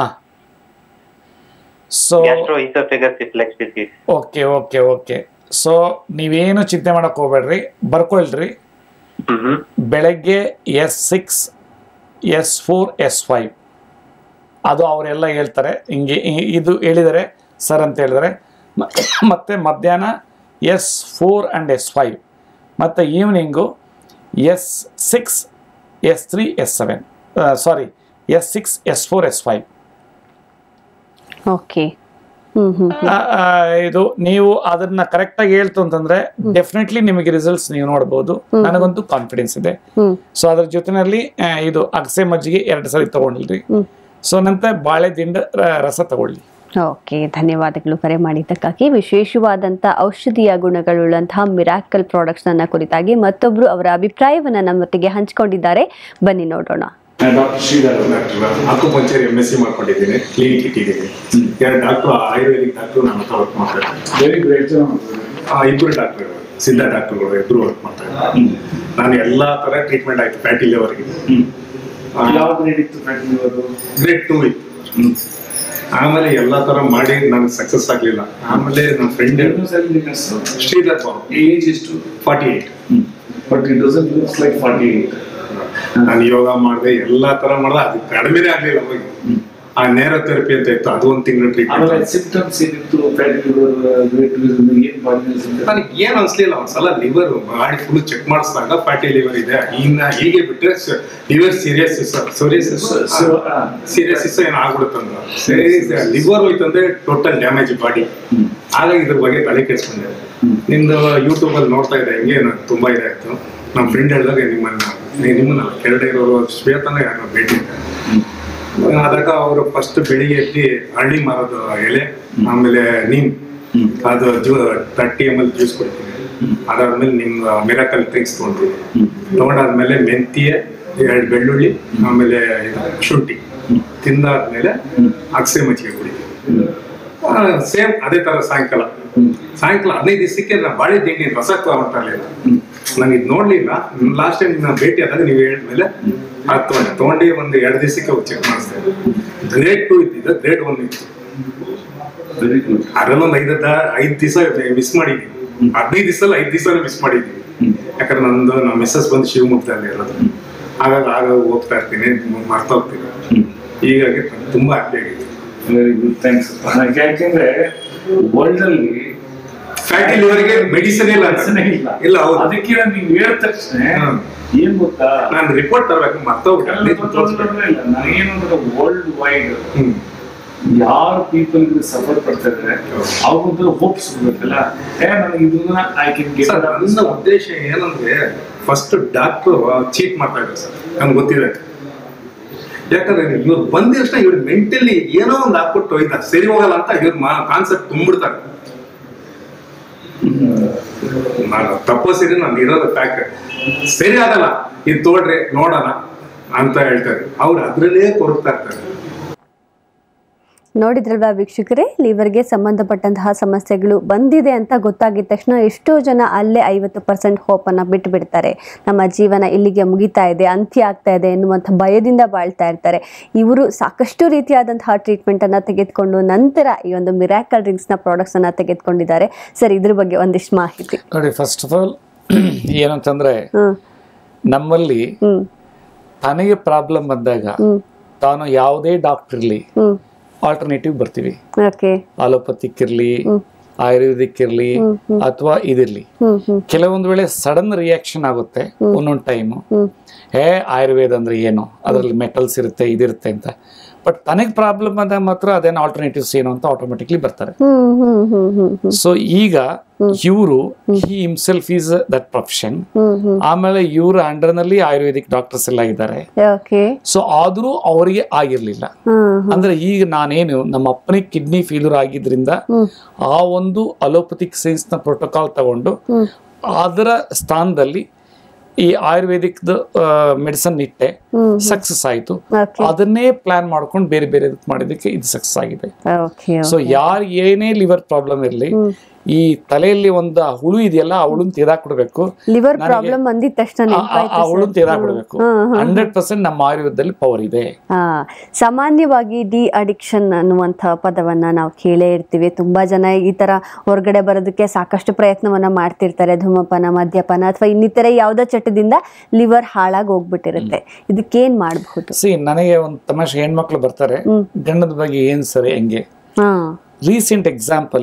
so gastro oesophagus reflex disease okay okay okay so ನೀವೇನು ಚಿಂತೆ ಮಾಡಕ್ ಹೋಗ್ಬೇಡ್ರಿ ಬರ್ಕೊಳ್ರಿ ಬೆಳಗ್ಗೆ S six S four S five ಅದು ಅವರೆಲ್ಲ ಹೇಳ್ತಾರೆ ಹಿಂಗೆ ಇ- ಇದು ಹೇಳಿದರೆ ಸರ್ ಅಂತ ಹೇಳಿದರೆ ಮ- ಮತ್ತೆ ಮಧ್ಯಾಹ್ನ S four and S five ಮತ್ತು evening S six S three S seven sorry S six S four S five okay hmm hmm ಆ, ಆ, ಇದು ನೀವು ಅದನ್ನ ಕರೆಕ್ಟ್ ಆಗಿ ಹೇಳ್ತು ಅಂತಂದ್ರೆ ಡೆಫಿನೆಟ್ಲಿ ನಿಮಗೆ ರಿಸಲ್ಟ್ಸ್ ನೀವು ನೋಡಬಹುದು ನನಗಂತೂ ಕಾನ್ಫಿಡೆನ್ಸ್ ಇದೆ ಹ್ಮ್ ಸೊ ಅದ್ರ ಜೊತೆನಲ್ಲಿ ಆ, ಇದು ಅಗಸೆ ಮಜ್ಜಿಗೆ ಎರಡು ಸರಿ ತಗೊಂಡಿಲ್ರಿ ಹ್ಮ್. ಸೊ ನಂತರ ಬಾಳೆ ದಿಂಡ ರ- ರಸ ತಗೊಳ್ಳಿ ಓಕೆ ಧನ್ಯವಾದಗಳು ಕರೆ ಮಾಡಿದ್ದಕ್ಕಾಗಿ ವಿಶೇಷವಾದಂಥ ಔಷಧೀಯ ಗುಣಗಳುಳ್ಳಂತಹ ಮಿರಾಕಲ್ ಪ್ರಾಡಕ್ಟ್ಸ್ ಅನ್ನ ಕುರಿತಾಗಿ ಮತ್ತೊಬ್ರು ಅವರ ಅಭಿಪ್ರಾಯವನ್ನ ನಮ್ಮೊಟ್ಟಿಗೆ ಹಂಚಿಕೊಂಡಿದ್ದಾರೆ ಬನ್ನಿ ನೋಡೋಣ doctor Sridhar doctor acupuncture M S C ಮಾಡ್ಕೊಂಡಿದ್ದೀನಿ ಕ್ಲಿನಿಕ್ ಇಟ್ಟಿದ್ದೀನಿ ಎರಡು ಡಾಕ್ಟರ್ ಆಯುರ್ವೇದಿಕ್ ಡಾಕ್ಟರ್ ನನ್ನ ಹತ್ರ ವರ್ಕ್ ಮಾಡ್ತಾ ಇದ್ದಾರೆ ವೆರಿ ಗ್ರೇಟ್ ಇಬ್ಬರು ಡಾಕ್ಟರ್ ಸಿದ್ಧ ಡಾಕ್ಟರ್ಗಳು ಇಬ್ಬರು ವರ್ಕ್ ಮಾಡ್ತಾ ಇದ್ದಾರೆ ನಾನು ಎಲ್ಲಾ ತರ ಟ್ರೀಟ್ಮೆಂಟ್ ಆಯ್ತು ಫ್ಯಾಟಿ ಲಿವರ್ಗೆ ಯಾವ ಗ್ರೇಡ್ ಇತ್ತು ಫ್ಯಾಟಿ ಲಿವರ್ ಗ್ರೇಡ್ ಟೂ ಇತ್ತು ಆಮೇಲೆ ಎಲ್ಲಾ ತರ ಮಾಡಿ ನನಗೆ ಸಕ್ಸಸ್ ಆಗ್ಲಿಲ್ಲ ಆಮೇಲೆ ನನ್ನ ಫ್ರೆಂಡ್ ಶ್ರೀಧರ್ ಬಾಬು ಏಜ್ ಎಷ್ಟು forty eight but it doesn't looks like forty eight ನಾನು ಯೋಗ ಮಾಡಿದೆ ಎಲ್ಲಾ ತರ ಮಾಡಿದೆ ಅದು ಕಡಿಮೆನೇ ಆಗ್ಲಿಲ್ಲ ಅವಾಗ ಆ ನೇರೋ ಥೆರಪಿ ಅಂತ ಇತ್ತು ಅದು ಒಂದು ತಿಂಗಳು ಆಮೇಲೆ ಟ್ರೀಟ್ಮೆಂಟ್ ಸಿಂಪ್ಟಮ್ಸ್ ಏನಿತ್ತು ಫ್ಯಾಟಿ ಲಿವರ್ ವೇಟ್ ಏನ್ ಬಾಡಿ ನನಗೆ ಏನ್ ಅನ್ಸ್ಲಿಲ್ಲ ಒಂದ್ಸಲ ಲಿವರ್ ಮಾಡಿ ಫುಲ್ ಚೆಕ್ ಮಾಡಿಸಿದಾಗ ಫ್ಯಾಟಿ ಲಿವರ್ ಇದೆ ಇನ್ನ ಹೀಗೆ ಬಿಟ್ರೆ ಲಿವರ್ ಸೀರಿಯಸ್ ಸೋರಿಯಸಿಸ್ ಸೀರಿಯಸಿಸ್ ಏನ್ ಆಗ್ಬಿಡುತ್ತಂದ್ರ ಸರಿ ಲಿವರ್ ಹೋಯ್ತಂದ್ರೆ ಟೋಟಲ್ ಡ್ಯಾಮೇಜ್ ಬಾಡಿ ಹಾಗಾಗಿ ಇದ್ರ ಬಗ್ಗೆ ತಲೆ ಕೆಡ್ಸ್ಕೊಂಡೆ ನಿಮ್ದು ಯೂಟ್ಯೂಬ್ ಅಲ್ಲಿ ನೋಡ್ತಾ ಇದ್ದೆ ಹಿಂಗೆ ನಂಗೆ ತುಂಬಾ ಇದಾಯ್ತು ನಮ್ಮ ಫ್ರೆಂಡ್ ಹೇಳಿದಾಗ ನಿಮ್ಮನ್ನ ನೀ- ನಿಮ್ಮನ್ನ ಕೆಳಗಡೆ ಇರೋರು ಶ್ವೇತನ ಯಾರನ್ನ ಭೇಟಿ ಇದ್ದೆ. ಆದಾಗ ಅವರು ಫಸ್ಟ್ ಬೆಳಿಗ್ಗೆ ಎದ್ದು ಹಳ್ಳಿ ಮರದ ಎಲೆ ಆಮೇಲೆ ನೀಮ್ ಅದು ಜೂ ತರ್ಟಿ ಎಮ್ ಎಲ್ ಜ್ಯೂಸ್ ಕೊಡ್ತೀವಿ ಅದಾದ್ಮೇಲೆ ನಿಮ್ಮ ಮಿರಾಕಲ್ ಡ್ರಿಂಕ್ಸ್ ತೊಗೊಂತೀವಿ ತಗೊಂಡಾದ್ಮೇಲೆ ಮೆಂತ್ಯ ಎರಡು ಬೆಳ್ಳುಳ್ಳಿ ಆಮೇಲೆ ಇದು ಶುಂಠಿ ತಿಂದಾದ್ಮೇಲೆ ಅಕ್ಸೆ ಮಜ್ಜಿಗೆ ಕುಡಿತೀವಿ ಸೇಮ್ ಅದೇ ತರ ಸಾಯಂಕಾಲ ಸಾಯಂಕಾಲ ಹದಿನೈದು ದಿವಸಕ್ಕೆ ನಾ ಬಾಳೆ ತಿಂಡಿ ರಸ ತಗೊಂತಾ ಇರ್ಲಿಲ್ಲ ನಂಗೆ ಇದು ನೋಡ್ಲಿಲ್ಲ ಲಾಸ್ಟ್ ಟೈಮ್ ನಾನು ಭೇಟಿ ಆದಾಗ ನೀವು ಹೇಳಿದ್ಮೇಲೆ ಅದು ತಗೊಂಡೆ ತಗೊಂಡು ಒಂದು ಎರಡು ದಿವಸಕ್ಕೆ ಚೆಕ್ ಮಾಡಿಸ್ದೆ ಗ್ರೇಡ್ ಟೂ ಇದ್ದಿದ್ದು ಗ್ರೇಡ್ ಒನ್ ಇತ್ತು ವೆರಿ ಗುಡ್ ಅದರಲ್ಲೊಂದು ಐದು ಐದು ದಿವಸ ಮಿಸ್ ಮಾಡಿದೀವಿ ಹದಿನೈದು ದಿವಸ ಐದು ದಿವಸ ಮಿಸ್ ಮಾಡಿದೀವಿ ಯಾಕಂದ್ರೆ ನಂದು ನಮ್ಮ ಮಿಸ್ಸಸ್ ಬಂದು ಶಿವಮೊಗ್ಗದಲ್ಲಿ ಇರೋದು ಹಾಗಾಗಿ ಆಗ ಹೋಗ್ತಾ ಇರ್ತೀನಿ ಮರ್ತಾ ಹೋಗ್ತೀನಿ ಹೀಗಾಗಿ ತುಂಬಾ ಹ್ಯಾಪಿ ಆಗಿತ್ತು ವೆರಿ ಗುಡ್ ಥ್ಯಾಂಕ್ಸ್ ಯಾಕೆಂದ್ರೆ ವರ್ಲ್ಡ್ ಅಲ್ಲಿ ಫ್ಯಾಟಿ ಲಿವರ್ಗೆ ಮೆಡಿಸಿನ್ ಇಲ್ಲ medicine ಇಲ್ಲ. ಇಲ್ಲ ಹೌದು ಅದಕ್ಕೆ ನೀವು ಹೇಳಿದ ತಕ್ಷಣ ಏನ್ ಗೊತ್ತಾ ನಾನು ರಿಪೋರ್ಟ್ ತರಬೇಕು ಮರ್ತೋಗ್ಬಿಟ್ಟೆ ಇಲ್ಲ ನಾನೇನು ಅಂದ್ರೆ ವರ್ಲ್ಡ್ ವೈಡ್ ಯಾರು ಪೀಪಲ್ ಸಫರ್ ಪಡ್ತಾ ಇದ್ದಾರೆ ಅವ್ರಿಗೊಂದು ಹೋಪ್ ಸಿಗ್ಬೇಕಲ್ಲ ಏ ನನಗೆ ಇದನ್ನ ಐ ಕ್ಯಾನ್ ಗೆಟ್ ಸರ್ ನನ್ನ ಉದ್ದೇಶ ಏನಂದ್ರೆ ಫಸ್ಟ್ ಡಾಕ್ಟರ್ ಚೀಟ್ ಮಾಡ್ತಾ ಇದ್ದಾರೆ ಸರ್ ನನ್ಗೆ ಗೊತ್ತಿದೆ ಯಾಕಂದ್ರೆ ಇವ್ರು ಬಂದಿರಷ್ಟ ಇವ್ರು ಮೆಂಟಲಿ ಏನೋ ಒಂದು ಹಾಕ್ಬಿಟ್ಟು ಹೋಯ್ತ ಸರಿ ಹೋಗಲ್ಲ ಅಂತ ಇವ್ರ ಕಾನ್ಸೆಪ್ಟ್ ತುಂಬಿಡ್ತಾರೆ ನಾನು ತಪ್ಪಸಿದ್ರೆ ನಾನು ಇರೋದು ಫ್ಯಾಕ್ಟ್ ಸರಿ ಆಗಲ್ಲ ಇದು ತೋಡ್ರಿ ನೋಡೋಣ ಅಂತ ಹೇಳ್ತಾರೆ ಅವ್ರು ಅದ್ರಲ್ಲೇ ಕೊರಗ್ತಾ ಇರ್ತಾರೆ ನೋಡಿದ್ರಲ್ವಾ ವೀಕ್ಷಕರೇ ಲಿವರ್ಗೆ ಸಂಬಂಧಪಟ್ಟಂತಹ ಸಮಸ್ಯೆಗಳು ಬಂದಿದೆ ಅಂತ ಗೊತ್ತಾಗಿದ ತಕ್ಷಣ ಎಷ್ಟೋ ಜನ ಅಲ್ಲೇ ಐವತ್ತು ಪರ್ಸೆಂಟ್ ಹೋಪನ್ನು ಬಿಟ್ಟು ಬಿಡ್ತಾರೆ ನಮ್ಮ ಜೀವನ ಇಲ್ಲಿಗೆ ಮುಗಿತಾ ಇದೆ ಅಂತ್ಯ ಆಗ್ತಾ ಇದೆ ಎನ್ನುವಂಥ ಭಯದಿಂದ ಬಾಳ್ತಾ ಇರ್ತಾರೆ ಇವರು ಸಾಕಷ್ಟು ರೀತಿಯಾದಂತಹ ಟ್ರೀಟ್ಮೆಂಟನ್ನು ತೆಗೆದುಕೊಂಡು ನಂತರ ಈ ಒಂದು ಮಿರಾಕಲ್ ಡ್ರಿಂಕ್ಸ್ನ ಪ್ರಾಡಕ್ಟ್ಸನ್ನು ತೆಗೆದುಕೊಂಡಿದ್ದಾರೆ ಸರ್ ಇದ್ರ ಬಗ್ಗೆ ಒಂದಿಷ್ಟು ಮಾಹಿತಿ ನೋಡಿ ಫಸ್ಟ್ ಆಫ್ ಆಲ್ ಏನಂತಂದ್ರೆ ಹ್ಮ್ ನಮ್ಮಲ್ಲಿ ಹ್ಮ್ ತನಗೆ ಪ್ರಾಬ್ಲಮ್ ಬಂದಾಗ ಹ್ಮ್ ತಾನು ಯಾವುದೇ ಡಾಕ್ಟರ್ ಇರಲಿ ಹ್ಮ್ ಆಲ್ಟರ್ನೇಟಿವ್ ಬರ್ತೀವಿ ಓಕೆ ಅಲೋಪತಿಕ್ ಇರಲಿ ಆಯುರ್ವೇದಿಕ್ ಇರಲಿ ಅಥವಾ ಇದಿರ್ಲಿ ಹ್ಮ್ ಹ್ಮ್ ಕೆಲವೊಂದು ವೇಳೆ ಸಡನ್ ರಿಯಾಕ್ಷನ್ ಆಗುತ್ತೆ ಒಂದೊಂದು ಟೈಮು ಹ್ಮ್ ಏ ಆಯುರ್ವೇದ ಅಂದ್ರೆ ಏನು ಅದರಲ್ಲಿ ಮೆಟಲ್ಸ್ ಇರುತ್ತೆ ಇದಿರುತ್ತೆ ಅಂತ ಬಟ್ ತನಗೆ ಪ್ರಾಬ್ಲಮ್ ಅಂದಾಗ ಮಾತ್ರ ಅದೇನು ಆಲ್ಟರ್ನೇಟಿವ್ಸ್ ಏನು ಅಂತ ಆಟೋಮೆಟಿಕ್ಲಿ ಬರ್ತಾರೆ ಹ್ಮ್ hmm hmm hmm hmm so ಈಗ ಇವರು he himself is that profession hmm hmm ಆಮೇಲೆ ಇವರ ಅಂಡರ್ನಲ್ಲಿ ಆಯುರ್ವೇದಿಕ್ ಡಾಕ್ಟರ್ಸ್ ಎಲ್ಲ ಇದ್ದಾರೆ ಓಕೆ ಸೊ ಆದರೂ ಅವರಿಗೆ ಆಗಿರ್ಲಿಲ್ಲ ಹ್ಮ್ ಅಂದ್ರೆ ಈಗ ನಾನೇನು ನಮ್ಮ ಅಪ್ಪನಿಗೆ ಕಿಡ್ನಿ ಫೇಲ್ಯೂರ್ ಆಗಿದ್ರಿಂದ ಆ ಒಂದು ಅಲೋಪತಿಕ್ ಸೈನ್ಸ್ ನ ಪ್ರೋಟೋಕಾಲ್ ತಗೊಂಡು ಹ್ಮ್ ಅದರ ಸ್ಥಾನದಲ್ಲಿ ಈ ಆಯುರ್ವೇದಿಕ್ ಮೆಡಿಸನ್ ಇಟ್ಟೆ ಹ್ಮ್ ಸಕ್ಸಸ್ ಆಯ್ತು Okay. ಅದನ್ನೇ ಪ್ಲಾನ್ ಮಾಡ್ಕೊಂಡು ಬೇರೆ ಬೇರೆ ಮಾಡಿದಕ್ಕೆ ಇದು ಸಕ್ಸಸ್ ಆಗಿದೆ ಓಕೆ ಸೊ ಯಾರು ಏನೇ ಲಿವರ್ ಪ್ರಾಬ್ಲಮ್ ಇರಲಿ ಈ ತಲೆಯಲ್ಲಿ ಒಂದು ಆ ಹುಳು ಇದೆಯಲ್ಲ ಆ ಹುಳುನ್ ತೆಗೆದಾಕ್ಬಿಡ್ಬೇಕು ಲಿವರ್ ನನಗೆ ಪ್ರಾಬ್ಲಮ್ ಅಂದಿದ ತಕ್ಷಣ ಆ- ಆ- ನೆನಪಾಯ್ತು ಆ sir. ಹುಳುನ್ ತೆಗೆದಾಕ್ಬಿಡ್ಬೇಕು hmm, hmm, hmm. Hundred percent ನಮ್ಮ ಆಯುರ್ವೇದದಲ್ಲಿ ಪವರ್ ಇದೆ ಆ, ಸಾಮಾನ್ಯವಾಗಿ ಡಿ ಅಡಿಕ್ಷನ್ ಅನ್ನುವಂಥ ಪದವನ್ನ ನಾವು ಕೇಳೇ ಇರ್ತೀವಿ ತುಂಬಾ ಜನ ಈ ತರ ಹೊರಗಡೆ ಬರೋದಕ್ಕೆ ಸಾಕಷ್ಟು ಪ್ರಯತ್ನವನ್ನ ಮಾಡ್ತಿರ್ತಾರೆ ಧೂಮಪಾನ ಮದ್ಯಪಾನ ಅಥವಾ ಇನ್ನಿತರೆ ಯಾವುದೋ ಚಟದಿಂದ ಲಿವರ್ ಹಾಳಾಗಿ ಹೋಗ್ಬಿಟ್ಟಿರುತ್ತೆ ಇದಕ್ಕೇನ್ ಮಾಡಬಹುದು ಸಿ ನನಗೆ ಒಂದು ತಮಾಷೆ ಹೆಣ್ಮಕ್ಳು ಬರ್ತಾರೆ ಗಂಡದ ಬಗ್ಗೆ ಏನ್ ಸರಿ ಹೆಂಗೆ ಹಾ ರೀಸೆಂಟ್ ಎಕ್ಸಾಂಪಲ್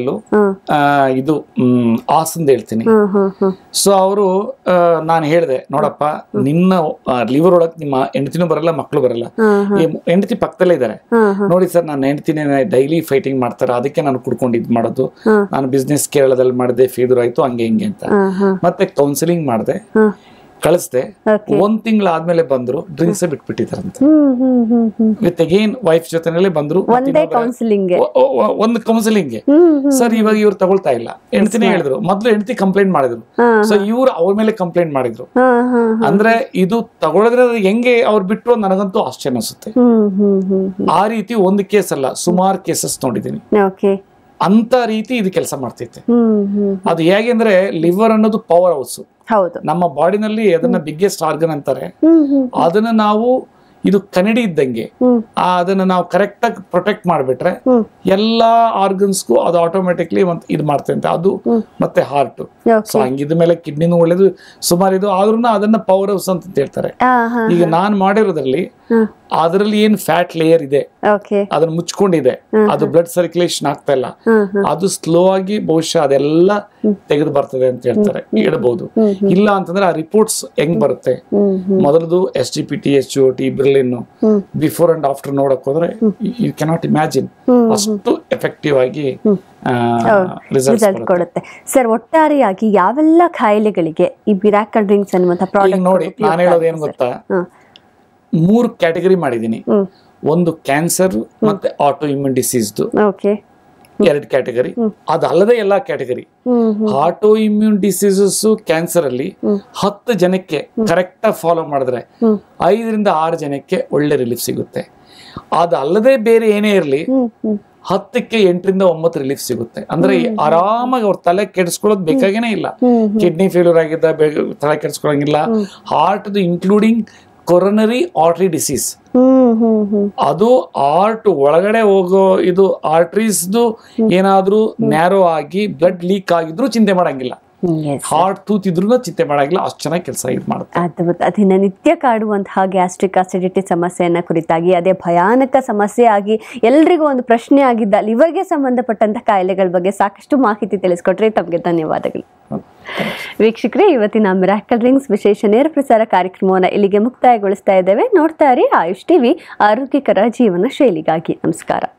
ಇದು ಮ್, ಹಾಸನ್ದು ಹೇಳ್ತೀನಿ ಹ್ಮ್ ಹ್ಮ್ ಹ್ಮ್ ಸೊ ಅವರು ನಾನು ಹೇಳಿದೆ ನೋಡಪ್ಪ ನಿನ್ನ ಲಿವರ್ ಒಳಗ್ ನಿಮ್ಮ ಹೆಂಡತಿನೂ ಬರಲ್ಲ ಮಕ್ಕಳು ಬರಲ್ಲ ಹ್ಮ್ ಹ್ಮ್. ಈ ಹೆಂಡತಿ ಪಕ್ಕದಲ್ಲೇ ಇದ್ದಾರೆ ಹ್ಮ್ ಹ್ಮ್. ನೋಡಿ ಸರ್ ನನ್ನ ಹೆಂಡತಿನೇ ಡೈಲಿ ಫೈಟಿಂಗ್ ಮಾಡ್ತಾರೆ ಅದಕ್ಕೆ ನಾನು ಕುಡ್ಕೊಂಡು ಇದ್ ಮಾಡೋದು ಹ್ಮ್. ನಾನು ಬಿಸ್ನೆಸ್ ಕೇರಳದಲ್ಲಿ ಮಾಡಿದೆ ಫೇದೂರ್ ಆಯ್ತು ಹಂಗೆ ಹಿಂಗೆ ಅಂತ ಹ್ಮ್ ಹ್ಮ್ ಮತ್ತೆ ಕೌನ್ಸಿಲಿಂಗ್ ಮಾಡಿದೆ ಹ್ಮ್. ಕಳಿಸ್ದೆ Okay. ಒಂದ್ ತಿಂಗಳಾದ್ಮೇಲೆ ಬಂದ್ರು ಡ್ರಿಂಕ್ಸ್ ಬಿಟ್ಬಿಟ್ಟಿದಾರಂತೆ hmm hmm hmm hmm with again wife ಜೊತೆನಲ್ಲೇ ಬಂದ್ರು ಮತ್ತೆ ಒಂದೇ ಇನ್ನೊಬ್ರ- ಕೌನ್ಸಿಲಿಂಗ್ ಒ- ಒ- ಒ- ಒಂದು ಕೌನ್ಸಿಲಿಂಗ್ ಹ್ಮ್ ಹ್ಮ್ ಸರ್ ಇವಾಗ ಇವ್ರು ತಗೊಳ್ತಾ ಇಲ್ಲ ಹೆಂಡತಿನೇ ಹೇಳಿದ್ರು ಮೊದ್ಲು ಹೆಂಡತಿ ಕಂಪ್ಲೇಂಟ್ ಮಾಡಿದ್ರು ಹಾ, ಸೊ ಇವ್ರು ಅವ್ರ ಮೇಲೆ ಕಂಪ್ಲೇಂಟ್ ಮಾಡಿದ್ರು ಹಾ ಹಾ ಹಾ. ಅಂದ್ರೆ ಇದು ತಗೊಳ್ಳೋದ್ರೆ ಅದು ಹೆಂಗೆ ಅವ್ರು ಬಿಟ್ರು ಅಂತ ನನಗಂತೂ ಆಶ್ಚರ್ಯ ಅನಿಸುತ್ತೆ ಹ್ಮ್ ಹ್ಮ್ ಹ್ಮ್ ಹ್ಮ್ ಆ ರೀತಿ ಒಂದು ಕೇಸ್ ಅಲ್ಲ ಸುಮಾರು ಕೇಸಸ್ ನೋಡಿದ್ದೀನಿ ಓಕೆ ಅಂತ ರೀತಿ ಇದು ಕೆಲಸ ಮಾಡ್ತೈತೆ ಹ್ಮ್ ಹ್ಮ್ ಅದು ಹೇಗೆ ಅಂದ್ರೆ ಲಿವರ್ ಅನ್ನೋದು ಪವರ್ ಹೌಸ್ ಹೌದು ನಮ್ಮ ಬಾಡಿನಲ್ಲಿ ಅದನ್ನ ಬಿಗ್ಗೆಸ್ಟ್ ಆರ್ಗನ್ ಅಂತಾರೆ ಹ್ಮ್ ಹ್ಮ್ ಅದನ್ನ ನಾವು ಇದು ಕನ್ನಡಿ ಇದ್ದಂಗೆ ಹ್ಮ್. ಆ ಅದನ್ನ ನಾವು ಕರೆಕ್ಟ್ ಆಗಿ ಪ್ರೊಟೆಕ್ಟ್ ಮಾಡ್ಬಿಟ್ರೆ ಹ್ಮ್. ಎಲ್ಲಾ ಆರ್ಗನ್ಸ್ಗೂ ಅದು ಆಟೋಮೆಟಿಕ್ಲಿ ಒಂದು ಇದು ಮಾಡ್ತಂತೆ ಅದು ಮತ್ತೆ ಹಾರ್ಟ್ Okay. ಸೊ ಹಂಗಿದ ಮೇಲೆ ಕಿಡ್ನಿನೂ ಒಳ್ಳೇದು ಸುಮಾರು ಇದು ಆದ್ರೂ ಅದನ್ನ ಪವರ್ ಹೌಸ್ ಅಂತ ಹೇಳ್ತಾರೆ ಆ, ಹಾ ಈಗ ನಾನ್ ಮಾಡಿರೋದ್ರಲ್ಲಿ ಹ್ಮ್. ಅದರಲ್ಲಿ ಏನ್ ಫ್ಯಾಟ್ ಲೇಯರ್ ಇದೆ ಓಕೆ ಅದನ್ನ ಮುಚ್ಕೊಂಡಿದೆ ಹ್ಮ್, ಅದು ಬ್ಲಡ್ ಸರ್ಕ್ಯುಲೇಷನ್ ಆಗ್ತಾ ಇಲ್ಲ ಹ್ಮ್ ಹ್ಮ್ ಅದು ಸ್ಲೋ ಆಗಿ ಬಹುಶಃ ಅದೆಲ್ಲ ತೆಗೆದು ಬರ್ತದೆ ಅಂತ ಹೇಳ್ತಾರೆ ಹೇಳ್ಬಹುದು ಇಲ್ಲ ಅಂತಂದ್ರೆ ಆ ರಿಪೋರ್ಟ್ಸ್ ಹೆಂಗ್ ಬರುತ್ತೆ ಹ್ಮ್ ಹ್ಮ್ ಮೊದಲದು S G P T H O T bilirubin hmm. Before and after ನೋಡಕ್ ಹೋದ್ರೆ ಯು ಕೆನಾಟ್ ಇಮ್ಯಾಜಿನ್ ಹ್ಮ್, ಅಷ್ಟು ಎಫೆಕ್ಟಿವ್ ಆಗಿ ರಿಸಲ್ಟ್ ರಿಸಲ್ಟ್ಸ್ ಕೊಡುತ್ತೆ ಸರ್ ಒಟ್ಟಾರೆಯಾಗಿ ಯಾವೆಲ್ಲ ಕಾಯಿಲೆಗಳಿಗೆ ಈ ಬಿರಾಕಲ್ ಡ್ರಿಂಕ್ಸ್ ಅನ್ನುವಂಥ ಈಗ ಪ್ರಾಡಕ್ಟ್ ನೋಡಿ ನಾನು ಹೇಳೋದು ಏನ್ ಗೊತ್ತಾ ಮೂರು ಕ್ಯಾಟಗರಿ ಮಾಡಿದೀನಿ ಹ್ಮ್. ಒಂದು ಕ್ಯಾನ್ಸರ್ ಮತ್ತೆ ಆಟೋ ಇಮ್ಯೂನ್ ಡಿಸೀಸ್ದು ಓಕೆ ಎರಡು ಕ್ಯಾಟಗರಿ ಅದಲ್ಲದೆ ಎಲ್ಲಾ category hmm hmm auto immune diseases cancer ಅಲ್ಲಿ ಹತ್ತು ಜನಕ್ಕೆ ಕರೆಕ್ಟ್ ಆಗಿ ಫಾಲೋ ಮಾಡಿದ್ರೆ ಹ್ಮ್. ಐದರಿಂದ ಆರು ಜನಕ್ಕೆ ಒಳ್ಳೆ ರಿಲೀಫ್ ಸಿಗುತ್ತೆ ಅದಲ್ಲದೆ ಬೇರೆ ಏನೇ ಇರಲಿ ಹ್ಮ್ ಹ್ಮ್ ಹತ್ತಕ್ಕೆ ಎಂಟರಿಂದ ಒಂಬತ್ತು ರಿಲೀಫ್ ಸಿಗುತ್ತೆ ಅಂದ್ರೆ ಆರಾಮಾಗಿ ಅವ್ರ ತಲೆ ಕೆಡಿಸ್ಕೊಳ್ಳೋದು ಬೇಕಾಗೇನೆ ಇಲ್ಲ ಹ್ಮ್ ಕಿಡ್ನಿ ಫೇಲ್ಯೂರ್ ಆಗಿದ್ದ ಬೇ- ತಲೆ ಕೆಡಿಸ್ಕೊಳಂಗಿಲ್ಲ heart including coronary artery disease hmm hmm hmm ಅದು ಆರ್ಟ್ ಒಳಗಡೆ ಹೋಗೋ ಇದು ಆರ್ಟ್ರೀಸ್ದು ಏನಾದ್ರೂ ನ್ಯಾರೋ ಆಗಿ ಬ್ಲಡ್ ಲೀಕ್ ಆಗಿದ್ರು ಚಿಂತೆ ಮಾಡಂಗಿಲ್ಲ Yes. ಹಾರ್ಟ್ ತೂತ್ ಇದ್ರೂ ಚಿಂತೆ ಮಾಡಂಗಿಲ್ಲ ಅಷ್ಟು ಚೆನ್ನಾಗಿ ಕೆಲಸ ಇದು ಮಾಡುತ್ತೆ ಅದ್ಭುತ ಅದಿನ ನಿತ್ಯ ಕಾಡುವಂತಹ ಗ್ಯಾಸ್ಟ್ರಿಕ್ ಅಸಿಡಿಟಿ ಸಮಸ್ಯೆಯನ್ನ ಕುರಿತಾಗಿ ಅದೇ ಭಯಾನಕ ಸಮಸ್ಯೆ ಆಗಿ ಎಲ್ರಿಗೂ ಒಂದು ಪ್ರಶ್ನೆ ಆಗಿದ್ದ ಲಿವರ್ಗೆ ಸಂಬಂಧಪಟ್ಟಂತ ಕಾಯಿಲೆಗಳ ಬಗ್ಗೆ ಸಾಕಷ್ಟು ಮಾಹಿತಿ ತಿಳಿಸ್ಕೊಟ್ರೆ ತಮಗೆ ಧನ್ಯವಾದಗಳು ವೀಕ್ಷಕರೇ ಇವತ್ತಿನ ಮಿರಾಕಲ್ ರಿಂಗ್ಸ್ ವಿಶೇಷ ನೇರ ಪ್ರಸಾರ ಕಾರ್ಯಕ್ರಮವನ್ನು ಇಲ್ಲಿಗೆ ಮುಕ್ತಾಯಗೊಳಿಸ್ತಾ ಇದ್ದೇವೆ ನೋಡ್ತಾ ಇರಿ ಆಯುಷ್ ಟಿವಿ ಆರೋಗ್ಯಕರ ಜೀವನ ಶೈಲಿಗಾಗಿ ನಮಸ್ಕಾರ